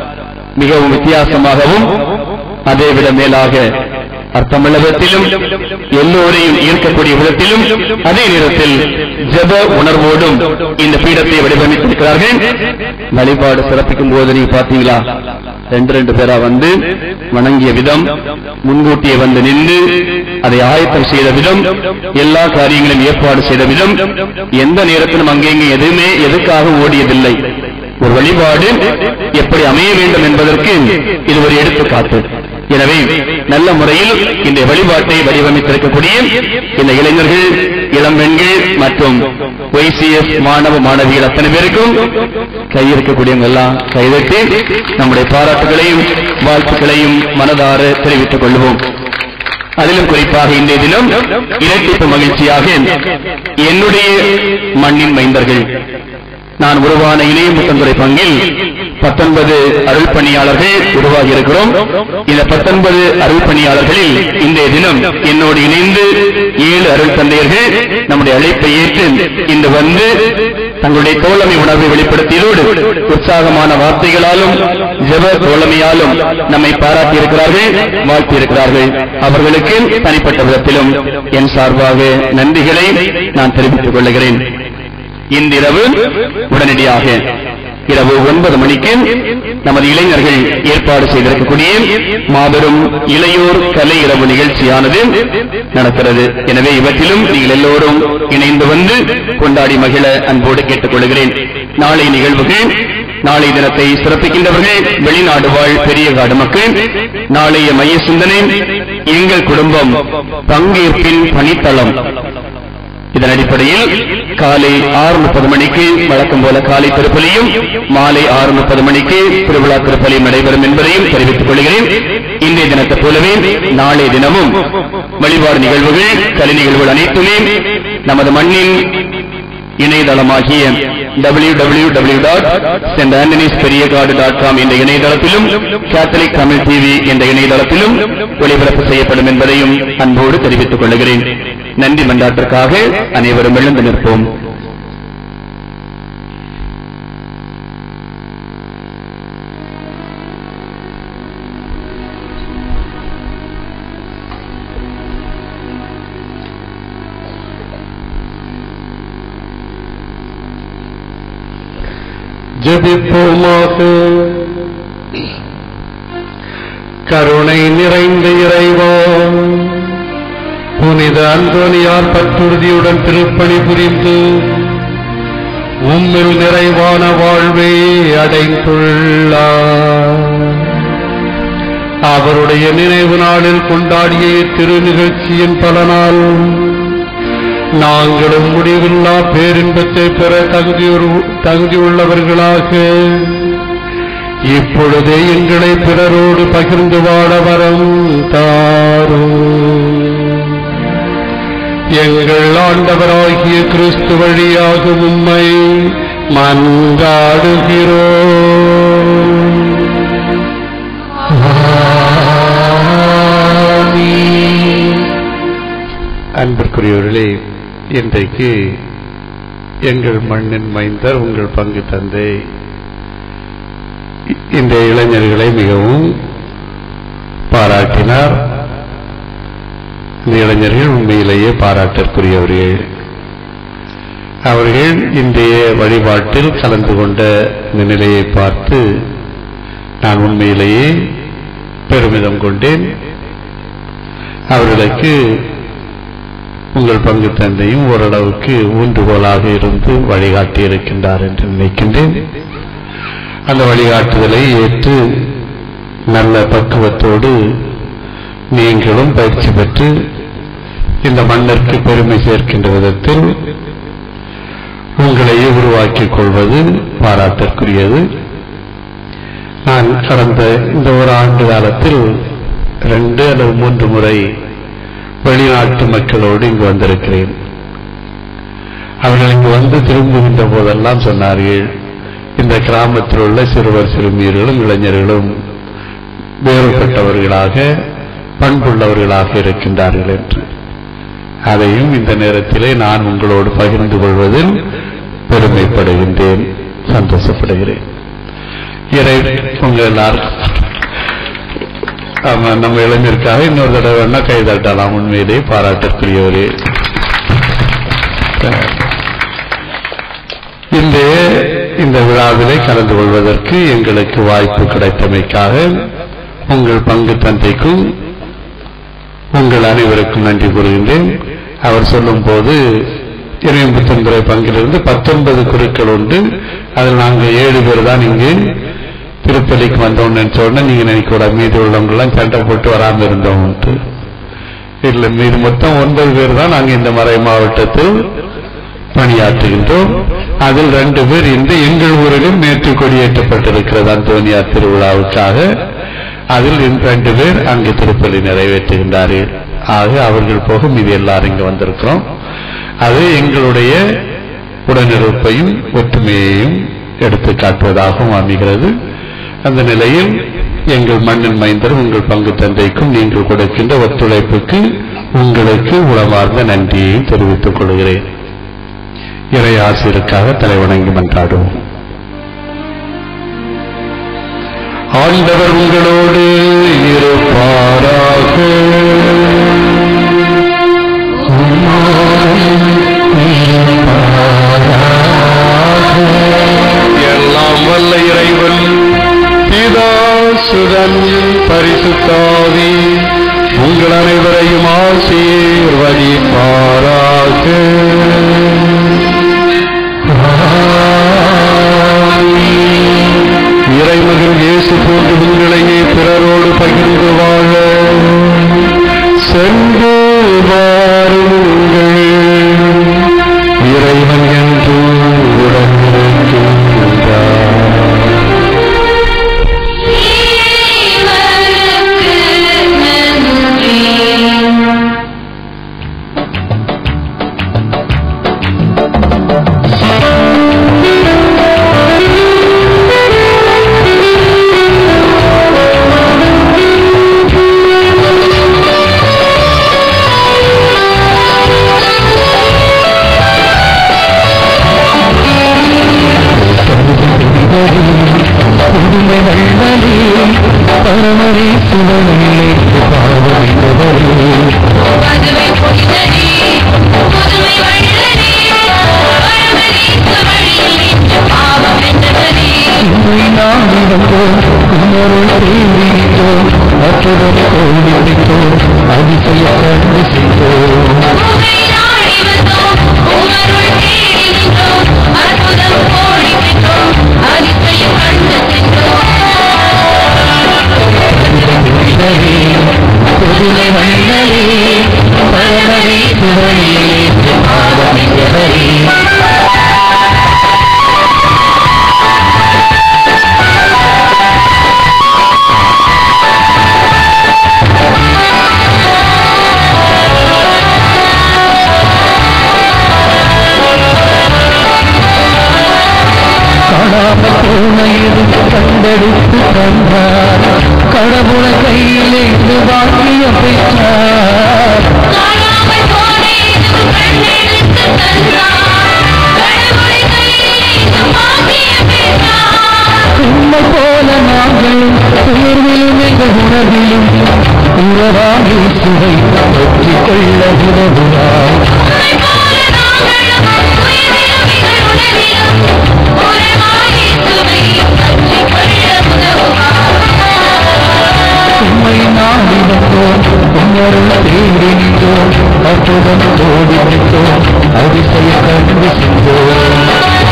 மிகவும் வித்தியாசமாகவும் அதைவிட மேலாக அர்த்தமுள்ள விதத்திலும் எல்லோரையும் ஈர்க்கக்கூடிய விதத்திலும் அதே நேரத்தில் ஜெப உணர்வோடும் இந்த பீடத்தை வடிவமைத்திருக்கிறார்கள் வழிபாடு சிறப்பிக்கும் போது நீங்க பாத்தீங்களா ரெண்டு ரெண்டு பேரா வந்து வணங்கிய விதம் முன்கூட்டியே வந்து நின்று அதை ஆயத்தம் செய்த விதம் எல்லா காரியங்களையும் ஏற்பாடு செய்த விதம் எந்த நேரத்திலும் அங்கெங்கே எதுவுமே எதுக்காக ஓடியதில்லை ஒரு வழிபாடு எப்படி அமைய வேண்டும் என்பதற்கு இது ஒரு எடுத்துக்காட்டு எனவே நல்ல முறையில் இந்த வழிபாட்டை வடிவமைத்திருக்கக்கூடிய இந்த இளைஞர்கள் இளம் பெண்கள் மற்றும் ஒய்சிஎஸ் மாணவ மாணவிகள் அத்தனை பேருக்கும் கையிருக்கக்கூடியவங்க எல்லாம் கைதட்டி நம்முடைய பாராட்டுகளையும் வாழ்த்துக்களையும் மனதார தெரிவித்துக் கொள்வோம் அதிலும் குறிப்பாக இன்றைய தினம் இரட்டிப்பு மகிழ்ச்சியாக என்னுடைய மண்ணின் மைந்தர்கள் நான் உருவான இணைய முத்தந்துறை பங்கில் பத்தொன்பது அருள் பணியாளர்கள் உருவாகி இருக்கிறோம் இந்த பத்தொன்பது அருள் பணியாளர்களில் இன்றைய தினம் என்னோடு இணைந்து ஏழு அருள் தந்தையர்கள் நம்முடைய அழைப்பை ஏற்று இன்று வந்து தங்களுடைய தோழமை உணர்வை வெளிப்படுத்தியதோடு உற்சாகமான வார்த்தைகளாலும் ஜெப தோழமையாலும் நம்மை பாராட்டி இருக்கிறார்கள் வாழ்த்தி இருக்கிறார்கள் அவர்களுக்கு தனிப்பட்ட விதத்திலும் என் சார்பாக நன்றிகளை நான் தெரிவித்துக் கொள்கிறேன் இன்றிரவு உடனடியாக இரவு ஒன்பது மணிக்கு நமது இளைஞர்கள் ஏற்பாடு செய்திருக்கக்கூடிய மாபெரும் இளையோர் கலை இரவு நிகழ்ச்சியானது நடக்கிறது எனவே இவற்றிலும் நீங்கள் எல்லோரும் இணைந்து வந்து கொண்டாடி மகிழ அன்போடு கேட்டுக்கொள்கிறேன் நாளை நிகழ்வுகள் நாளை தினத்தை சிறப்பிக்கின்றவர்கள் வெளிநாடு வாழ் பெரிய காடு மக்கள் நாளைய மைய சிந்தனை எங்கள் குடும்பம் பங்கேற்பின் பணித்தளம் இதன் அடிப்படையில் காலை ஆறு முப்பது மணிக்கு வழக்கம் போல காலை திருப்பலியும் மாலை ஆறு முப்பது மணிக்கு திருவிழா திருப்பலியும் நடைபெறும் என்பதையும் தெரிவித்துக் கொள்கிறேன் இன்றைய தினத்தை போலவே நாளைய தினமும் வழிபாடு நிகழ்வுகள் கலை நிகழ்வுகள் அனைத்துமே நமது மண்ணின் இணையதளமாகிய W W W dot saint Antony's Periyakadu dot com என்ற இணையதளத்திலும் கேத்தலிக் தமிழ் டிவி என்ற இணையதளத்திலும் ஒளிபரப்பு செய்யப்படும் என்பதையும் அன்போடு தெரிவித்துக் கொள்கிறேன் நன்றி மன்றாட்டிற்காக அனைவரும் எழுந்து நிற்போம் ஜெபிப்போமாக கருணை நிறைந்த இறைவா புனித அந்தோனியார் பற்றுறுதியுடன் திருப்பணி புரிந்து உம்மில் நிறைவான வாழ்வே அடைந்துள்ளார் அவருடைய நினைவு நாளில் கொண்டாடிய திரு நிகழ்ச்சியின் பலனால் நாங்களும் முடிவில்லா பேரின்பத்தை பெற தகுதியுறு- தகுதியுள்ளவர்களாக இப்பொழுதே எங்களை பிறரோடு பகிர்ந்து வாழ வரம் தாரும் எங்கள் ஆண்டவராகிய கிறிஸ்து வழியாக உம்மை மன்றாடுகிறோம் அன்பிற்குரியவர்களே இன்றைக்கு எங்கள் மண்ணின் மைந்தர் உங்கள் பங்கு தந்தை இ- இந்த இளைஞர்களை மிகவும் பாராட்டினார் இந்த இளைஞர்கள் உண்மையிலேயே பாராட்டிற்குரியவர்கள் அவர்கள் இன்றைய வழிபாட்டில் கலந்து கொண்ட இந்த நிலையை பார்த்து நான் உண்மையிலேயே பெருமிதம் கொண்டேன் அவர்களுக்கு உங்கள் பங்கு தந்தையும் ஓரளவுக்கு ஊன்றுகோலாக இருந்து வழிகாட்டி இருக்கின்றார் என்று நினைக்கின்றேன் அந்த வழிகாட்டுதலை ஏற்று நல்ல பக்குவத்தோடு நீங்களும் பயிற்சி பெற்று இந்த மண்ணிற்கு பெருமை சேர்க்கின்ற விதத்தில் உங்களையே உருவாக்கிக் கொள்வது பாராட்டிற்குரியது நான் கடந்த இந்த ஒரு ஆண்டு காலத்தில் ரெண்டு அல்லது மூன்று முறை வெளிநாட்டு மக்களோடு இங்கு வந்திருக்கிறேன் அவர்கள் இங்கு வந்து திரும்புகின்ற போதெல்லாம் சொன்னார்கள் இந்த கிராமத்தில் உள்ள சிறுவர் சிறுமியர்களும் இளைஞர்களும் வேறுபட்டவர்களாக பண்புள்ளவர்களாக இருக்கின்றார்கள் என்று அதையும் இந்த நேரத்திலே நான் உங்களோடு பகிர்ந்து கொள்வதில் பெருமைப்படுகின்றேன் சந்தோஷப்படுகிறேன் இறை உங்க எல்லாரும் ஆமா நம்ம இளைஞருக்காக இன்னொரு தடவை வேணா கை தட்டலாம் உண்மையிலே பாராட்டக்கூடியவரே இந்த இந்த விழாவிலே கலந்து கொள்வதற்கு எங்களுக்கு வாய்ப்பு கிடைத்தமைக்காக உங்கள் பங்கு தந்தைக்கும் உங்கள் அனைவருக்கும் நன்றி கூறுகின்றேன் அவர் சொல்லும் போது இறையம்புத்தன்துறை பங்கிலிருந்து பத்தொன்பது குழுக்கள் உண்டு அதில் நாங்கள் ஏழு பேர் தான் இங்கு திருப்பதிக்கு வந்தோம்னு நினைச்ச உடனே நீங்க நினைக்கூட மீதி உள்ளவங்க எல்லாம் சண்டை போட்டு வராம இருந்தோம்ட்டு இல்ல மீது மொத்தம் ஒன்பது பேர் தான் நாங்க இந்த மறை மாவட்டத்தில் பணியாற்றுகின்றோம் அதில் ரெண்டு பேர் இன்று எங்கள் ஊரிலும் நேற்று கொடியேற்றப்பட்டிருக்கிறது அந்தோனியார் திருவிழாவுக்காக அதில் இந்த ரெண்டு பேர் அங்கு திருப்பலி நிறைவேற்றுகின்றார்கள் ஆக அவர்கள் போக மீது எல்லாரும் இங்கு வந்திருக்கிறோம் அது எங்களுடைய உடனிருப்பையும் ஒற்றுமையையும் எடுத்து காட்டுவதாகவும் அமைகிறது அந்த நிலையில் எங்கள் மண்ணின் மைந்தர் உங்கள் பங்கு தந்தைக்கும் நீங்கள் கொடுக்கின்ற ஒத்துழைப்புக்கு உங்களுக்கு உளமார்ந்த நன்றியை தெரிவித்துக் கொள்கிறேன் இறை ஆசிரியருக்காக தலைவணங்கி மன்றாடுவோம் ஆண்டவர் உங்களோடு இருப்பாராக எல்லாம் வல்ல இறைவன் பிதாசுதன் பரிசுத்தாவி உங்கள் அனைவரையும் ஆசீர்வதிப்பாராக இறைமகன் இயேசு போன்று உங்களையே பிறரோடு பகிர்ந்து வாழ சென்று வாருங்கள் இறைவன் என்று உடனிருக்கின்றார் புதுமை வள்ளலே பரமரே சுடலே பாவமிட்டவரே உண்மை நாடி வந்தோம் குமருள் தேடித்தோம் அற்றுடன் கோடி பிடித்தோம் அதிசய கண்டு செய்தோம் புதுமை வள்ளலே பரமரே சுடலே பாவமிட்டவரே காணாமல் போன இது கண்டெடுத்து தந்தார் கடவுள கையிலிருந்து வாக்கிய பெற்றார் உண்மை போல நாங்களும் உயர்விலும் எங்கள் உணர்விலும் உறவாகி சுவை பற்றி கொள்ள உதவுவார் உண்மை நாடி வந்தோம் உன்னருள் தேடி நின்றோம் அற்புதம் ஓடி நின்றோம் அதிசய கண்டு சென்றோம்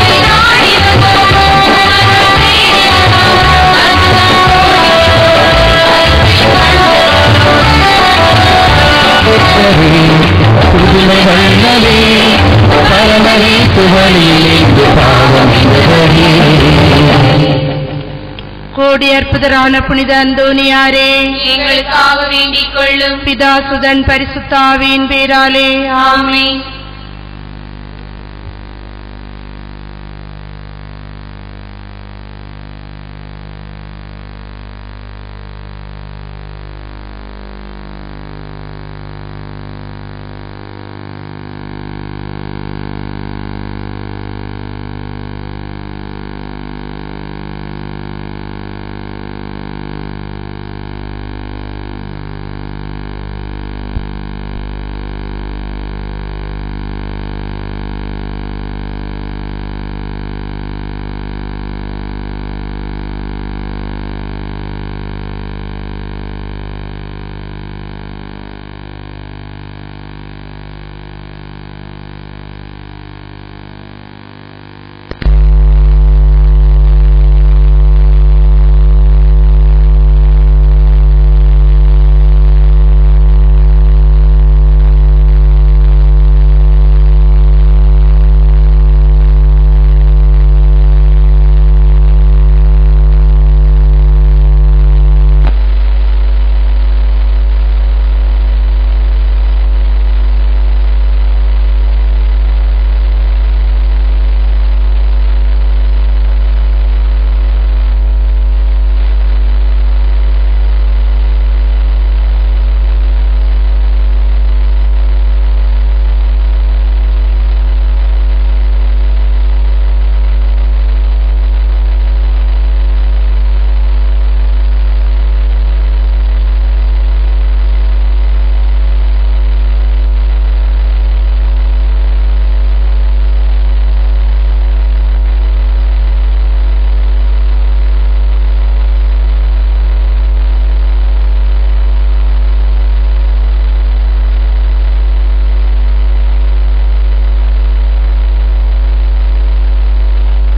புதுமை வல்லவே பரமரே புகழிலே பாவம் கோடி அற்புதரான புனித அந்தோனியாரே எங்களுக்காக வேண்டிக் கொள்ளும் பிதாசுதன் பரிசுத்தாவின் பேராலே ஆமென்